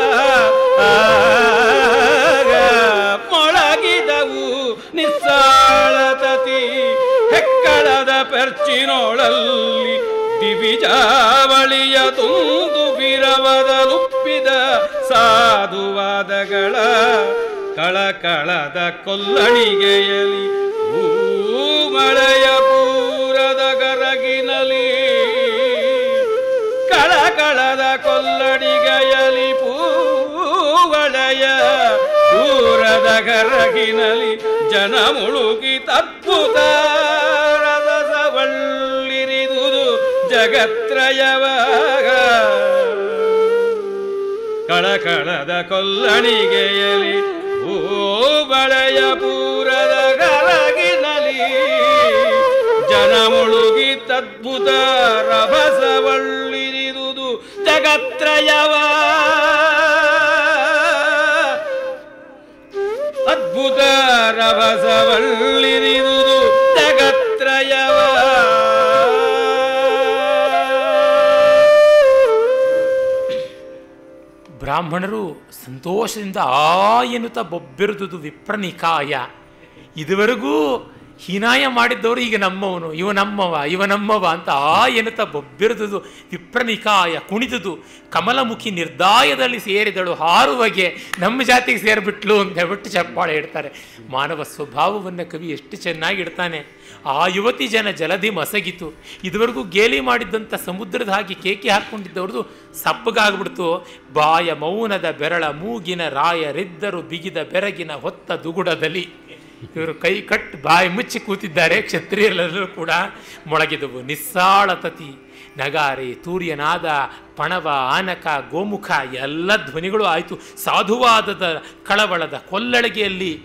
ಮೊಳಗಿದವು ನಿಸ್ಸಾಳತತಿ ಹೆಕ್ಕಳದ ಪರ್ಚಿನೊಳಲ್ಲಿ ದಿವಿಜಾವಳಿಯ ತುಂದು ಬಿರವದಲುಪ್ಪಿದ ಸಾಧುವಾದಗಳ ಕಳಕಳದ ಕೊಲ್ಲಣಿಗೆಯಲಿ ಮಳೆಯ ಪೂರದ ಗರಗಿನಲಿ ಕಳಕಳದ ಕೊಲ್ಲಣಿಗೆಯಲಿ ಪೂವಳೆಯ ಪೂರದ ಗರಗಿನಲಿ ಜನ ಮುಳುಗಿ ತದ್ಭುತ ರಸವಳ್ಳಿರಿದುದು ಜಗತ್ರಯವ ಕಳಕಳದ ಕೊಲ್ಲಣಿಗೆಯಲಿ ಭೂಬಳೆಯ ಪೂರದ ಗರಗಿನಲಿ ಜನ ಮುಳುಗಿ ತದ್ಭುತ ರಭಸವಳ್ಳಿರಿದುದು ಜಗತ್ರಯವ ಅದ್ಭುತ ರಭಸವಳ್ಳಿರಿದುದು ಜಗತ್ರಯವ ಬ್ರಾಹ್ಮಣರು ಸಂತೋಷದಿಂದ ಆ ಎನ್ನುತ್ತ ಬೊಬ್ಬೆರುದುದು ವಿಪ್ರನಿಕಾಯ ಇದುವರೆಗೂ ಹೀನಾಯ ಮಾಡಿದ್ದವರು ಈಗ ನಮ್ಮವನು ಇವ ನಮ್ಮವ ಇವ ನಮ್ಮವ ಅಂತ ಆ ಎನ್ನುತ್ತಾ ಬೊಬ್ಬೆರುದುದು ವಿಪ್ರನಿಕಾಯ ಕುಣಿದುದು ಕಮಲಮುಖಿ ನಿರ್ದಾಯದಲ್ಲಿ ಸೇರಿದಳು ಹಾರುವಗೆ ನಮ್ಮ ಜಾತಿಗೆ ಸೇರಿಬಿಟ್ಲು ಅಂತ ಹೇಳ್ಬಿಟ್ಟು ಚಪ್ಪಾಳೆ ಇಡ್ತಾರೆ ಮಾನವ ಸ್ವಭಾವವನ್ನು ಕವಿ ಎಷ್ಟು ಚೆನ್ನಾಗಿ ಇಡ್ತಾನೆ ಆ ಯುವತಿ ಜನ ಜಲಧಿ ಮಸಗಿತು ಇದುವರೆಗೂ ಗೇಲಿ ಮಾಡಿದ್ದಂಥ ಸಮುದ್ರದ ಹಾಗೆ ಕೇಕೆ ಹಾಕ್ಕೊಂಡಿದ್ದವ್ರದ್ದು ಸಪ್ಪಗಾಗ್ಬಿಡ್ತು ಬಾಯ ಮೌನದ ಬೆರಳ ಮೂಗಿನ ರಾಯರಿದ್ದರು ಬಿಗಿದ ಬೆರಗಿನ ಹೊತ್ತ ದುಗುಡದಲ್ಲಿ ಇವರು ಕೈ ಕಟ್ ಬಾಯಿ ಮುಚ್ಚಿ ಕೂತಿದ್ದಾರೆ ಕ್ಷತ್ರಿಯರೆಲ್ಲರೂ ಕೂಡ ಮೊಳಗಿದವು ನಿಸ್ಸಾಳತತಿ ನಗಾರೆ ತೂರ್ಯನಾದ ಪಣವ ಆನಕ ಗೋಮುಖ ಎಲ್ಲ ಧ್ವನಿಗಳು ಆಯಿತು ಸಾಧುವಾದದ ಕಳವಳದ ಕೊಲ್ಲಳಿಗೆಯಲ್ಲಿ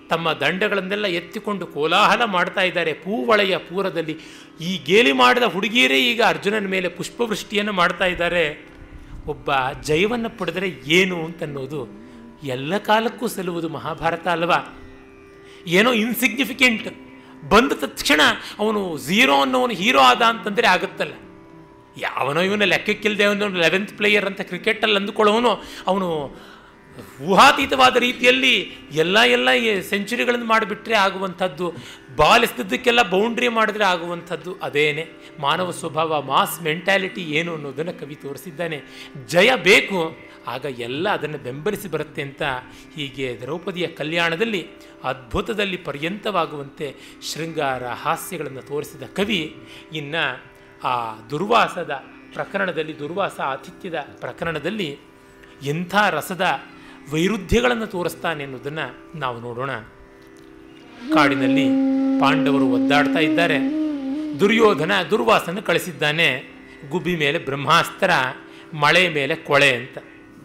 ತಮ್ಮ ದಂಡಗಳನ್ನೆಲ್ಲ ಎತ್ತಿಕೊಂಡು ಕೋಲಾಹಲ ಮಾಡ್ತಾ ಇದ್ದಾರೆ ಪೂವಳೆಯ ಪೂರದಲ್ಲಿ ಈ ಗೇಲಿ ಮಾಡಿದ ಹುಡುಗಿಯರೇ ಈಗ ಅರ್ಜುನನ ಮೇಲೆ ಪುಷ್ಪವೃಷ್ಟಿಯನ್ನು ಮಾಡ್ತಾ ಇದ್ದಾರೆ ಒಬ್ಬ ಜಯವನ್ನು ಪಡೆದರೆ ಏನು ಅಂತನ್ನೋದು ಎಲ್ಲ ಕಾಲಕ್ಕೂ ಸಲ್ಲುವುದು ಮಹಾಭಾರತ ಅಲ್ವಾ ಏನೋ ಇನ್ಸಿಗ್ನಿಫಿಕೆಂಟ್ ಬಂದ ತಕ್ಷಣ ಅವನು ಝೀರೋ ಅನ್ನೋನು ಹೀರೋ ಆದ ಅಂತಂದರೆ ಆಗುತ್ತಲ್ಲ ಯಾವನೋ ಇವನ ಲೆಕ್ಕಕ್ಕಿಲ್ಲದೆ ಅವನು ಲೆವೆಂತ್ ಪ್ಲೇಯರ್ ಅಂತ ಕ್ರಿಕೆಟಲ್ಲಿ ಅಂದುಕೊಳ್ಳೋನು ಅವನು ಊಹಾತೀತವಾದ ರೀತಿಯಲ್ಲಿ ಎಲ್ಲ ಎಲ್ಲ ಸೆಂಚುರಿಗಳನ್ನು ಮಾಡಿಬಿಟ್ರೆ ಆಗುವಂಥದ್ದು ಬಾಲ್ ಎಸ್ದದ್ದಕ್ಕೆಲ್ಲ ಬೌಂಡ್ರಿ ಮಾಡಿದ್ರೆ ಆಗುವಂಥದ್ದು ಅದೇನೆ ಮಾನವ ಸ್ವಭಾವ ಮಾಸ್ ಮೆಂಟ್ಯಾಲಿಟಿ ಏನು ಅನ್ನೋದನ್ನು ಕವಿ ತೋರಿಸಿದ್ದಾನೆ ಜಯ ಬೇಕು ಆಗ ಎಲ್ಲ ಅದನ್ನು ಬೆಂಬಲಿಸಿ ಬರುತ್ತೆ ಅಂತ ಹೀಗೆ ದ್ರೌಪದಿಯ ಕಲ್ಯಾಣದಲ್ಲಿ ಅದ್ಭುತದಲ್ಲಿ ಪರ್ಯಂತವಾಗುವಂತೆ ಶೃಂಗಾರ ಹಾಸ್ಯಗಳನ್ನು ತೋರಿಸಿದ ಕವಿ ಇನ್ನು ಆ ದುರ್ವಾಸದ ಪ್ರಕರಣದಲ್ಲಿ ದುರ್ವಾಸ ಆತಿಥ್ಯದ ಪ್ರಕರಣದಲ್ಲಿ ಎಂಥ ರಸದ ವೈರುಧ್ಯಗಳನ್ನು ತೋರಿಸ್ತಾನೆ ಅನ್ನೋದನ್ನು ನಾವು ನೋಡೋಣ ಕಾಡಿನಲ್ಲಿ ಪಾಂಡವರು ಒದ್ದಾಡ್ತಾ ಇದ್ದಾರೆ ದುರ್ಯೋಧನ ದುರ್ವಾಸನ ಕಳಿಸಿದ್ದಾನೆ ಗುಬ್ಬಿ ಮೇಲೆ ಬ್ರಹ್ಮಾಸ್ತ್ರ ಮಳೆ ಮೇಲೆ ಕೊಳೆ ಅಂತ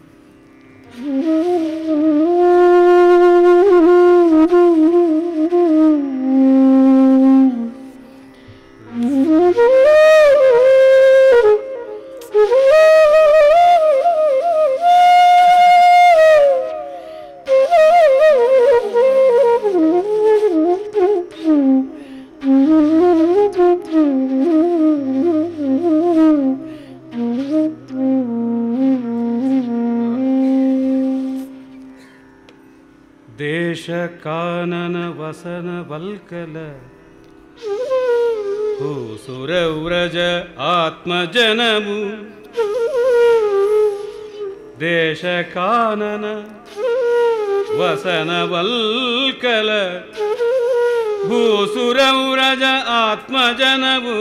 ದೇಶ ಕಾನನ ವಸನ ವಲ್ಕಲ ಭೂಸುರವ್ರಜ ಆತ್ಮಜನಮು ದೇಶ ಕಾನನ ವಸನ ವಲ್ಕಲ ಭೂಸುರವ್ರಜ ಆತ್ಮಜನವು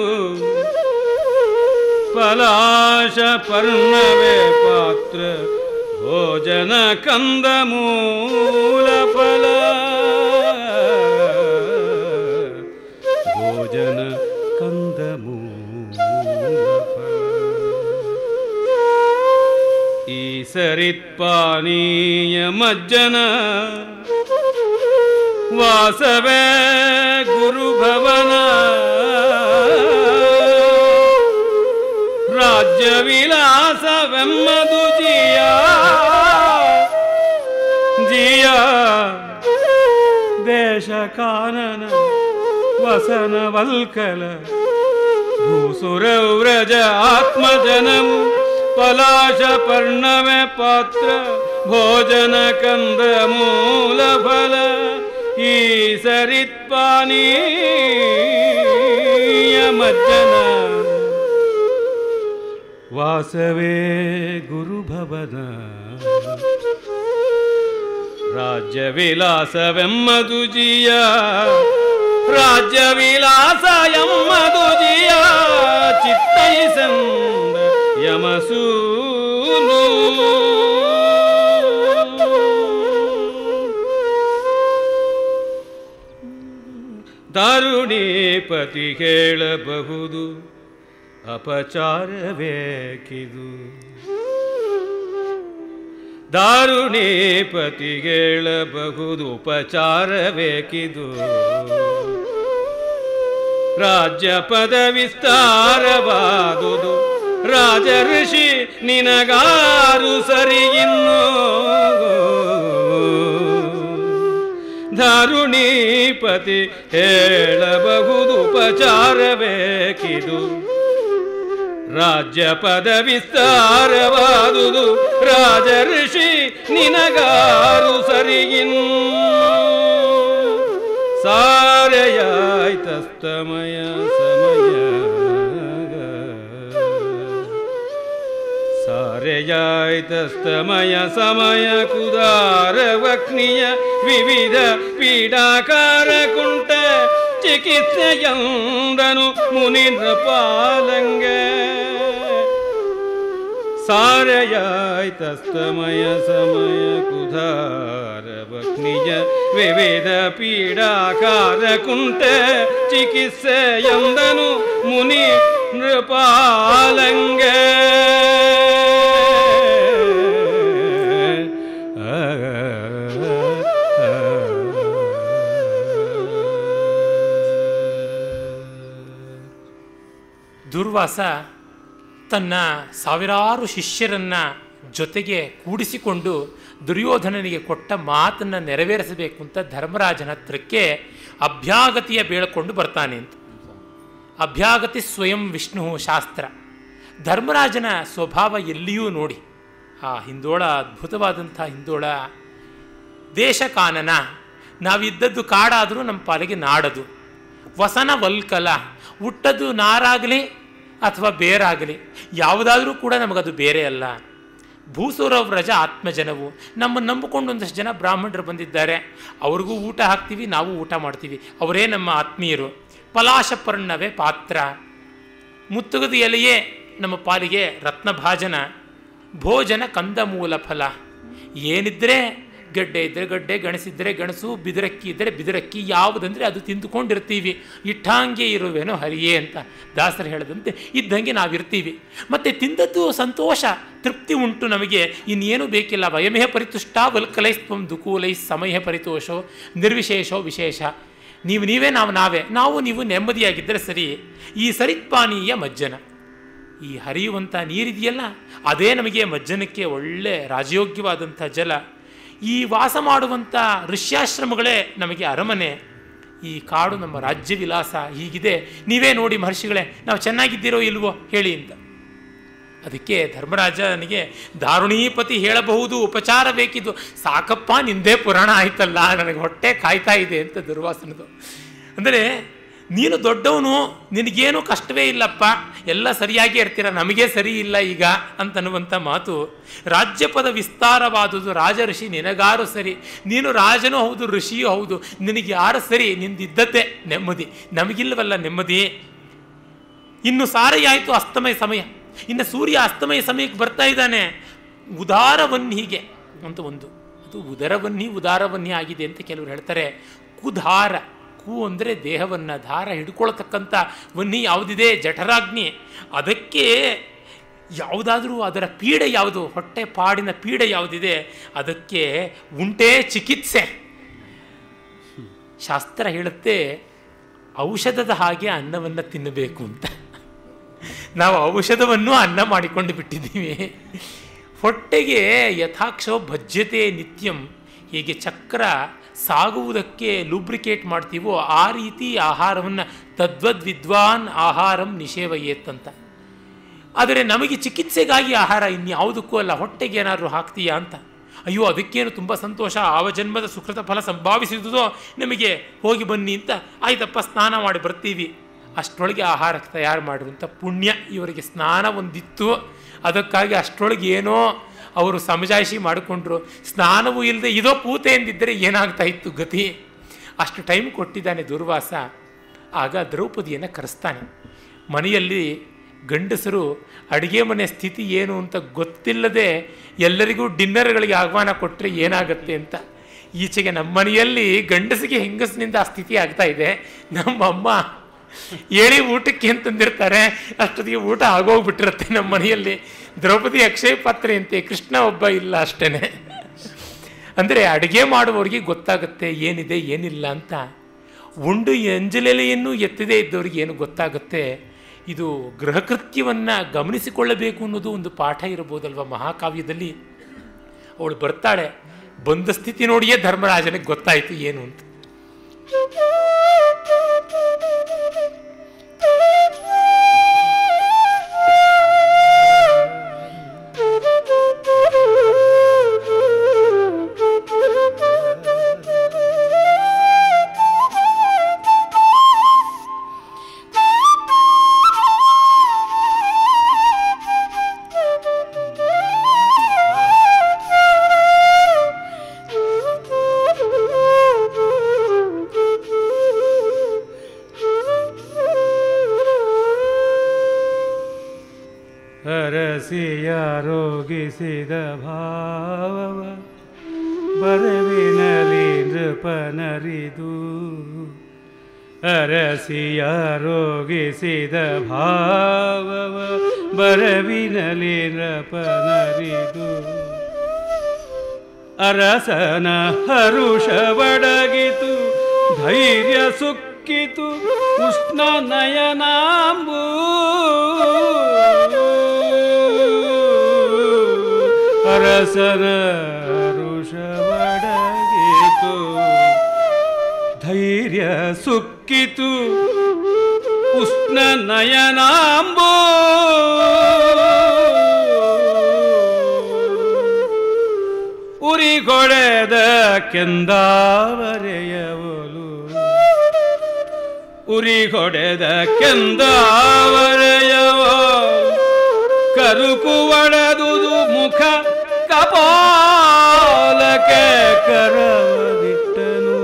ಪಲಾಶ ಪರ್ಣವೇ ಪಾತ್ರ ಭೋಜನ ಕಂದ ಮೂಲ ಫಲ ಭೋಜನ ಕಂದ ಮೂಲ ಫಲ ಈ ಸರಿತ್ಪಾನೀಯ ಮಜ್ಜನ ವಾಸವೇ ಗುರುಭವನ ರಾಜ್ಯ ವಿಲಾಸವೆಮ್ಮದು ಜಿಯ ಜಿಯ ದೇಶ ಕಾನನ ವಸನ ವಲ್ಕಲ ಭೂಸುರವ್ರಜ ಆತ್ಮಜನಮು ಪಲಾಶ ಪರ್ಣವೆ ಪಾತ್ರ ಭೋಜನ ಕಂದ ಮೂಲ ಫಲ ಈ ಸರಿತ್ಪಾನೀಯ ಮಜ್ಜನ ವಾಸವೇ ಗುರುಭವನ ರಾಜ್ಯ ವಿಲಾಸವೆಮ್ಮದು ಜಿಯ ರಾಜ್ಯ ವಿಲಾಸ ಎಮ್ಮದು ಜಿಯ ಚಿತ್ತೈಸಂದ ಯಮಸೂನು ದಾರುಣೀಪತಿ ಹೇಳಬಹುದು ಅಪಚಾರವೇಕಿದು ದಾರುಣೀಪತಿ ಹೇಳಬಹುದು ಉಪಚಾರವೇಕಿದು ರಾಜ್ಯ ಪದ ವಿಸ್ತಾರವಾದುದು ರಾಜ ಋಷಿ ನಿನಗಾರು ಸರಿಯಿನ್ನು ದಾರುಣೀಪತಿ ಹೇಳಬಹುದು ಉಪಚಾರವೇಕಿದು ರಾಜ್ಯ ಪದ ವಿಸ್ತಾರವಾದುದು ರಾಜ ಋಷಿ ನಿನಗಾರು ಸರಿಯಿನ್ನು ಸಾರೆಯಾಯ್ತಸ್ತಮಯ ಸಮಯ ಸಾರೆಯಾಯ್ತಸ್ತಮಯ ಸಮಯ ಕುದಾರವಕ್ನಿಯ ವಿವಿಧ ಪೀಡಾಕಾರ ಕುಂಟ ಚಿಕಿತ್ಸೆಯಂದನು ಮುನಿ ನೃಪಾಲಂಗೆ ಸಾರಯಾಯ್ತಸ್ತಮಯ ಸಮಯ ಕುಧಾರವಕ್ನಿಯ ವಿವಿಧ ಪೀಡಾಕಾರ ಕುಂಟ ಚಿಕಿತ್ಸೆಯಂದನು ಮುನಿ ನೃಪಾಲಂಗೆ ಆ, ಆ, ಆ. ದುರ್ವಾಸ ತನ್ನ ಸಾವಿರಾರು ಶಿಷ್ಯರನ್ನು ಜೊತೆಗೆ ಕೂಡಿಸಿಕೊಂಡು ದುರ್ಯೋಧನನಿಗೆ ಕೊಟ್ಟ ಮಾತನ್ನು ನೆರವೇರಿಸಬೇಕು ಅಂತ ಧರ್ಮರಾಜನ ಹತ್ರಕ್ಕೆ ಅಭ್ಯಾಗತಿಯ ಬೇಳ್ಕೊಂಡು ಬರ್ತಾನೆ ಅಂತ ಅಭ್ಯಾಗತಿ ಸ್ವಯಂ ವಿಷ್ಣು ಶಾಸ್ತ್ರ ಧರ್ಮರಾಜನ ಸ್ವಭಾವ ಎಲ್ಲಿಯೂ ನೋಡಿ ಆ ಹಿಂದೋಳ ಅದ್ಭುತವಾದಂಥ ಹಿಂದೋಳ ದೇಶ ಕಾನನ ನಾವಿದ್ದದ್ದು ಕಾಡಾದರೂ ನಮ್ಮ ಪಾಲಿಗೆ ನಾಡದು ವಸನ ವಲ್ಕಲ ಹುಟ್ಟದ್ದು ನಾರಾಗಲಿ ಅಥವಾ ಬೇರಾಗಲಿ ಯಾವುದಾದ್ರೂ ಕೂಡ ನಮಗದು ಬೇರೆ ಅಲ್ಲ ಭೂಸುರವ್ರಜ ಆತ್ಮಜನವು ನಮ್ಮನ್ನು ನಂಬಿಕೊಂಡು ಒಂದಷ್ಟು ಜನ ಬ್ರಾಹ್ಮಣರು ಬಂದಿದ್ದಾರೆ ಅವ್ರಿಗೂ ಊಟ ಹಾಕ್ತೀವಿ ನಾವು ಊಟ ಮಾಡ್ತೀವಿ ಅವರೇ ನಮ್ಮ ಆತ್ಮೀಯರು ಪಲಾಶಪರ್ಣವೇ ಪಾತ್ರ ಮುತ್ತುಗದ ಎಲೆಯೇ ನಮ್ಮ ಪಾಲಿಗೆ ರತ್ನಭಾಜನ ಭೋಜನ ಕಂದಮೂಲ ಫಲ ಏನಿದ್ರೆ ಗಡ್ಡೆ ಇದ್ದರೆ ಗಡ್ಡೆ ಗಣಸಿದ್ರೆ ಗಣಸು ಬಿದಿರಕ್ಕಿ ಇದ್ದರೆ ಬಿದಿರಕ್ಕಿ ಯಾವುದಂದರೆ ಅದು ತಿಂದುಕೊಂಡಿರ್ತೀವಿ ಇಟ್ಟಾಂಗೆ ಇರುವೇನೋ ಹರಿಯೇ ಅಂತ ದಾಸರು ಹೇಳದಂತೆ ಇದ್ದಂಗೆ ನಾವಿರ್ತೀವಿ ಮತ್ತು ತಿಂದದ್ದು ಸಂತೋಷ ತೃಪ್ತಿ ಉಂಟು ನಮಗೆ ಇನ್ನೇನು ಬೇಕಿಲ್ಲ ವಯಮೇಹ ಪರಿತುಷ್ಟ ವಲ್ಕಲೈಸ್ತ್ವಂ ದುಕೂಲೈ ಸಮಯ ಪರಿತೋಷೋ ನಿರ್ವಿಶೇಷೋ ವಿಶೇಷ ನೀವು ನೀವೇ ನಾವು ನಾವೇ ನಾವು ನೀವು ನೆಮ್ಮದಿಯಾಗಿದ್ದರೆ ಸರಿ ಈ ಸರಿತ್ಪಾನೀಯ ಮಜ್ಜನ ಈ ಹರಿಯುವಂಥ ನೀರಿದೆಯಲ್ಲ ಅದೇ ನಮಗೆ ಮಜ್ಜನಕ್ಕೆ ಒಳ್ಳೆ ರಾಜಯೋಗ್ಯವಾದಂಥ ಜಲ ಈ ವಾಸ ಮಾಡುವಂಥ ಋಷ್ಯಾಶ್ರಮಗಳೇ ನಮಗೆ ಅರಮನೆ ಈ ಕಾಡು ನಮ್ಮ ರಾಜ್ಯ ವಿಲಾಸ ಹೀಗಿದೆ ನೀವೇ ನೋಡಿ ಮಹರ್ಷಿಗಳೇ ನಾವು ಚೆನ್ನಾಗಿದ್ದೀರೋ ಇಲ್ವೋ ಹೇಳಿ ಅಂತ ಅದಕ್ಕೆ ಧರ್ಮರಾಜನಿಗೆ ದಾರುಣೀಪತಿ ಹೇಳಬಹುದು ಉಪಚಾರ ಬೇಕಿದ್ದು ಸಾಕಪ್ಪ ನಿಂದೇ ಪುರಾಣ ಆಯ್ತಲ್ಲ ನನಗೆ ಹೊಟ್ಟೆ ಕಾಯ್ತಾ ಇದೆ ಅಂತ ದುರ್ವಾಸನದು ಅಂದರೆ ನೀನು ದೊಡ್ಡವನು ನಿನಗೇನು ಕಷ್ಟವೇ ಇಲ್ಲಪ್ಪ ಎಲ್ಲ ಸರಿಯಾಗಿ ಇರ್ತೀರ ನಮಗೇ ಸರಿ ಇಲ್ಲ ಈಗ ಅಂತನ್ನುವಂಥ ಮಾತು ರಾಜ್ಯಪದ ವಿಸ್ತಾರವಾದುದು ರಾಜ ಋಷಿ ನಿನಗಾರು ಸರಿ ನೀನು ರಾಜನೂ ಹೌದು ಋಷಿಯೂ ಹೌದು ನಿನಗೆ ಯಾರು ಸರಿ ನಿಂದಿದ್ದದ್ದೇ ನೆಮ್ಮದಿ ನಮಗಿಲ್ಲವಲ್ಲ ನೆಮ್ಮದಿ ಇನ್ನು ಸಾರಿ ಆಯಿತು ಅಸ್ತಮಯ ಸಮಯ ಇನ್ನು ಸೂರ್ಯ ಅಸ್ತಮಯ ಸಮಯಕ್ಕೆ ಬರ್ತಾ ಇದ್ದಾನೆ ಉದಾರವನ್ನಿಗೆ ಅಂತ ಒಂದು ಅದು ಉದರವನ್ನಿ ಉದಾರವನ್ನಿ ಆಗಿದೆ ಅಂತ ಕೆಲವರು ಹೇಳ್ತಾರೆ ಕುಧಾರ ಕು ಅಂದರೆ ದೇಹವನ್ನು ಧಾರ ಹಿಡ್ಕೊಳ್ತಕ್ಕಂಥ ವನ್ನಿ ಯಾವುದಿದೆ ಜಠರಾಗ್ನಿ ಅದಕ್ಕೆ ಯಾವುದಾದ್ರೂ ಅದರ ಪೀಡೆ ಯಾವುದು ಹೊಟ್ಟೆ ಪಾಡಿನ ಪೀಡೆ ಯಾವುದಿದೆ ಅದಕ್ಕೆ ಉಂಟೇ ಚಿಕಿತ್ಸೆ ಶಾಸ್ತ್ರ ಹೇಳುತ್ತೆ ಔಷಧದ ಹಾಗೆ ಅನ್ನವನ್ನು ತಿನ್ನಬೇಕು ಅಂತ ನಾವು ಔಷಧವನ್ನು ಅನ್ನ ಮಾಡಿಕೊಂಡು ಬಿಟ್ಟಿದ್ದೀವಿ ಹೊಟ್ಟೆಗೆ ಯಥಾಕ್ಷೋ ಭಜ್ಯತೆ ನಿತ್ಯಂ ಹೀಗೆ ಚಕ್ರ ಸಾಗುವುದಕ್ಕೆ ಲೂಬ್ರಿಕೇಟ್ ಮಾಡ್ತೀವೋ ಆ ರೀತಿ ಆಹಾರವನ್ನು ತದ್ವದ್ ವಿದ್ವಾನ್ ಆಹಾರಂ ನಿಷೇವಯೇತ್ತಂತ ಆದರೆ ನಮಗೆ ಚಿಕಿತ್ಸೆಗಾಗಿ ಆಹಾರ ಇನ್ಯಾವುದಕ್ಕೂ ಅಲ್ಲ ಹೊಟ್ಟೆಗೆ ಏನಾದರೂ ಹಾಕ್ತೀಯಾ ಅಂತ ಅಯ್ಯೋ ಅದಕ್ಕೇನು ತುಂಬ ಸಂತೋಷ ಆವ ಜನ್ಮದ ಸುಕೃತ ಫಲ ಸಂಭಾವಿಸಿದುದೋ ನಮಗೆ ಹೋಗಿ ಬನ್ನಿ ಅಂತ ಆಯ್ತಪ್ಪ ಸ್ನಾನ ಮಾಡಿ ಬರ್ತೀವಿ ಅಷ್ಟರೊಳಗೆ ಆಹಾರಕ್ಕೆ ತಯಾರು ಮಾಡಿರುವಂಥ ಪುಣ್ಯ ಇವರಿಗೆ ಸ್ನಾನ ಒಂದಿತ್ತು ಅದಕ್ಕಾಗಿ ಅಷ್ಟರೊಳಗೆ ಏನೋ ಅವರು ಸಮಜಾಯಿಷಿ ಮಾಡಿಕೊಂಡ್ರು ಸ್ನಾನವೂ ಇಲ್ಲದೆ ಇದೋ ಪೂತೆ ಎಂದಿದ್ದರೆ ಏನಾಗ್ತಾ ಇತ್ತು ಗತಿ ಅಷ್ಟು ಟೈಮ್ ಕೊಟ್ಟಿದ್ದಾನೆ ದುರ್ವಾಸ ಆಗ ದ್ರೌಪದಿಯನ್ನು ಕರೆಸ್ತಾನೆ ಮನೆಯಲ್ಲಿ ಗಂಡಸರು ಅಡುಗೆ ಮನೆ ಸ್ಥಿತಿ ಏನು ಅಂತ ಗೊತ್ತಿಲ್ಲದೆ ಎಲ್ಲರಿಗೂ ಡಿನ್ನರ್ಗಳಿಗೆ ಆಹ್ವಾನ ಕೊಟ್ಟರೆ ಏನಾಗುತ್ತೆ ಅಂತ ಈಚೆಗೆ ನಮ್ಮ ಮನೆಯಲ್ಲಿ ಗಂಡಸಿಗೆ ಹೆಂಗಸಿನಿಂದ ಆ ಸ್ಥಿತಿ ಆಗ್ತಾ ಇದೆ ನಮ್ಮಮ್ಮ ಹೇಳಿ ಊಟಕ್ಕೆ ಅಂತಂದಿರ್ತಾರೆ ಅಷ್ಟೊತ್ತಿಗೆ ಊಟ ಆಗೋಗ್ಬಿಟ್ಟಿರುತ್ತೆ ನಮ್ಮ ಮನೆಯಲ್ಲಿ ದ್ರೌಪದಿ ಅಕ್ಷಯ ಪಾತ್ರೆ ಅಂತೆ ಕೃಷ್ಣ ಒಬ್ಬ ಇಲ್ಲ ಅಷ್ಟೇನೆ ಅಂದರೆ ಅಡುಗೆ ಮಾಡುವವರಿಗೆ ಗೊತ್ತಾಗುತ್ತೆ ಏನಿದೆ ಏನಿಲ್ಲ ಅಂತ ಉಂಡು ಎಂಜಲೆಲೆಯನ್ನು ಎತ್ತದೇ ಇದ್ದವರಿಗೆ ಏನು ಗೊತ್ತಾಗುತ್ತೆ ಇದು ಗೃಹಕೃತ್ಯವನ್ನು ಗಮನಿಸಿಕೊಳ್ಳಬೇಕು ಅನ್ನೋದು ಒಂದು ಪಾಠ ಇರಬಹುದಲ್ವ ಮಹಾಕಾವ್ಯದಲ್ಲಿ ಅವಳು ಬರ್ತಾಳೆ ಬಂದ ಸ್ಥಿತಿ ನೋಡಿಯೇ ಧರ್ಮರಾಜನಿಗೆ ಗೊತ್ತಾಯಿತು ಏನು ಅಂತ ಅರಸಿಯಾರೋಗಿಸಿದ ಭಾವವ ಬರವಿನಲಿ ನೃಪನರಿದು ಅರಸಿಯಾರೋಗಿಸಿದ ಭಾವವ ಬರವಿನಲಿ ನೃಪನರಿದು ಅರಸನ ಹರುಷ ಬಡಗಿತು ಧೈರ್ಯ ಸುಕ್ಕಿದ ಸುಕ್ಕಿತು ಉಷ್ಣ ನಯನಾಂಬು ಅರಸರ ಋಷವಡಗಿತು ಧೈರ್ಯ ಸುಕ್ಕಿತು ಉಷ್ಣ ನಯನಾಂಬೋ ಉರಿಗೊಡೆದ ಕೆಂದಾವರೆಯವಲು ಉರಿಗೊಡೆದ ಕೆಂದಾವರೆಯವ ಕರುಕು ಒಡೆದುದು ಮುಖ ಕಪಾಲಕ್ಕೆ ಕರವಿಟ್ಟನು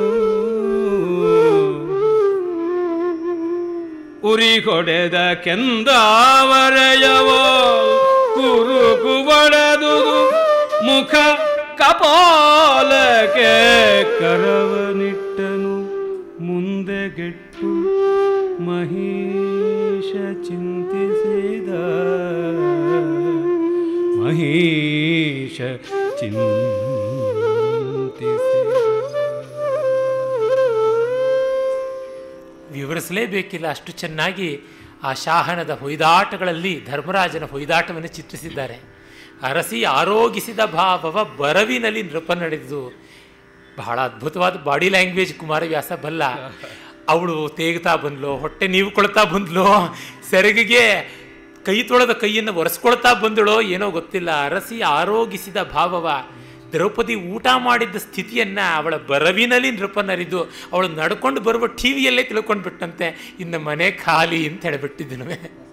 ಉರಿಗೊಡೆದ ಕೆಂದಾವರೆಯವೋ ಕುರುಕು ಒಡೆದುದು ಮುಖ ಕಪಾಲಕ್ಕೆ ಕರವನಿಟ್ಟನು ಮುಂದೆ ಗೆಟ್ಟು ಮಹೇಶ ಚಿಂತಿಸಿದ ಮಹೇಶ ಚಿಂತಿಸಿದ ವಿವರಿಸಲೇಬೇಕಿಲ್ಲ ಅಷ್ಟು ಚೆನ್ನಾಗಿ ಆ ಶಾಹನದ ಹೊಯ್ದಾಟಗಳಲ್ಲಿ ಧರ್ಮರಾಜನ ಹೊಯ್ದಾಟವನ್ನು ಚಿತ್ರಿಸಿದ್ದಾರೆ ಅರಸಿ ಆರೋಗಿಸಿದ ಭಾವವ ಬರವಿನಲ್ಲಿ ನೃಪ ನಡೆದು ಬಹಳ ಅದ್ಭುತವಾದ ಬಾಡಿ ಲ್ಯಾಂಗ್ವೇಜ್ ಕುಮಾರವ್ಯಾಸ ಬಲ್ಲ ಅವಳು ತೇಗ್ತಾ ಬಂದ್ಲು ಹೊಟ್ಟೆ ನೀವು ಕೊಳ್ತಾ ಬಂದ್ಲು ಸೆರಗಿಗೆ ಕೈ ತೊಳೆದ ಕೈಯನ್ನು ಒರೆಸ್ಕೊಳ್ತಾ ಬಂದಳೋ ಏನೋ ಗೊತ್ತಿಲ್ಲ ಅರಸಿ ಆರೋಗಿಸಿದ ಭಾವವ ದ್ರೌಪದಿ ಊಟ ಮಾಡಿದ್ದ ಸ್ಥಿತಿಯನ್ನ ಅವಳ ಬರವಿನಲ್ಲಿ ನೃಪನರಿದು ಅವಳು ನಡ್ಕೊಂಡು ಬರುವ ಟಿವಿಯಲ್ಲೇ ತಿಳ್ಕೊಂಡು ಬಿಟ್ಟಂತೆ ಇನ್ನು ಮನೆ ಖಾಲಿ ಅಂತ ಹೇಳಿಬಿಟ್ಟಿದ್ದನು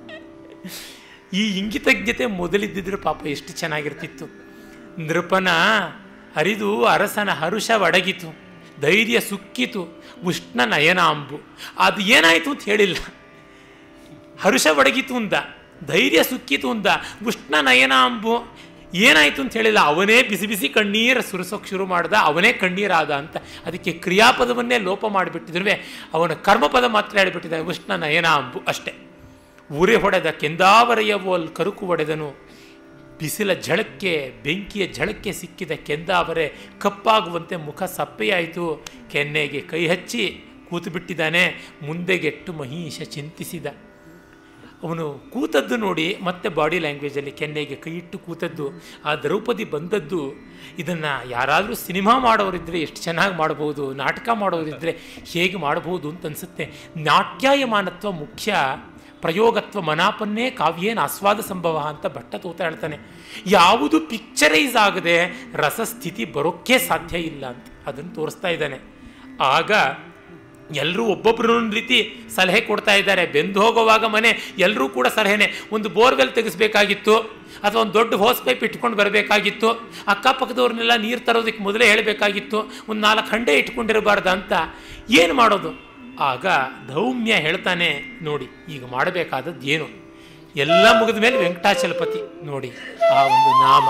ಈ ಇಂಗಿತಜ್ಞತೆ ಮೊದಲಿದ್ದಿದ್ರೆ ಪಾಪ ಎಷ್ಟು ಚೆನ್ನಾಗಿರ್ತಿತ್ತು ನೃಪನ ಅರಿದು ಅರಸನ ಹರುಷ ಒಡಗಿತು ಧೈರ್ಯ ಸುಕ್ಕಿತು ಉಷ್ಣ ನಯನಾಂಬು ಅದು ಏನಾಯಿತು ಅಂತ ಹೇಳಿಲ್ಲ ಹರುಷ ಒಡಗಿತು ಅಂದ ಧೈರ್ಯ ಸುಕ್ಕಿತು ಅಂದ ಉಷ್ಣ ನಯನಾಂಬು ಏನಾಯಿತು ಅಂತ ಹೇಳಿಲ್ಲ ಅವನೇ ಬಿಸಿ ಬಿಸಿ ಕಣ್ಣೀರು ಸುರಿಸೋಕೆ ಶುರು ಮಾಡ್ದ ಅವನೇ ಕಣ್ಣೀರಾದ ಅಂತ ಅದಕ್ಕೆ ಕ್ರಿಯಾಪದವನ್ನೇ ಲೋಪ ಮಾಡಿಬಿಟ್ಟಿದ್ರು ಅವನ ಕರ್ಮಪದ ಮಾತ್ರ ಹೇಳಿಬಿಟ್ಟಿದ್ದಾನೆ ಉಷ್ಣ ನಯನಾಂಬು ಅಷ್ಟೇ ಉರಿ ಹೊಡೆದ ಕೆಂದಾವರೆಯವೋಲ್ ಕರುಕು ಒಡೆದನು ಬಿಸಿಲ ಝಳಕ್ಕೆ ಬೆಂಕಿಯ ಝಳಕ್ಕೆ ಸಿಕ್ಕಿದ ಕೆಂದಾವರೆ ಕಪ್ಪಾಗುವಂತೆ ಮುಖ ಸಪ್ಪೆಯಾಯಿತು ಕೆನ್ನೆಗೆ ಕೈ ಹಚ್ಚಿ ಕೂತು ಬಿಟ್ಟಿದ್ದಾನೆ ಮುಂದೆಗೆಟ್ಟು ಮಹೀಶ ಚಿಂತಿಸಿದ ಅವನು ಕೂತದ್ದು ನೋಡಿ ಮತ್ತೆ ಬಾಡಿ ಲ್ಯಾಂಗ್ವೇಜಲ್ಲಿ ಕೆನ್ನೆಗೆ ಕೈ ಇಟ್ಟು ಕೂತದ್ದು ಆ ದ್ರೌಪದಿ ಬಂದದ್ದು ಇದನ್ನು ಯಾರಾದರೂ ಸಿನಿಮಾ ಮಾಡೋರಿದ್ದರೆ ಎಷ್ಟು ಚೆನ್ನಾಗಿ ಮಾಡ್ಬೋದು ನಾಟಕ ಮಾಡೋರಿದ್ದರೆ ಹೇಗೆ ಮಾಡ್ಬೋದು ಅಂತ ಅನಿಸುತ್ತೆ ನಾಟ್ಯಾಯಮಾನತ್ವ ಮುಖ್ಯ ಪ್ರಯೋಗತ್ವ ಮನಾಪನ್ನೇ ಕಾವ್ಯೇನ ಆಸ್ವಾದ ಸಂಭವ ಅಂತ ಭಟ್ಟ ತೋತ ಹೇಳ್ತಾನೆ ಯಾವುದು ಪಿಕ್ಚರೈಸ್ ಆಗದೆ ರಸಸ್ಥಿತಿ ಬರೋಕ್ಕೆ ಸಾಧ್ಯ ಇಲ್ಲ ಅಂತ ಅದನ್ನು ತೋರಿಸ್ತಾ ಇದ್ದಾನೆ ಆಗ ಎಲ್ಲರೂ ಒಬ್ಬೊಬ್ಬರು ಒಂದ್ ರೀತಿ ಸಲಹೆ ಕೊಡ್ತಾ ಇದ್ದಾರೆ ಬೆಂದು ಹೋಗುವಾಗ ಮನೆ ಎಲ್ಲರೂ ಕೂಡ ಸಲಹೆನೆ ಒಂದು ಬೋರ್ವೆಲ್ ತೆಗೆಸ್ಬೇಕಾಗಿತ್ತು ಅಥವಾ ಒಂದು ದೊಡ್ಡ ಹೋಸ್ ಪೈಪ್ ಇಟ್ಕೊಂಡು ಬರಬೇಕಾಗಿತ್ತು ಅಕ್ಕಪಕ್ಕದವ್ರನ್ನೆಲ್ಲ ನೀರು ತರೋದಕ್ಕೆ ಮೊದಲೇ ಹೇಳಬೇಕಾಗಿತ್ತು ಒಂದು ನಾಲ್ಕು ಹಂಡೆ ಇಟ್ಕೊಂಡಿರಬಾರ್ದ ಅಂತ ಏನು ಮಾಡೋದು ಆಗ ಧೌಮ್ಯ ಹೇಳ್ತಾನೆ ನೋಡಿ ಈಗ ಮಾಡಬೇಕಾದದ್ದು ಏನು ಎಲ್ಲ ಮುಗಿದ ಮೇಲೆ ವೆಂಕಟಾಚಲಪತಿ ನೋಡಿ ಆ ಒಂದು ನಾಮ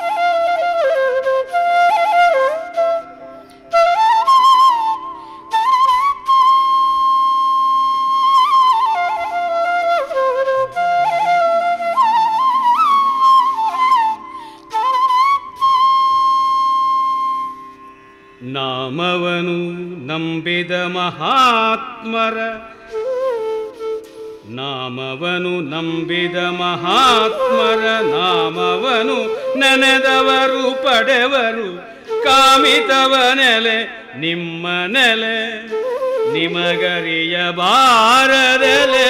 ನಾಮವನು ನಂಬಿದ ಮಹಾತ್ಮರ ನಾಮವನು ನಂಬಿದ ಮಹಾತ್ಮರ ನಾಮವನು ನೆನೆದವರು ಪಡೆವರು ಕಾಮಿತವ ನೆಲೆ ನಿಮ್ಮ ನೆಲೆ ನಿಮಗರಿಯ ಬಾರದೆಲೆ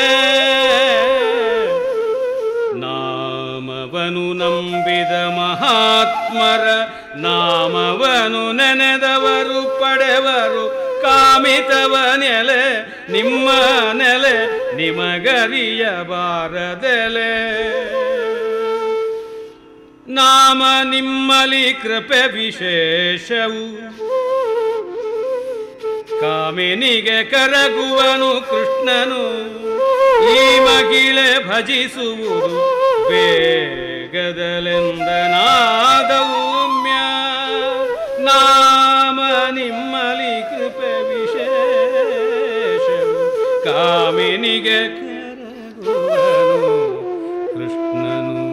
ನಾಮವನು ನಂಬಿದ ಮಹಾತ್ಮರ ನಾಮವನು ನೆನೆದವರು ಪಡೆವರು ಕಾಮಿತವ ನೆಲೆ ನಿಮ್ಮ ನೆಲೆ ನಿಮಗರಿಯ ಬಾರದೆಲೆ ನಾಮ ನಿಮ್ಮಲಿ ಕೃಪೆ ವಿಶೇಷವು ಕಾಮಿನಿಗೆ ಕರಗುವನು ಕೃಷ್ಣನು ಈ ಮಗಿಳೆ ಭಜಿಸುವುದು ಬೇಗದಲೆಂದನಾದೌಮ್ಯ ನಾಮ ನಿಮ್ಮಲಿ ಕೃಪೆ ವಿಶೇಷವು ಕಾಮಿನಿಗೆ ಕರಗುವನು ಕೃಷ್ಣನು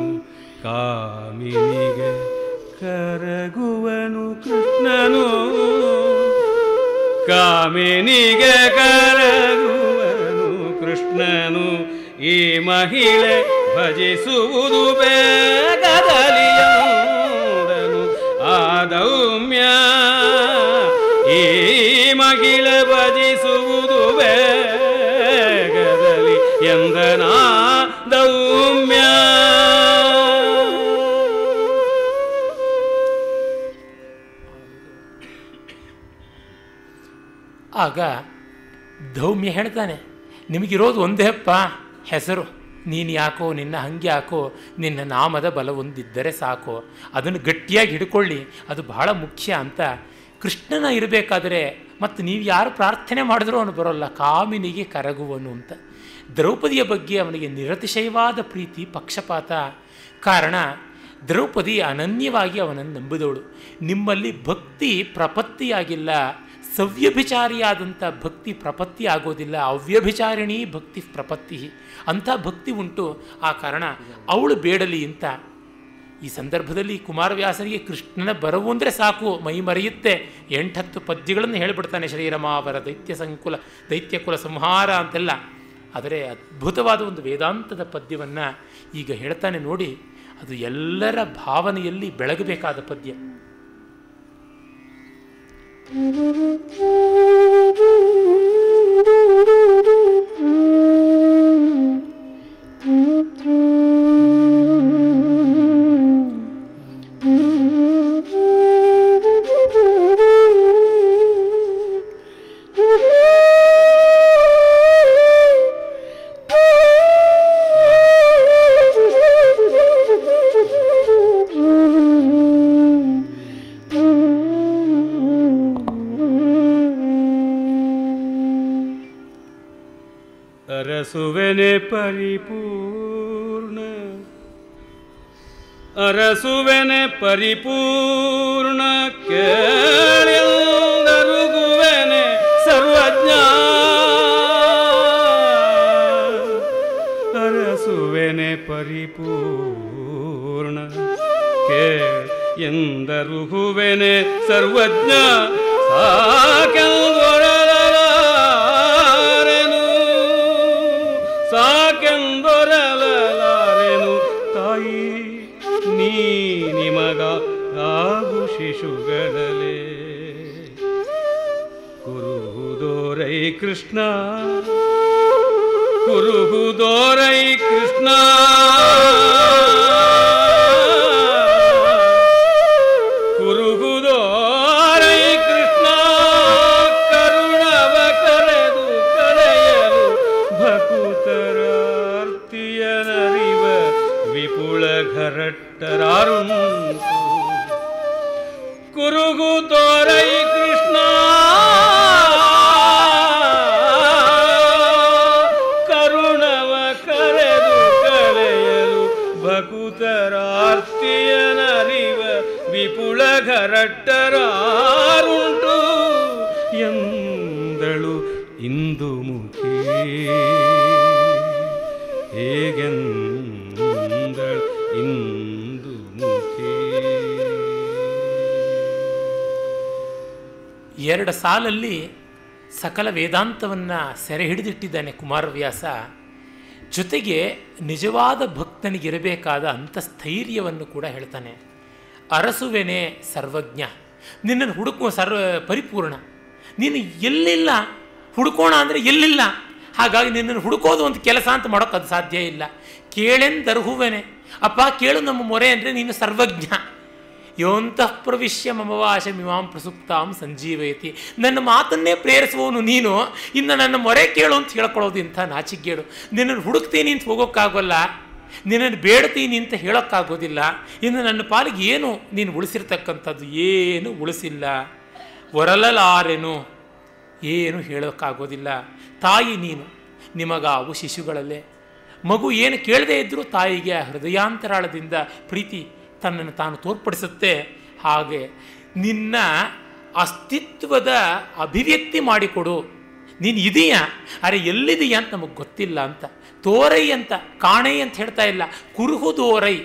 ಕಾಮಿನಿಗೆ ಕರಗುವನು ಕೃಷ್ಣನು ಕಾಮಿನಿಗೆ ಕರಗುವನು ಕೃಷ್ಣನು ಈ ಮಹಿಳೆ ಭಜಿಸುವುದು ಬೇಗದಲಿಯಂದನು ಆದೌಮ್ಯ ಈ ಮಹಿಳೆ ಭಜಿಸುವುದು ಬೇಗದಲಿ ಎಂದನ ದೌಮ್ಯ ಆಗ ಧೌಮ್ಯ ಹೇಳ್ತಾನೆ ನಿಮಗಿರೋದು ಒಂದೇಪ್ಪ ಹೆಸರು ನೀನು ಯಾಕೋ ನಿನ್ನ ಹಂಗೆ ಹಾಕೋ ನಿನ್ನ ನಾಮದ ಬಲ ಒಂದಿದ್ದರೆ ಸಾಕು ಅದನ್ನು ಗಟ್ಟಿಯಾಗಿ ಹಿಡ್ಕೊಳ್ಳಿ ಅದು ಬಹಳ ಮುಖ್ಯ ಅಂತ ಕೃಷ್ಣನ ಇರಬೇಕಾದ್ರೆ ಮತ್ತು ನೀವು ಯಾರು ಪ್ರಾರ್ಥನೆ ಮಾಡಿದ್ರೂ ಅವನು ಬರೋಲ್ಲ ಕಾಮಿನಿಗೆ ಕರಗುವನು ಅಂತ ದ್ರೌಪದಿಯ ಬಗ್ಗೆ ಅವನಿಗೆ ನಿರತಿಶಯವಾದ ಪ್ರೀತಿ ಪಕ್ಷಪಾತ ಕಾರಣ ದ್ರೌಪದಿ ಅನನ್ಯವಾಗಿ ಅವನನ್ನು ನಂಬಿದವಳು ನಿಮ್ಮಲ್ಲಿ ಭಕ್ತಿ ಪ್ರಪತ್ತಿಯಾಗಿಲ್ಲ ಸವ್ಯಭಿಚಾರಿಯಾದಂಥ ಭಕ್ತಿ ಪ್ರಪತ್ತಿ ಆಗೋದಿಲ್ಲ ಅವ್ಯಭಿಚಾರಿಣಿ ಭಕ್ತಿ ಪ್ರಪತ್ತಿ ಅಂಥ ಭಕ್ತಿ ಉಂಟು ಆ ಕಾರಣ ಅವಳು ಬೇಡಲಿ ಅಂತ ಈ ಸಂದರ್ಭದಲ್ಲಿ ಕುಮಾರವ್ಯಾಸರಿಗೆ ಕೃಷ್ಣನ ಬರವು ಅಂದರೆ ಸಾಕು ಮೈ ಮರೆಯುತ್ತೆ ಎಂಟತ್ತು ಪದ್ಯಗಳನ್ನು ಹೇಳಿಬಿಡ್ತಾನೆ ಶ್ರೀರಮಾವರ ದೈತ್ಯ ಸಂಕುಲ ದೈತ್ಯಕುಲ ಸಂಹಾರ ಅಂತೆಲ್ಲ ಆದರೆ ಅದ್ಭುತವಾದ ಒಂದು ವೇದಾಂತದ ಪದ್ಯವನ್ನು ಈಗ ಹೇಳ್ತಾನೆ ನೋಡಿ ಅದು ಎಲ್ಲರ ಭಾವನೆಯಲ್ಲಿ ಬೆಳಗಬೇಕಾದ ಪದ್ಯ ಅರಸುವೆನೆ ಪರಿಪೂರ್ಣ ಅರಸುವೆನೆ ಪರಿಪೂರ್ಣ ಕೇಳಿರುಗುವೆನೆ ಸರ್ವಜ್ಞ ಅರಸುವೆನೆ ಪರಿಪೂರ್ಣ ಕೇ ಎಂದರುಹುವೆನೆ ಸರ್ವಜ್ಞ ಸಾಕೆಂದೊರಲಾರೆನು ಸಾಕೆಂದೊರಲಾರೆನು ತಾಯಿ ನೀ ನಿಮಗ ಆಗು ಶಿಶುಗಳಲೆ ಕುರುಹುದೋರೈ ಕೃಷ್ಣ ಕುರುಹುದೋರೈ ಕೃಷ್ಣ ಕುರುಹುದೋರೈ ಕೃಷ್ಣ ಕರುಣವ ಕರೆದು ಕರೆಯಲು ಭಕುತರ ಅರ್ತಿಯನರಿವ ವಿಪುಳ ಘರಟ್ಟರಾರುಂಟು ಕುರುಗು ತೋರೈ ಕೃಷ್ಣ ಕರುಣವ ಕರೆದು ಕರೆಯಲು ಭಕುತರಾರ್ತಿಯನರಿವ ವಿಪುಳ ಘರಟ್ಟರಾರುಂಟು ಎಂದಳು ಇಂದು ಮುಖಿ ಹೇಗೆಂದಳು ಇಂದು ಮುಖಿ ಎರಡು ಸಾಲಲ್ಲಿ ಸಕಲ ವೇದಾಂತವನ್ನು ಸೆರೆ ಹಿಡಿದಿಟ್ಟಿದ್ದಾನೆ ಕುಮಾರವ್ಯಾಸ ಜೊತೆಗೆ ನಿಜವಾದ ಭಕ್ತನಿಗಿರಬೇಕಾದ ಅಂತಸ್ಥೈರ್ಯವನ್ನು ಕೂಡ ಹೇಳ್ತಾನೆ ಅರಸುವೆನೆ ಸರ್ವಜ್ಞ ನಿನ್ನನ್ನು ಹುಡುಕುವ ಸರ್ವ ಪರಿಪೂರ್ಣ ನೀನು ಎಲ್ಲಿಲ್ಲ ಹುಡುಕೋಣ ಅಂದರೆ ಎಲ್ಲಿಲ್ಲ ಹಾಗಾಗಿ ನಿನ್ನನ್ನು ಹುಡುಕೋದು ಒಂದು ಕೆಲಸ ಅಂತ ಮಾಡೋಕೆ ಅದು ಸಾಧ್ಯ ಇಲ್ಲ ಕೇಳೆಂದರ್ಹುವೆನೆ ಅಪ್ಪ ಕೇಳು ನಮ್ಮ ಮೊರೆ ಅಂದರೆ ನೀನು ಸರ್ವಜ್ಞ ಯೋಂತಃ ಪ್ರವಿಶ್ಯ ಮಮವಾಶ ಮಿಮಾಂ ಪ್ರಸುಪ್ತಾಂ ಸಂಜೀವಯತಿ ನನ್ನ ಮಾತನ್ನೇ ಪ್ರೇರಿಸುವವನು ನೀನು ಇನ್ನು ನನ್ನ ಮೊರೆ ಕೇಳು ಅಂತ ಹೇಳ್ಕೊಳ್ಳೋದು ಇಂಥ ನಾಚಿಗೇಡು ನಿನ್ನನ್ನು ಹುಡುಕ್ತೀನಿ ಅಂತ ಹೋಗೋಕ್ಕಾಗೋಲ್ಲ ನಿನ್ನನ್ನು ಬೇಡ್ತೀನಿ ಅಂತ ಹೇಳೋಕ್ಕಾಗೋದಿಲ್ಲ ಇನ್ನು ನನ್ನ ಪಾಲಿಗೆ ಏನು ನೀನು ಉಳಿಸಿರ್ತಕ್ಕಂಥದ್ದು ಏನು ಉಳಿಸಿಲ್ಲ ಒರಲಲಾರೆನು ಏನು ಹೇಳೋಕ್ಕಾಗೋದಿಲ್ಲ ತಾಯಿ ನೀನು ನಿಮಗಾವು ಶಿಶುಗಳಲ್ಲೇ ಮಗು ಏನು ಕೇಳದೇ ಇದ್ದರೂ ತಾಯಿಗೆ ಆ ಹೃದಯಾಂತರಾಳದಿಂದ ಪ್ರೀತಿ ತನ್ನನ್ನು ತಾನು ತೋರ್ಪಡಿಸುತ್ತೆ ಹಾಗೆ ನಿನ್ನ ಅಸ್ತಿತ್ವದ ಅಭಿವ್ಯಕ್ತಿ ಮಾಡಿಕೊಡು ನೀನು ಇದೆಯಾ ಅರೆ ಎಲ್ಲಿದೆಯಾ ಅಂತ ನಮಗೆ ಗೊತ್ತಿಲ್ಲ ಅಂತ ತೋರೈ ಅಂತ ಕಾಣೈ ಅಂತ ಹೇಳ್ತಾ ಇಲ್ಲ ಕುರುಹುದೋರೈ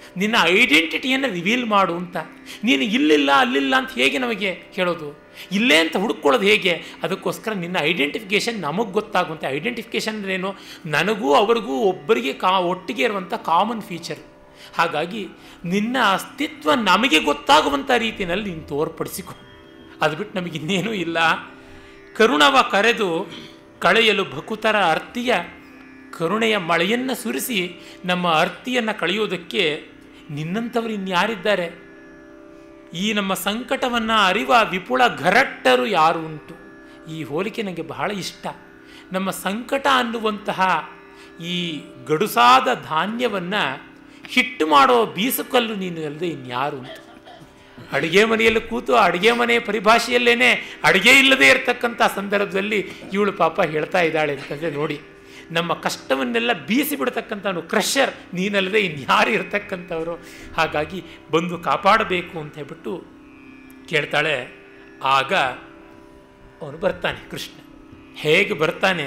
ನಿನ್ನ ಐಡೆಂಟಿಟಿಯನ್ನು ರಿವೀಲ್ ಮಾಡು ಅಂತ ನೀನು ಇಲ್ಲಿಲ್ಲ ಅಲ್ಲಿಲ್ಲ ಅಂತ ಹೇಗೆ ನಮಗೆ ಹೇಳೋದು ಇಲ್ಲೇ ಅಂತ ಹುಡುಕೊಳ್ಳೋದು ಹೇಗೆ ಅದಕ್ಕೋಸ್ಕರ ನಿನ್ನ ಐಡೆಂಟಿಫಿಕೇಷನ್ ನಮಗೆ ಗೊತ್ತಾಗುವಂತೆ ಐಡೆಂಟಿಫಿಕೇಷನ್ ಏನು ನನಗೂ ಅವರಿಗೂ ಒಬ್ಬರಿಗೆ ಕಾ ಒಟ್ಟಿಗೆ ಇರುವಂಥ ಕಾಮನ್ ಫೀಚರ್ ಹಾಗಾಗಿ ನಿನ್ನ ಅಸ್ತಿತ್ವ ನಮಗೆ ಗೊತ್ತಾಗುವಂಥ ರೀತಿಯಲ್ಲಿ ನೀನು ತೋರ್ಪಡಿಸಿಕೊ ಅದು ಬಿಟ್ಟು ನಮಗೆ ಇನ್ನೇನೂ ಇಲ್ಲ ಕರುಣವ ಕರೆದು ಕಳೆಯಲು ಭಕುತರ ಅರ್ತಿಯ ಕರುಣೆಯ ಮಳೆಯನ್ನು ಸುರಿಸಿ ನಮ್ಮ ಅರ್ತಿಯನ್ನು ಕಳೆಯೋದಕ್ಕೆ ನಿನ್ನಂಥವರು ಇನ್ಯಾರಿದ್ದಾರೆ ಈ ನಮ್ಮ ಸಂಕಟವನ್ನು ಅರಿವ ವಿಪುಲ ಘರಟ್ಟರು ಯಾರು ಉಂಟು ಈ ಹೋಲಿಕೆ ನನಗೆ ಬಹಳ ಇಷ್ಟ ನಮ್ಮ ಸಂಕಟ ಅನ್ನುವಂತಹ ಈ ಗಡುಸಾದ ಧಾನ್ಯವನ್ನು ಹಿಟ್ಟು ಮಾಡೋ ಬೀಸುಕಲ್ಲು ನೀನು ಅಲ್ಲದೆ ಇನ್ಯಾರು ಉಂಟು ಅಡುಗೆ ಮನೆಯಲ್ಲಿ ಕೂತು ಅಡುಗೆ ಮನೆ ಪರಿಭಾಷೆಯಲ್ಲೇನೆ ಅಡುಗೆ ಇಲ್ಲದೆ ಇರತಕ್ಕಂಥ ಸಂದರ್ಭದಲ್ಲಿ ಇವಳು ಪಾಪ ಹೇಳ್ತಾ ಇದ್ದಾಳೆ ಅಂತಂದರೆ ನೋಡಿ ನಮ್ಮ ಕಷ್ಟವನ್ನೆಲ್ಲ ಬೀಸಿ ಬಿಡ್ತಕ್ಕಂಥವನು ಕ್ರಷರ್ ನೀನಲ್ಲದೆ ಇನ್ಯಾರು ಇರ್ತಕ್ಕಂಥವ್ರು ಹಾಗಾಗಿ ಬಂದು ಕಾಪಾಡಬೇಕು ಅಂತ ಹೇಳ್ಬಿಟ್ಟು ಕೇಳ್ತಾಳೆ ಆಗ ಅವನು ಬರ್ತಾನೆ ಕೃಷ್ಣ ಹೇಗೆ ಬರ್ತಾನೆ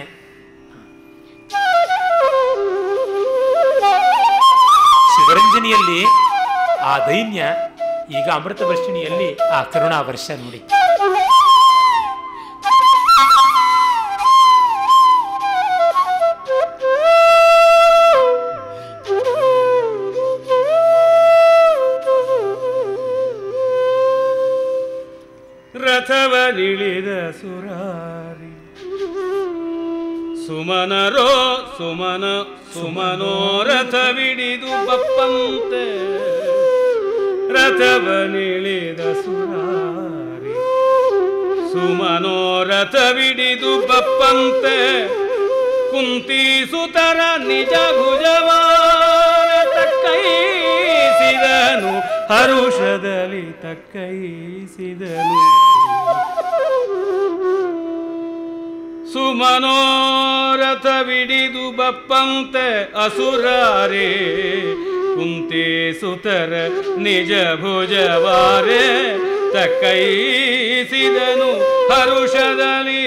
ಶಿವರಂಜನಿಯಲ್ಲಿ ಆ ದೈನ್ಯ ಈಗ ಅಮೃತ ವರ್ಷಿಣಿಯಲ್ಲಿ ಆ ಕರುಣಾ ವರ್ಷ ನೋಡಿ ರಥವನಿಳಿದ ಸುರಾರಿ ಸುಮನರೋ ಸುಮನ ಸುಮನೋ ರಥವಿಡಿದು ಬಪ್ಪಂತೆ ರಥವನಿಳಿದ ಸುರಾರಿ ಸುಮನೋ ರಥವಿಡಿದು ಬಪ್ಪಂತೆ ಕುಂತಿ ಸುತರ ನಿಜ ಭುಜವಾರ ತಕ್ಕೈಸಿದನು ಹರುಷದಲ್ಲಿ ತಕ್ಕೈಸಿದನು ಸುಮನೋರಥವಿಡಿದು ಬಪ್ಪಂತೆ ಅಸುರಾರೇ ಕುಂತಿ ಸುತರ ನಿಜ ಭುಜವಾರೆ ತಕ್ಕೈಸಿದನು ಹರುಷದಲ್ಲಿ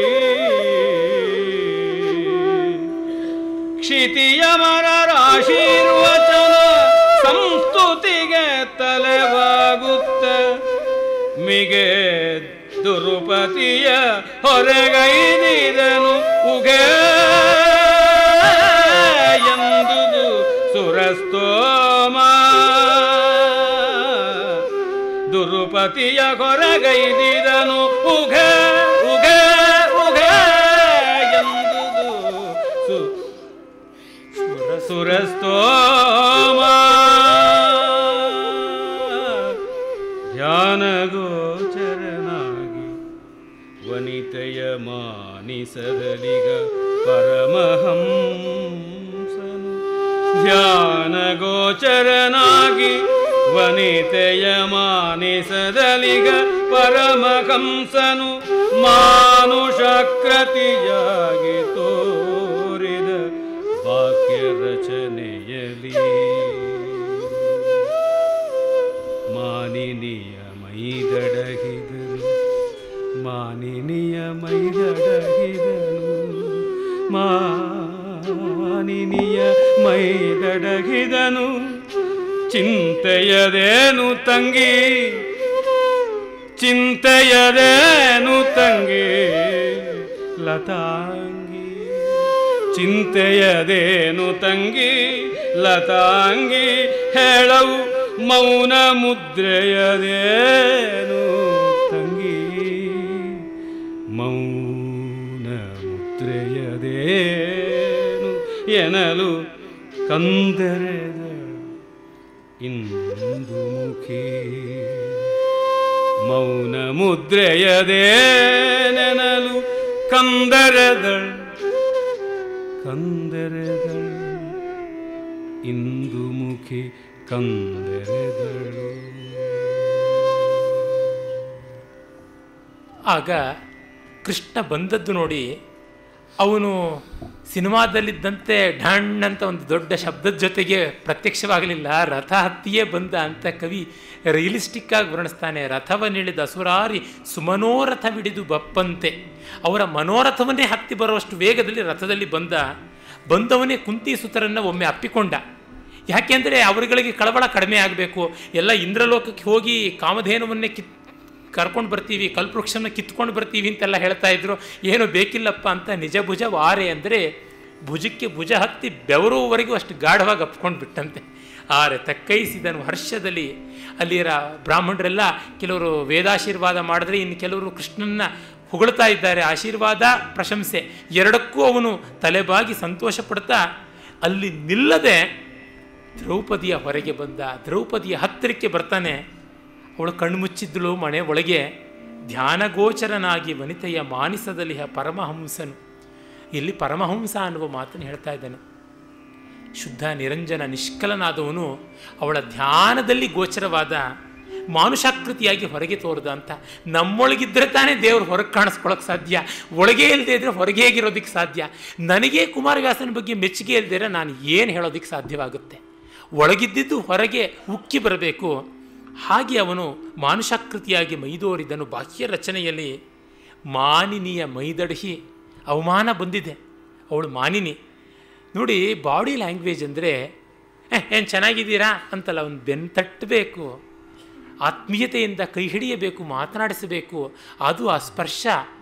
ಕ್ಷಿತಿಯ ಮರರಾಶೀರ್ವಚನ ಸಂಸ್ತುತಿಗೆ ತಲೆವಾಗುತ್ತ ಮಿಗೆ ದುರುಪತಿಯ ಹೊರಗೈದಿದನು ಉಗೆ ಎಂದುದು ಸುರಸ್ತೋಮ ದುರುಪತಿಯ ಹೊರಗೈದಿದನು ಉಗೆ ಉಗೆ ಉಗೆ ಎಂದುದು ಸು ಸುರಸ್ತೋಮ ಧ್ಯಾನಗೋಚರನಾಗಿ ವನಿತೆಯ ಮಾನಿಸದಲಿಗ ಪರಮಹಂಸನು ಧ್ಯಾನಗೋಚರನಾಗಿ ವನಿತೆಯ ಮಾನಿಸದಲಿಗ ಪರಮಹಂಸನು ಮಾನುಷಕೃತಿಯಾಗಿ ತೋರಿದ ವಾಕ್ಯ ರಚನೆಯಲಿ ಮಾನಿನಿಯ ಮೈದಡಗಿದನು ಮಾನಿನಿಯ ಮೈದಡಗಿದನು ಮಾನಿನಿಯ ಮೈದಡಗಿದನು ಚಿಂತೆಯದೇನು ತಂಗಿ ಚಿಂತೆಯದೇನು ತಂಗಿ ಲತಾಂಗಿ ಚಿಂತೆಯದೇನು ತಂಗಿ ಲತಾಂಗಿ ಹೇಳವು ಮೌನ ಮುದ್ರೆಯದೇನು ತಂಗಿ ಮೌನ ಮುದ್ರೆಯದೇನು ಎನಲು ಕಂದರೆದ ಇಂದು ಮುಖಿ ಮೌನ ಮುದ್ರೆಯದೇನೆನಲು ಕಂದರೆದಳ್ ಕಂದರೆದಳು ಇಂದು ಮುಖಿ ಕಂದರೆದಳು ಆಗ ಕೃಷ್ಣ ಬಂದದ್ದು ನೋಡಿ ಅವನು ಸಿನಿಮಾದಲ್ಲಿದ್ದಂತೆ ಢಣ್ ಅಂತ ಒಂದು ದೊಡ್ಡ ಶಬ್ದದ ಜೊತೆಗೆ ಪ್ರತ್ಯಕ್ಷವಾಗಲಿಲ್ಲ ರಥ ಹತ್ತಿಯೇ ಬಂದ ಅಂತ ಕವಿ ರಿಯಲಿಸ್ಟಿಕ್ ಆಗಿ ವರ್ಣಿಸ್ತಾನೆ ರಥವನ್ನಿಳಿದ ಅಸುರಾರಿ ಸುಮನೋರಥವಿಡಿದು ಬಪ್ಪಂತೆ ಅವರ ಮನೋರಥವನ್ನೇ ಹತ್ತಿ ಬರುವಷ್ಟು ವೇಗದಲ್ಲಿ ರಥದಲ್ಲಿ ಬಂದ ಬಂದವನೇ ಕುಂತಿ ಸುತರನ್ನು ಒಮ್ಮೆ ಅಪ್ಪಿಕೊಂಡ ಯಾಕೆಂದರೆ ಅವರುಗಳಿಗೆ ಕಳವಳ ಕಡಿಮೆ ಆಗಬೇಕು ಎಲ್ಲ ಇಂದ್ರಲೋಕಕ್ಕೆ ಹೋಗಿ ಕಾಮಧೇನುವನ್ನೇ ಕಿತ್ ಕರ್ಕೊಂಡು ಬರ್ತೀವಿ ಕಲ್ಪವೃಕ್ಷನ ಕಿತ್ಕೊಂಡು ಬರ್ತೀವಿ ಅಂತೆಲ್ಲ ಹೇಳ್ತಾ ಇದ್ರು ಏನು ಬೇಕಿಲ್ಲಪ್ಪ ಅಂತ ನಿಜ ಭುಜ ವಾರೆ ಅಂದರೆ ಭುಜಕ್ಕೆ ಭುಜ ಹತ್ತಿ ಬೆವರುವವರೆಗೂ ಅಷ್ಟು ಗಾಢವಾಗಿ ಅಪ್ಕೊಂಡು ಬಿಟ್ಟಂತೆ ಆರೆ ತಕ್ಕೈಸಿದನು ಹರ್ಷದಲ್ಲಿ ಅಲ್ಲಿರ ಬ್ರಾಹ್ಮಣರೆಲ್ಲ ಕೆಲವರು ವೇದಾಶೀರ್ವಾದ ಮಾಡಿದ್ರೆ ಇನ್ನು ಕೆಲವರು ಕೃಷ್ಣನ್ನ ಹೊಗಳ್ತಾ ಇದ್ದಾರೆ ಆಶೀರ್ವಾದ ಪ್ರಶಂಸೆ ಎರಡಕ್ಕೂ ಅವನು ತಲೆಬಾಗಿ ಸಂತೋಷ ಪಡ್ತಾ ಅಲ್ಲಿ ನಿಲ್ಲದೆ ದ್ರೌಪದಿಯ ಹೊರಗೆ ಬಂದ ದ್ರೌಪದಿಯ ಹತ್ತಿರಕ್ಕೆ ಬರ್ತಾನೆ ಅವಳು ಕಣ್ಣು ಮುಚ್ಚಿದ್ದಳು ಮನೆ ಒಳಗೆ ಧ್ಯಾನಗೋಚರನಾಗಿ ವನಿತೆಯ ಮಾನಿಸದಲ್ಲಿ ಪರಮಹಂಸನು ಇಲ್ಲಿ ಪರಮಹಂಸ ಅನ್ನುವ ಮಾತನ್ನು ಹೇಳ್ತಾ ಇದ್ದಾನೆ ಶುದ್ಧ ನಿರಂಜನ ನಿಷ್ಕಲನಾದವನು ಅವಳ ಧ್ಯಾನದಲ್ಲಿ ಗೋಚರವಾದ ಮಾನುಷಾಕೃತಿಯಾಗಿ ಹೊರಗೆ ತೋರ್ದ ಅಂತ ನಮ್ಮೊಳಗಿದ್ರೆ ತಾನೇ ದೇವರು ಹೊರಗೆ ಕಾಣಿಸ್ಕೊಳಕ್ಕೆ ಸಾಧ್ಯ ಒಳಗೆ ಇಲ್ಲದೆ ಇದ್ರೆ ಹೊರಗೆ ಹೇಗಿರೋದಕ್ಕೆ ಸಾಧ್ಯ ನನಗೆ ಕುಮಾರವ್ಯಾಸನ ಬಗ್ಗೆ ಮೆಚ್ಚುಗೆ ಇಲ್ದಿರ ನಾನು ಏನು ಹೇಳೋದಕ್ಕೆ ಸಾಧ್ಯವಾಗುತ್ತೆ ಒಳಗಿದ್ದಿದ್ದು ಹೊರಗೆ ಉಕ್ಕಿ ಬರಬೇಕು ಹಾಗೆ ಅವನು ಮಾನುಷಾಕೃತಿಯಾಗಿ ಮೈದೋರಿದನು ಬಾಹ್ಯ ರಚನೆಯಲ್ಲಿ ಮಾನಿನಿಯ ಮೈದಡಹಿ ಅವಮಾನ ಬಂದಿದೆ ಅವಳು ಮಾನಿನಿ ನೋಡಿ ಬಾಡಿ ಲ್ಯಾಂಗ್ವೇಜ್ ಅಂದರೆ ಏನು ಚೆನ್ನಾಗಿದ್ದೀರಾ ಅಂತಲ್ಲ ಅವನು ಬೆನ್ನು ತಟ್ಟಬೇಕು ಆತ್ಮೀಯತೆಯಿಂದ ಕೈ ಹಿಡಿಯಬೇಕು ಮಾತನಾಡಿಸಬೇಕು ಅದು ಆ ಸ್ಪರ್ಶ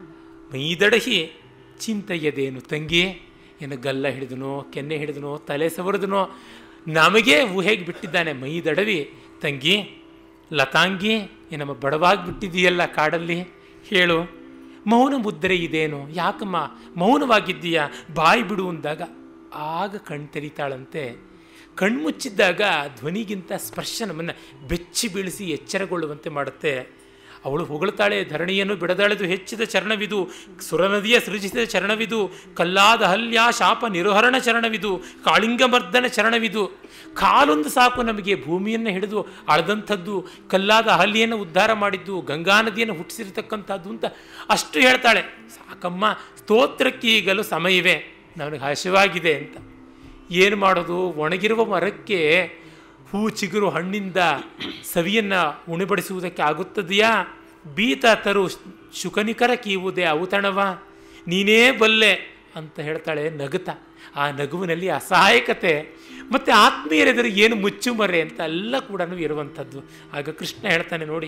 ಮೈದಡಹಿ ಚಿಂತೆಯದೇನು ತಂಗಿ ಏನು ಗಲ್ಲ ಹಿಡಿದನೋ ಕೆನ್ನೆ ಹಿಡಿದನೋ ತಲೆ ಸವರಿದನೋ ನಮಗೆ ಊಹೆಗೆ ಬಿಟ್ಟಿದ್ದಾನೆ ಮೈದಡವಿ ತಂಗಿ ಲತಾಂಗಿ ಈ ನಮ್ಮ ಬಡವಾಗಿ ಬಿಟ್ಟಿದೆಯಲ್ಲ ಕಾಡಲ್ಲಿ ಹೇಳು ಮೌನ ಮುದ್ರೆ ಇದೇನು ಯಾಕಮ್ಮ ಮೌನವಾಗಿದ್ದೀಯಾ ಬಾಯಿ ಬಿಡು ಅಂದಾಗ ಆಗ ಕಣ್ ತೆರಿತಾಳಂತೆ ಕಣ್ಮುಚ್ಚಿದ್ದಾಗ ಧ್ವನಿಗಿಂತ ಸ್ಪರ್ಶ ನಮ್ಮನ್ನು ಬೆಚ್ಚಿ ಬೀಳಿಸಿ ಎಚ್ಚರಗೊಳ್ಳುವಂತೆ ಮಾಡುತ್ತೆ ಅವಳು ಹೊಗಳ್ತಾಳೆ ಧರಣಿಯನ್ನು ಬಿಡದಾಳೆದು ಹೆಚ್ಚಿದ ಚರಣವಿದು ಸುರನದಿಯ ಸೃಜಿಸಿದ ಚರಣವಿದು ಕಲ್ಲಾದ ಹಲ್ಯ ಶಾಪ ನಿರುಹರಣ ಚರಣವಿದು ಕಾಳಿಂಗಮರ್ದನ ಚರಣವಿದು ಕಾಲೊಂದು ಸಾಕು ನಮಗೆ ಭೂಮಿಯನ್ನು ಹಿಡಿದು ಅಳದಂಥದ್ದು ಕಲ್ಲಾದ ಅಹಲ್ಯನ್ನು ಉದ್ಧಾರ ಮಾಡಿದ್ದು ಗಂಗಾ ನದಿಯನ್ನು ಹುಟ್ಟಿಸಿರ್ತಕ್ಕಂಥದ್ದು ಅಂತ ಅಷ್ಟು ಹೇಳ್ತಾಳೆ ಸಾಕಮ್ಮ ಸ್ತೋತ್ರಕ್ಕೆ ಈಗಲೂ ಸಮಯವೇ ನನಗೆ ಹಸಿವಾಗಿದೆ ಅಂತ ಏನು ಮಾಡೋದು ಒಣಗಿರುವ ಮರಕ್ಕೆ ಹೂ ಚಿಗುರು ಹಣ್ಣಿಂದ ಸವಿಯನ್ನು ಉಣಿಬಡಿಸುವುದಕ್ಕೆ ಆಗುತ್ತದೆಯಾ ಬೀತ ತರು ಶುಕನಿಕರ ಕೀವುದೇ ಔತಣವ ನೀನೇ ಬಲ್ಲೆ ಅಂತ ಹೇಳ್ತಾಳೆ ನಗುತ್ತ ಆ ನಗುವಿನಲ್ಲಿ ಅಸಹಾಯಕತೆ ಮತ್ತು ಆತ್ಮೀಯರೆದುರು ಏನು ಮುಚ್ಚುಮರೆ ಅಂತ ಎಲ್ಲ ಕೂಡ ಇರುವಂಥದ್ದು ಆಗ ಕೃಷ್ಣ ಹೇಳ್ತಾನೆ ನೋಡಿ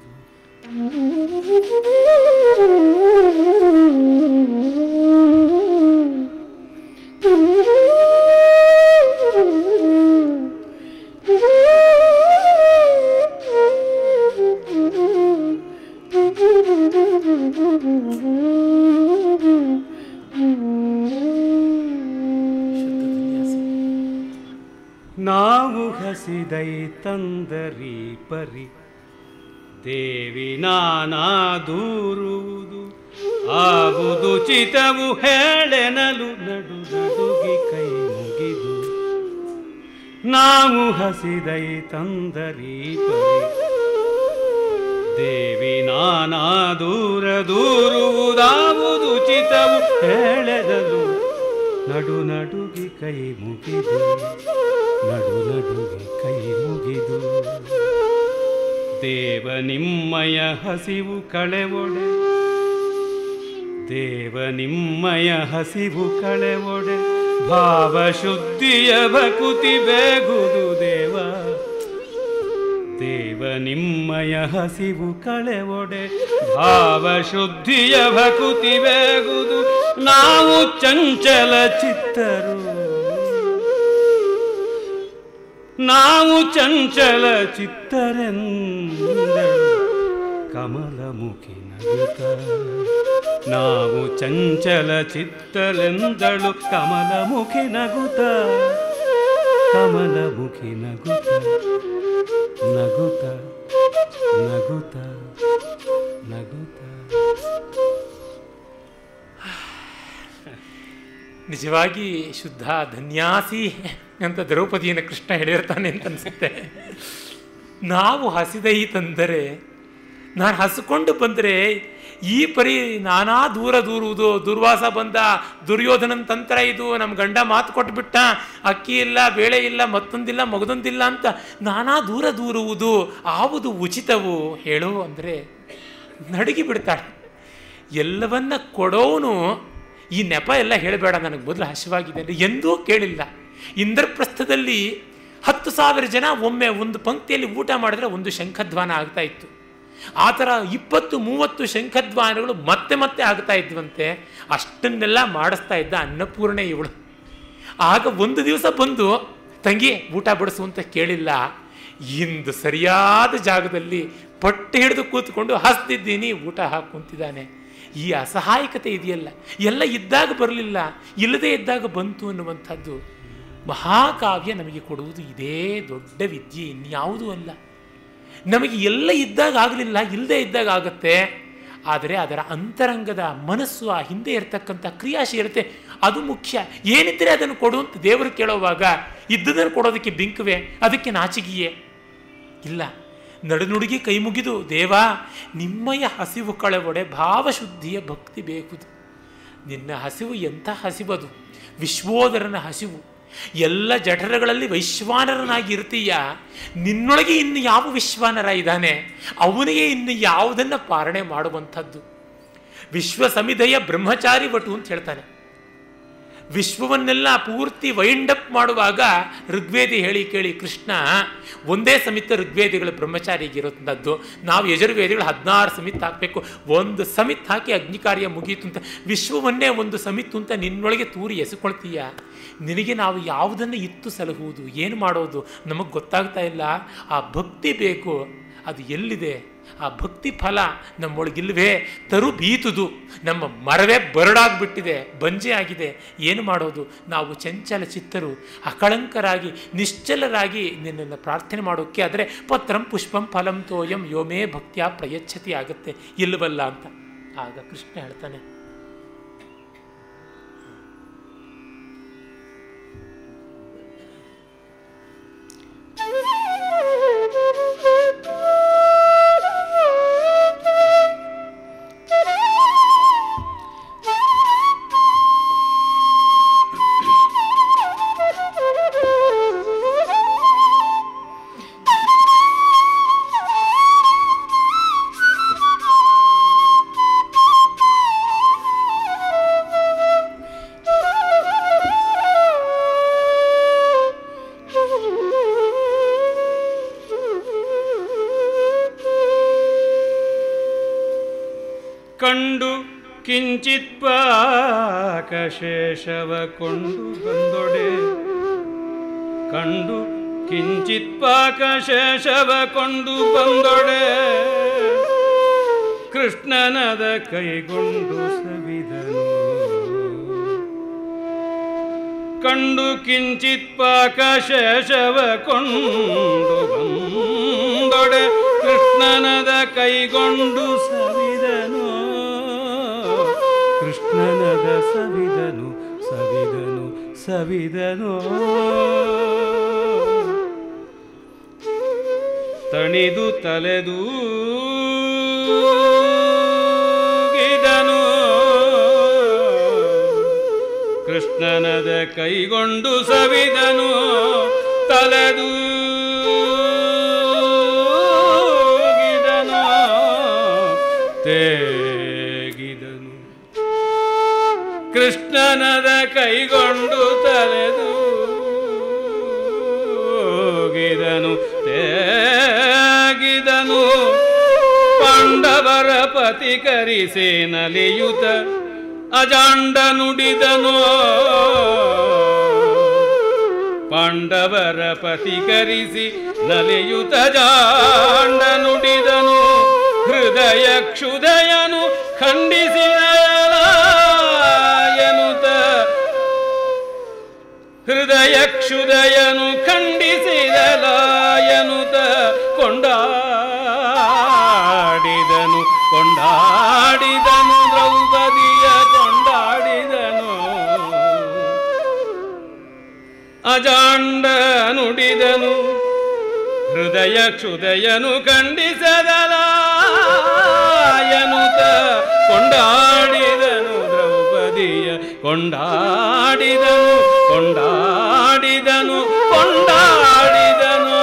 ನಾವು ಹಸಿದೈ ತಂದರಿ ಪರಿ ದೇವಿ ನಾನಾ ದೂರುವುದು ಆಗುದು ಚಿತವು ಹೇಳೆನಲು ನಡು ನಡುಗಿ ಕೈ ಮುಗಿದು ನಾವು ಹಸಿದೈ ತಂದರಿ ಪರಿ ದೇವಿ ನಾನಾ ದೂರ ದೂರುವುದಾವುದು ಚಿತವು ಹೇಳೆದಲು ನಡು ನಡುಗಿ ಕೈ ಮುಗಿದು ನಡು ನಡುಗಿ ಕೈ ಮುಗಿದು ದೇವ ನಿಮ್ಮಯ ಹಸಿವು ಕಳೆವೊಡೆ ದೇವ ನಿಮ್ಮಯ ಹಸಿವು ಕಳೆವೊಡೆ ಭಾವ ಶುದ್ಧಿಯ ಭಕುತಿ ಬೇಗುದು ದೇವ ದೇವ ನಿಮ್ಮಯ ಹಸಿವು ಕಳೆವೊಡೆ ಭಾವ ಶುದ್ಧಿಯ ಭಕುತಿ ಬೇಗುದು ನಾವು ಚಂಚಲ ಚಿತ್ತರು ನಾವು ಚಂಚಲ ಚಿತ್ತರೆಂದಳು ಕಮಲಮುಖಿ ನಗುತ್ತ ನಾವು ಚಂಚಲ ಚಿತ್ತರೆಂದಳು ಕಮಲಮುಖಿ ನಗುತ್ತ ಕಮಲಮುಖಿ ನಗುತ್ತ ನಗುತ್ತ ನಗುತ್ತ ನಗುತ್ತ ನಿಜವಾಗಿ ಶುದ್ಧ ಧನ್ಯಾಸಿ ಅಂತ ದ್ರೌಪದಿಯನ್ನು ಕೃಷ್ಣ ಹೇಳಿರ್ತಾನೆ ಅಂತ ಅನಿಸುತ್ತೆ ನಾವು ಹಸಿದೈ ತಂದರೆ ನಾನು ಹಸ್ಕೊಂಡು ಬಂದರೆ ಈ ಪರಿ ನಾನಾ ದೂರ ದೂರುವುದು ದುರ್ವಾಸ ಬಂದ ದುರ್ಯೋಧನನ ತಂತ್ರ ಇದು ನಮ್ಮ ಗಂಡ ಮಾತು ಕೊಟ್ಬಿಟ್ಟ ಅಕ್ಕಿ ಇಲ್ಲ ಬೇಳೆ ಇಲ್ಲ ಮತ್ತೊಂದಿಲ್ಲ ಮಗದೊಂದಿಲ್ಲ ಅಂತ ನಾನಾ ದೂರ ದೂರುವುದು ಆವುದು ಉಚಿತವು ಹೇಳು ಅಂದರೆ ನಡುಗಿ ಬಿಡ್ತಾಳೆ ಎಲ್ಲವನ್ನ ಕೊಡೋನು ಈ ನೆಪ ಎಲ್ಲ ಹೇಳಬೇಡ ನನಗೆ ಮೊದಲು ಹಸಿವಾಗಿದೆ ಅಂದರೆ ಎಂದೂ ಕೇಳಿಲ್ಲ ಇಂದ್ರಪ್ರಸ್ಥದಲ್ಲಿ ಹತ್ತು ಸಾವಿರ ಜನ ಒಮ್ಮೆ ಒಂದು ಪಂಕ್ತಿಯಲ್ಲಿ ಊಟ ಮಾಡಿದ್ರೆ ಒಂದು ಶಂಖಧ್ವಾನ ಆಗ್ತಾ ಇತ್ತು ಆ ಥರ ಇಪ್ಪತ್ತು ಮೂವತ್ತು ಶಂಖಧ್ವಾನಗಳು ಮತ್ತೆ ಮತ್ತೆ ಆಗ್ತಾ ಇದ್ವಂತೆ ಅಷ್ಟನ್ನೆಲ್ಲ ಮಾಡಿಸ್ತಾ ಇದ್ದ ಅನ್ನಪೂರ್ಣೆ ಇವಳು ಆಗ ಒಂದು ದಿವಸ ಬಂದು ತಂಗಿ ಊಟ ಬಡಿಸು ಅಂತ ಕೇಳಿಲ್ಲ ಇಂದು ಸರಿಯಾದ ಜಾಗದಲ್ಲಿ ಪಟ್ಟೆ ಹಿಡಿದು ಕೂತ್ಕೊಂಡು ಹಸ್ತಿದ್ದೀನಿ ಊಟ ಹಾಕಿ ಕುಂತಿದ್ದಾನೆ ಈ ಅಸಹಾಯಕತೆ ಇದೆಯಲ್ಲ ಎಲ್ಲ ಇದ್ದಾಗ ಬರಲಿಲ್ಲ ಇಲ್ಲದೇ ಇದ್ದಾಗ ಬಂತು ಅನ್ನುವಂಥದ್ದು ಮಹಾಕಾವ್ಯ ನಮಗೆ ಕೊಡುವುದು ಇದೇ ದೊಡ್ಡ ವಿದ್ಯೆ ಇನ್ಯಾವುದೂ ಅಲ್ಲ ನಮಗೆ ಎಲ್ಲ ಇದ್ದಾಗ ಆಗಲಿಲ್ಲ ಇಲ್ಲದೆ ಇದ್ದಾಗ ಆಗುತ್ತೆ ಆದರೆ ಅದರ ಅಂತರಂಗದ ಮನಸ್ಸು ಆ ಹಿಂದೆ ಇರತಕ್ಕಂಥ ಕ್ರಿಯಾಶೀಲತೆ ಅದು ಮುಖ್ಯ ಏನಿದ್ರೆ ಅದನ್ನು ಕೊಡು ಅಂತ ದೇವರು ಕೇಳೋವಾಗ ಇದ್ದದನ್ನು ಕೊಡೋದಕ್ಕೆ ಬಿಂಕುವೆ ಅದಕ್ಕೆ ನಾಚಿಕೆಯೇ ಇಲ್ಲ ನಡುನುಡುಗಿ ಕೈ ಮುಗಿದು ದೇವಾ ನಿಮ್ಮಯ ಹಸಿವು ಕಳವಡೆ ಭಾವಶುದ್ಧಿಯ ಭಕ್ತಿ ಬೇಕುದು ನಿನ್ನ ಹಸಿವು ಎಂಥ ಹಸಿವದು ವಿಶ್ವೋದರನ ಹಸಿವು ಎಲ್ಲ ಜಠರಗಳಲ್ಲಿ ವೈಶ್ವಾನರನಾಗಿ ಇರ್ತೀಯ ನಿನ್ನೊಳಗೆ ಇನ್ನು ಯಾವ ವಿಶ್ವಾನರ ಇದ್ದಾನೆ ಅವನಿಗೆ ಇನ್ನು ಯಾವುದನ್ನು ಪಾಲನೆ ಮಾಡುವಂಥದ್ದು ವಿಶ್ವ ಸಮಿದಯ ಬ್ರಹ್ಮಚಾರಿ ವಟು ಅಂತ ಹೇಳ್ತಾನೆ ವಿಶ್ವವನ್ನೆಲ್ಲ ಪೂರ್ತಿ ವೈಂಡಪ್ ಮಾಡುವಾಗ ಋಗ್ವೇದಿ ಹೇಳಿ ಕೇಳಿ ಕೃಷ್ಣ ಒಂದೇ ಸಮಿತ ಋಗ್ವೇದಿಗಳು ಬ್ರಹ್ಮಚಾರಿಗಿರುವಂಥದ್ದು ನಾವು ಯಜುರ್ವೇದಿಗಳು ಹದಿನಾರು ಸಮಿತ್ ಹಾಕಬೇಕು ಒಂದು ಸಮಿತ್ ಹಾಕಿ ಅಗ್ನಿ ಕಾರ್ಯ ಮುಗೀತು ಅಂತ ವಿಶ್ವವನ್ನೇ ಒಂದು ಸಮಿತ್ತು ಅಂತ ನಿನ್ನೊಳಗೆ ತೂರಿ ಎಸೆಕೊಳ್ತೀಯ ನಿನಗೆ ನಾವು ಯಾವುದನ್ನು ಇತ್ತು ಸಲಹುವುದು ಏನು ಮಾಡೋದು ನಮಗೆ ಗೊತ್ತಾಗ್ತಾ ಇಲ್ಲ ಆ ಭಕ್ತಿ ಬೇಕು ಅದು ಎಲ್ಲಿದೆ ಆ ಭಕ್ತಿ ಫಲ ನಮ್ಮೊಳಗಿಲ್ವೇ ತರು ಬೀತುದು ನಮ್ಮ ಮರವೇ ಬರಡಾಗ್ಬಿಟ್ಟಿದೆ ಬಂಜೆ ಆಗಿದೆ ಏನು ಮಾಡೋದು ನಾವು ಚಂಚಲ ಚಿತ್ತರು ಅಕಳಂಕರಾಗಿ ನಿಶ್ಚಲರಾಗಿ ನಿನ್ನನ್ನು ಪ್ರಾರ್ಥನೆ ಮಾಡೋಕ್ಕೆ ಆದರೆ ಪತ್ರಂ ಪುಷ್ಪಂ ಫಲಂ ತೋಯಂ ಯೋಮೇ ಭಕ್ತಿಯ ಪ್ರಯಚ್ಛತಿ ಆಗುತ್ತೆ ಇಲ್ಲವಲ್ಲ ಅಂತ ಆಗ ಕೃಷ್ಣ ಹೇಳ್ತಾನೆ ಕಂಡು ಕಿಂಚಿತ್ ಪಾಕಶೇಷವ ಕೊಂಡು ಬಂದೊಡೆ ಕಂಡು ಕಿಂಚಿತ್ ಪಾಕಶೇಷವ ಕೊಂಡು ಬಂದೊಡೆ ಕೃಷ್ಣನದ ಕೈಗೊಂಡು ಸವಿದನು ಕಂಡು ಕಿಂಚಿತ್ ಪಾಕಶೇಷವ ಕೊಂಡು ಬಂದೊಡೆ ಕೃಷ್ಣನದ ಕೈಗೊಂಡು ಸವಿದನು ಕೃಷ್ಣನದ ಸವಿದನು ಸವಿದನು ಸವಿದನು ತಣಿದು ತಲೆದು ಗಿದನು ಕೃಷ್ಣನದ ಕೈಗೊಂಡು ಸವಿದನು ತಲೆದು ಗಿದನು ತೇಗಿದನು ಕೃಷ್ಣನದ ಕೈಗೊಂಡು ತಲೆದು ಗಿದನು ತೇಗಿದನು ಪಾಂಡವರ ಪತಿ ಕರಿಸಿ ನಲಿಯುತ ಅಜಾಂಡ ನುಡಿದನು ಪಾಂಡವರ ಪತಿ ಕರಿಸಿ ನಲಿಯುತ ಜಾಂಡ ನುಡಿದನು ಹೃದಯ ಕ್ಷುದಯನು ಖಂಡಿಸಿದ ಎನ್ನುತ್ತ ಹೃದಯ ಕ್ಷುದಯನು ಖಂಡಿಸಿದಲಾಯನುತ ಕೊಂಡಾಡಿದನು ಕೊಂಡಾಡಿದನು ದ್ರೌಪದಿಯ ಕೊಂಡಾಡಿದನು ಅಜಾಂಡ ನುಡಿದನು ಹೃದಯ ಕ್ಷುದಯನು ಖಂಡಿಸದಲಾಯನುತ ಕೊಂಡಾಡಿದನು ದ್ರೌಪದಿಯ ಕೊಂಡಾಡಿದನು ಕೊಂಡಾಡಿದನು ಕೊಂಡಾಡಿದನು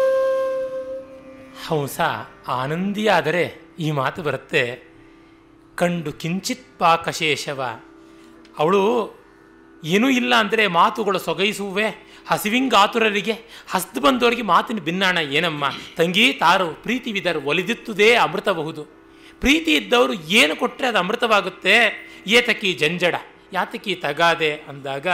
ಹಂಸ ಆನಂದಿಯಾದರೆ ಈ ಮಾತು ಬರುತ್ತೆ ಕಂಡು ಕಿಂಚಿತ್ ಪಾಕಶೇಷವ ಅವಳು ಏನೂ ಇಲ್ಲ ಅಂದರೆ ಮಾತುಗಳು ಸೊಗೈಸುವೆ ಹಸಿವಿಂಗಾತುರರಿಗೆ ಹಸ್ತು ಬಂದವರಿಗೆ ಮಾತಿನ ಭಿನ್ನಾಣ ಏನಮ್ಮ ತಂಗಿ ತಾರು ಪ್ರೀತಿ ವಿದರು ಒಲಿದಿತ್ತುದೇ ಅಮೃತಬಹುದು ಪ್ರೀತಿ ಇದ್ದವರು ಏನು ಕೊಟ್ಟರೆ ಅದು ಅಮೃತವಾಗುತ್ತೆ ಏತಕಿ ಜಂಜಡ ಯಾತಕಿ ತಗಾದೆ ಅಂದಾಗ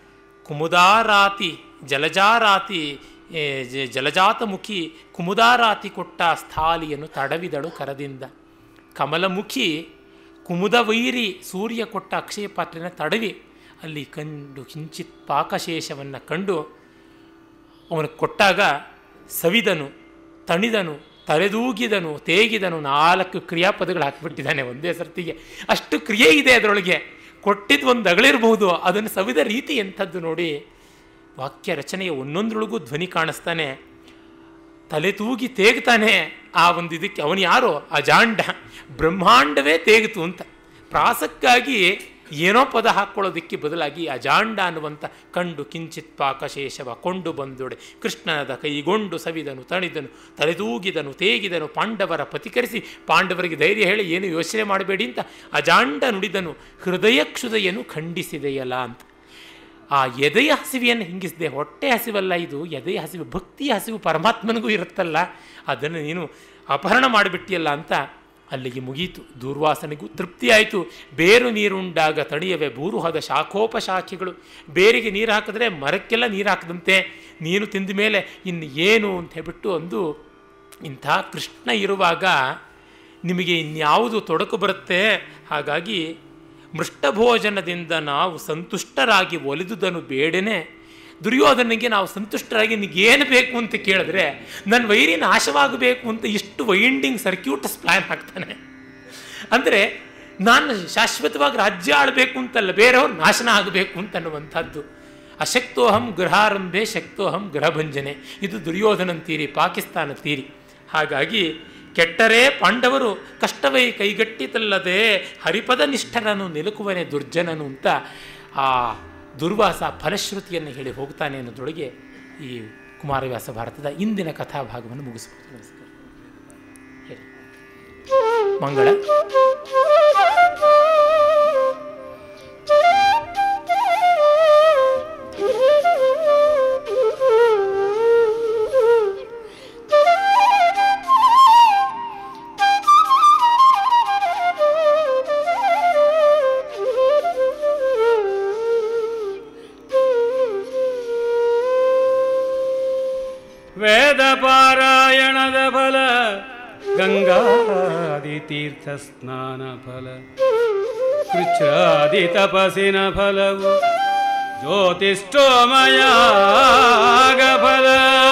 ಕುಮುದಾರಾತಿ ಜಲಜಾರಾತಿ ಏ, ಜ- ಜಲಜಾತಮುಖಿ ಕುಮುದಾರಾತಿ ಕೊಟ್ಟ ಸ್ಥಾಲಿಯನ್ನು ತಡವಿದಳು ಕರದಿಂದ ಕಮಲಮುಖಿ ಕುಮುದ ವೈರಿ ಸೂರ್ಯ ಕೊಟ್ಟ ಅಕ್ಷಯ ಪಾತ್ರೆನ ತಡವಿ ಅಲ್ಲಿ ಕಂಡು ಕಿಂಚಿತ್ ಪಾಕಶೇಷವನ್ನು ಕಂಡು ಅವನು ಕೊಟ್ಟಾಗ ಸವಿದನು ತಣಿದನು ತಲೆದೂಗಿದನು ತೇಗಿದನು ನಾಲ್ಕು ಕ್ರಿಯಾಪದಗಳು ಹಾಕಿಬಿಟ್ಟಿದ್ದಾನೆ ಒಂದೇ ಸರ್ತಿಗೆ ಅಷ್ಟು ಕ್ರಿಯೆ ಇದೆ ಅದರೊಳಗೆ ಕೊಟ್ಟಿದ್ದು ಒಂದು ಅಗಳಿರಬಹುದು ಅದನ್ನು ಸವಿದ ರೀತಿ ಎಂಥದ್ದು ನೋಡಿ ವಾಕ್ಯ ರಚನೆಯ ಒಂದೊಂದರೊಳಗೂ ಧ್ವನಿ ಕಾಣಿಸ್ತಾನೆ ತಲೆ ತೂಗಿ ತೇಗ್ತಾನೆ ಆ ಒಂದು ಇದಕ್ಕೆ ಅವನು ಯಾರೋ ಅಜಾಂಡ ಬ್ರಹ್ಮಾಂಡವೇ ತೇಗಿತು ಅಂತ ಪ್ರಾಸಕ್ಕಾಗಿ ಏನೋ ಪದ ಹಾಕ್ಕೊಳ್ಳೋದಕ್ಕೆ ಬದಲಾಗಿ ಅಜಾಂಡ ಅನ್ನುವಂಥ ಕಂಡು ಕಿಂಚಿತ್ ಪಾಕಶೇಷವ ಕೊಂಡು ಬಂದೊಡೆ ಕೃಷ್ಣನದ ಕೈಗೊಂಡು ಸವಿದನು ತಣಿದನು ತಲೆದೂಗಿದನು ತೇಗಿದನು ಪಾಂಡವರ ಪತಿಕರಿಸಿ ಪಾಂಡವರಿಗೆ ಧೈರ್ಯ ಹೇಳಿ ಏನು ಯೋಚನೆ ಮಾಡಬೇಡಿ ಅಂತ ಅಜಾಂಡ ನುಡಿದನು ಹೃದಯ ಕ್ಷುದೆಯನ್ನು ಖಂಡಿಸಿದೆಯಲ್ಲ ಅಂತ ಆ ಎದೆಯ ಹಸಿವೆಯನ್ನು ಹಿಂಗಿಸಿದೆ ಹೊಟ್ಟೆ ಹಸಿವಲ್ಲ ಇದು ಎದೆಯ ಹಸಿವು ಭಕ್ತಿಯ ಹಸಿವು ಪರಮಾತ್ಮನಿಗೂ ಇರುತ್ತಲ್ಲ ಅದನ್ನು ನೀನು ಅಪಹರಣ ಮಾಡಿಬಿಟ್ಟಿಯಲ್ಲ ಅಂತ ಅಲ್ಲಿಗೆ ಮುಗೀತು ದೂರ್ವಾಸನಿಗೂ ತೃಪ್ತಿಯಾಯಿತು ಬೇರು ನೀರುಂಡಾಗ ತಣಿಯವೆ ಬೂರುಹದ ಶಾಖೋಪಶಾಖೆಗಳು ಬೇರಿಗೆ ನೀರು ಹಾಕಿದ್ರೆ ಮರಕ್ಕೆಲ್ಲ ನೀರು ಹಾಕದಂತೆ ನೀನು ತಿಂದ ಮೇಲೆ ಇನ್ನು ಏನು ಅಂತ ಹೇಳ್ಬಿಟ್ಟು ಒಂದು ಇಂಥ ಕೃಷ್ಣ ಇರುವಾಗ ನಿಮಗೆ ಇನ್ಯಾವುದು ತೊಡಕು ಬರುತ್ತೆ ಹಾಗಾಗಿ ಮೃಷ್ಟಭೋಜನದಿಂದ ನಾವು ಸಂತುಷ್ಟರಾಗಿ ಒಲಿದುದನ್ನು ಬೇಡನೆ ದುರ್ಯೋಧನಿಗೆ ನಾವು ಸಂತುಷ್ಟರಾಗಿ ನಿಗೇನು ಬೇಕು ಅಂತ ಕೇಳಿದ್ರೆ ನನ್ನ ವೈರಿ ನಾಶವಾಗಬೇಕು ಅಂತ ಇಷ್ಟು ವೈಂಡಿಂಗ್ ಸರ್ಕ್ಯೂಟಸ್ ಪ್ಲ್ಯಾನ್ ಹಾಕ್ತಾನೆ ಅಂದರೆ ನಾನು ಶಾಶ್ವತವಾಗಿ ರಾಜ್ಯ ಆಳಬೇಕು ಅಂತಲ್ಲ ಬೇರೆಯವ್ರು ನಾಶನ ಆಗಬೇಕು ಅಂತನ್ನುವಂಥದ್ದು ಅಶಕ್ತೋಹಂ ಗೃಹಾರಂಭೆ ಶಕ್ತೋಹಂ ಗೃಹಭಂಜನೆ ಇದು ದುರ್ಯೋಧನನ್ ತೀರಿ ಪಾಕಿಸ್ತಾನ ತೀರಿ ಹಾಗಾಗಿ ಕೆಟ್ಟರೇ ಪಾಂಡವರು ಕಷ್ಟವೈ ಕೈಗಟ್ಟಿತಲ್ಲದೆ ಹರಿಪದ ನಿಷ್ಠರನು ನಿಲುಕುವನೆ ದುರ್ಜನನು ಅಂತ ಆ ದುರ್ವಾಸ ಫಲಶ್ರುತಿಯನ್ನು ಹೇಳಿ ಹೋಗ್ತಾನೆ ಅನ್ನೋದ್ರೊಳಗೆ ಈ ಕುಮಾರವ್ಯಾಸ ಭಾರತದ ಇಂದಿನ ಕಥಾಭಾಗವನ್ನು ಮುಗಿಸ್ಬೋದು ನಮಸ್ಕಾರ ಹೇಳಿ ಮಂಗಳ ವೇದ ಪಾರಾಯಣದ ಫಲ ಗಂಗಾದಿ ತೀರ್ಥ ಸ್ನಾನ ಫಲ ಕೃಚ್ಛಾದಿ ತಪಸ್ಸಿನ ಫಲವು ಜ್ಯೋತಿಷ್ಠೋಮಯಾಗ ಫಲ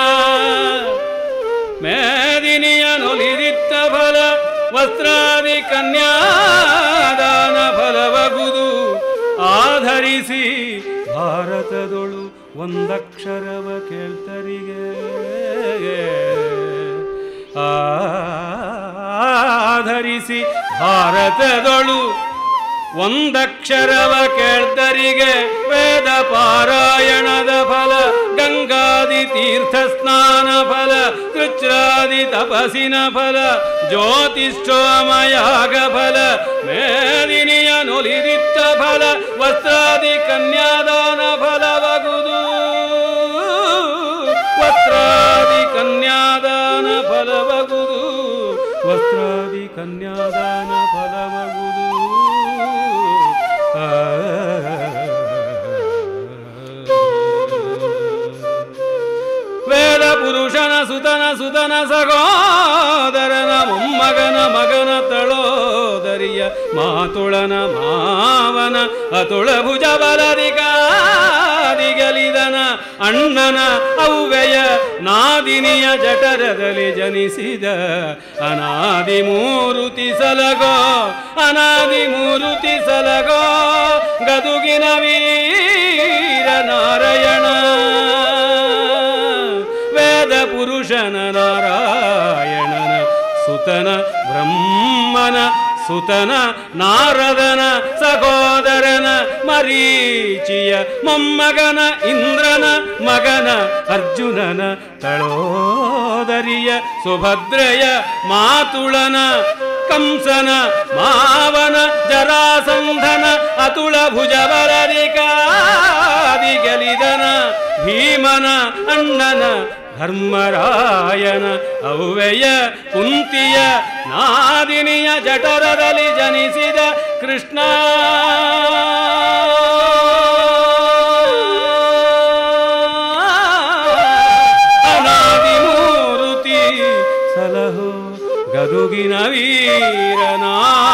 ಮೇದಿನಿಯ ನೊಲಿದಿತ್ತ ಫಲ ವಸ್ತ್ರಾದಿ ಕನ್ಯಾದಾನ ಫಲವಗುದು ಆಧರಿಸಿ ಭಾರತದೊಳು ಒಂದಕ್ಷರವ ಕೇಳ್ತರಿಗೆ ಆಧರಿಸಿ ಭಾರತದೊಳು ಒಂದಕ್ಷರವ ಕೇಳ್ತರಿಗೆ ವೇದ ಪಾರಾಯಣದ ಫಲ ಗಂಗಾದಿ ತೀರ್ಥ ಸ್ನಾನ ಫಲ ಕೃಚ್ರಾದಿ ತಪಸ್ಸಿನ ಫಲ ಜ್ಯೋತಿಷ್ಠೋಮಯಾಗ ಫಲ ಮೇದಿನಿಯ ನೊಲಿದಿತ್ತ ಫಲ ವಸ್ತ್ರಾದಿ ಕನ್ಯಾದಾನ ಫಲವಗುದು ವಸ್ತ್ರಾದಿ ಕನ್ಯಾದಾನ ಫಲವಗುದು ವಸ್ತ್ರಾದಿ ಕನ್ಯಾದಾನ ಫಲವಗುದು ಆ ವೇದ ಪುರುಷನ ಸುತನ ಸುತನ ಸಗೋದರನ ಮೊಮ್ಮಗನ ಮಗನ ತಳೋದರಿಯ ಮಾತುಳನ ಮಾವನ ಅತುಳ ಭುಜ ಬಲದಿಗಾದಿಗಲಿದನ ಅಣ್ಣನ ಅವ್ಯಯ ನಾದಿನಿಯ ಜಠರದಲ್ಲಿ ಜನಿಸಿದ ಅನಾದಿ ಮೂರುತಿ ಸಲಗೋ ಅನಾದಿ ಮೂರುತಿ ಸಲಗೋ ಗದುಗಿನ ವೀರ ನಾರಾಯಣ ವೇದ ಪುರುಷನ ನಾರಾಯಣನ ಸುತನ ಬ್ರಹ್ಮನ ಸುತನ ನಾರದನ ಸಹೋದರನ ಮರೀಚಿಯ ಮೊಮ್ಮಗನ ಇಂದ್ರನ ಮಗನ ಅರ್ಜುನನ ತಳೋದರಿಯ ಸುಭದ್ರೆಯ ಮಾತುಳನ ಕಂಸನ ಮಾವನ ಜರಾಸಂಧನ ಅತುಳ ಭುಜಬಲರಿಕಾದಿ ಗೆಲಿದನ ಭೀಮನ ಅಣ್ಣನ ಧರ್ಮರಾಯನ ಅವ್ವೆಯ ಕುಂತಿಯ ನಾದಿನಿಯ ಜಠರದಲ್ಲಿ ಜನಿಸಿದ ಕೃಷ್ಣ ಅನಾದಿಮೂರುತಿ ಸಲಹೋ ಗದುಗಿನ ವೀರನಾ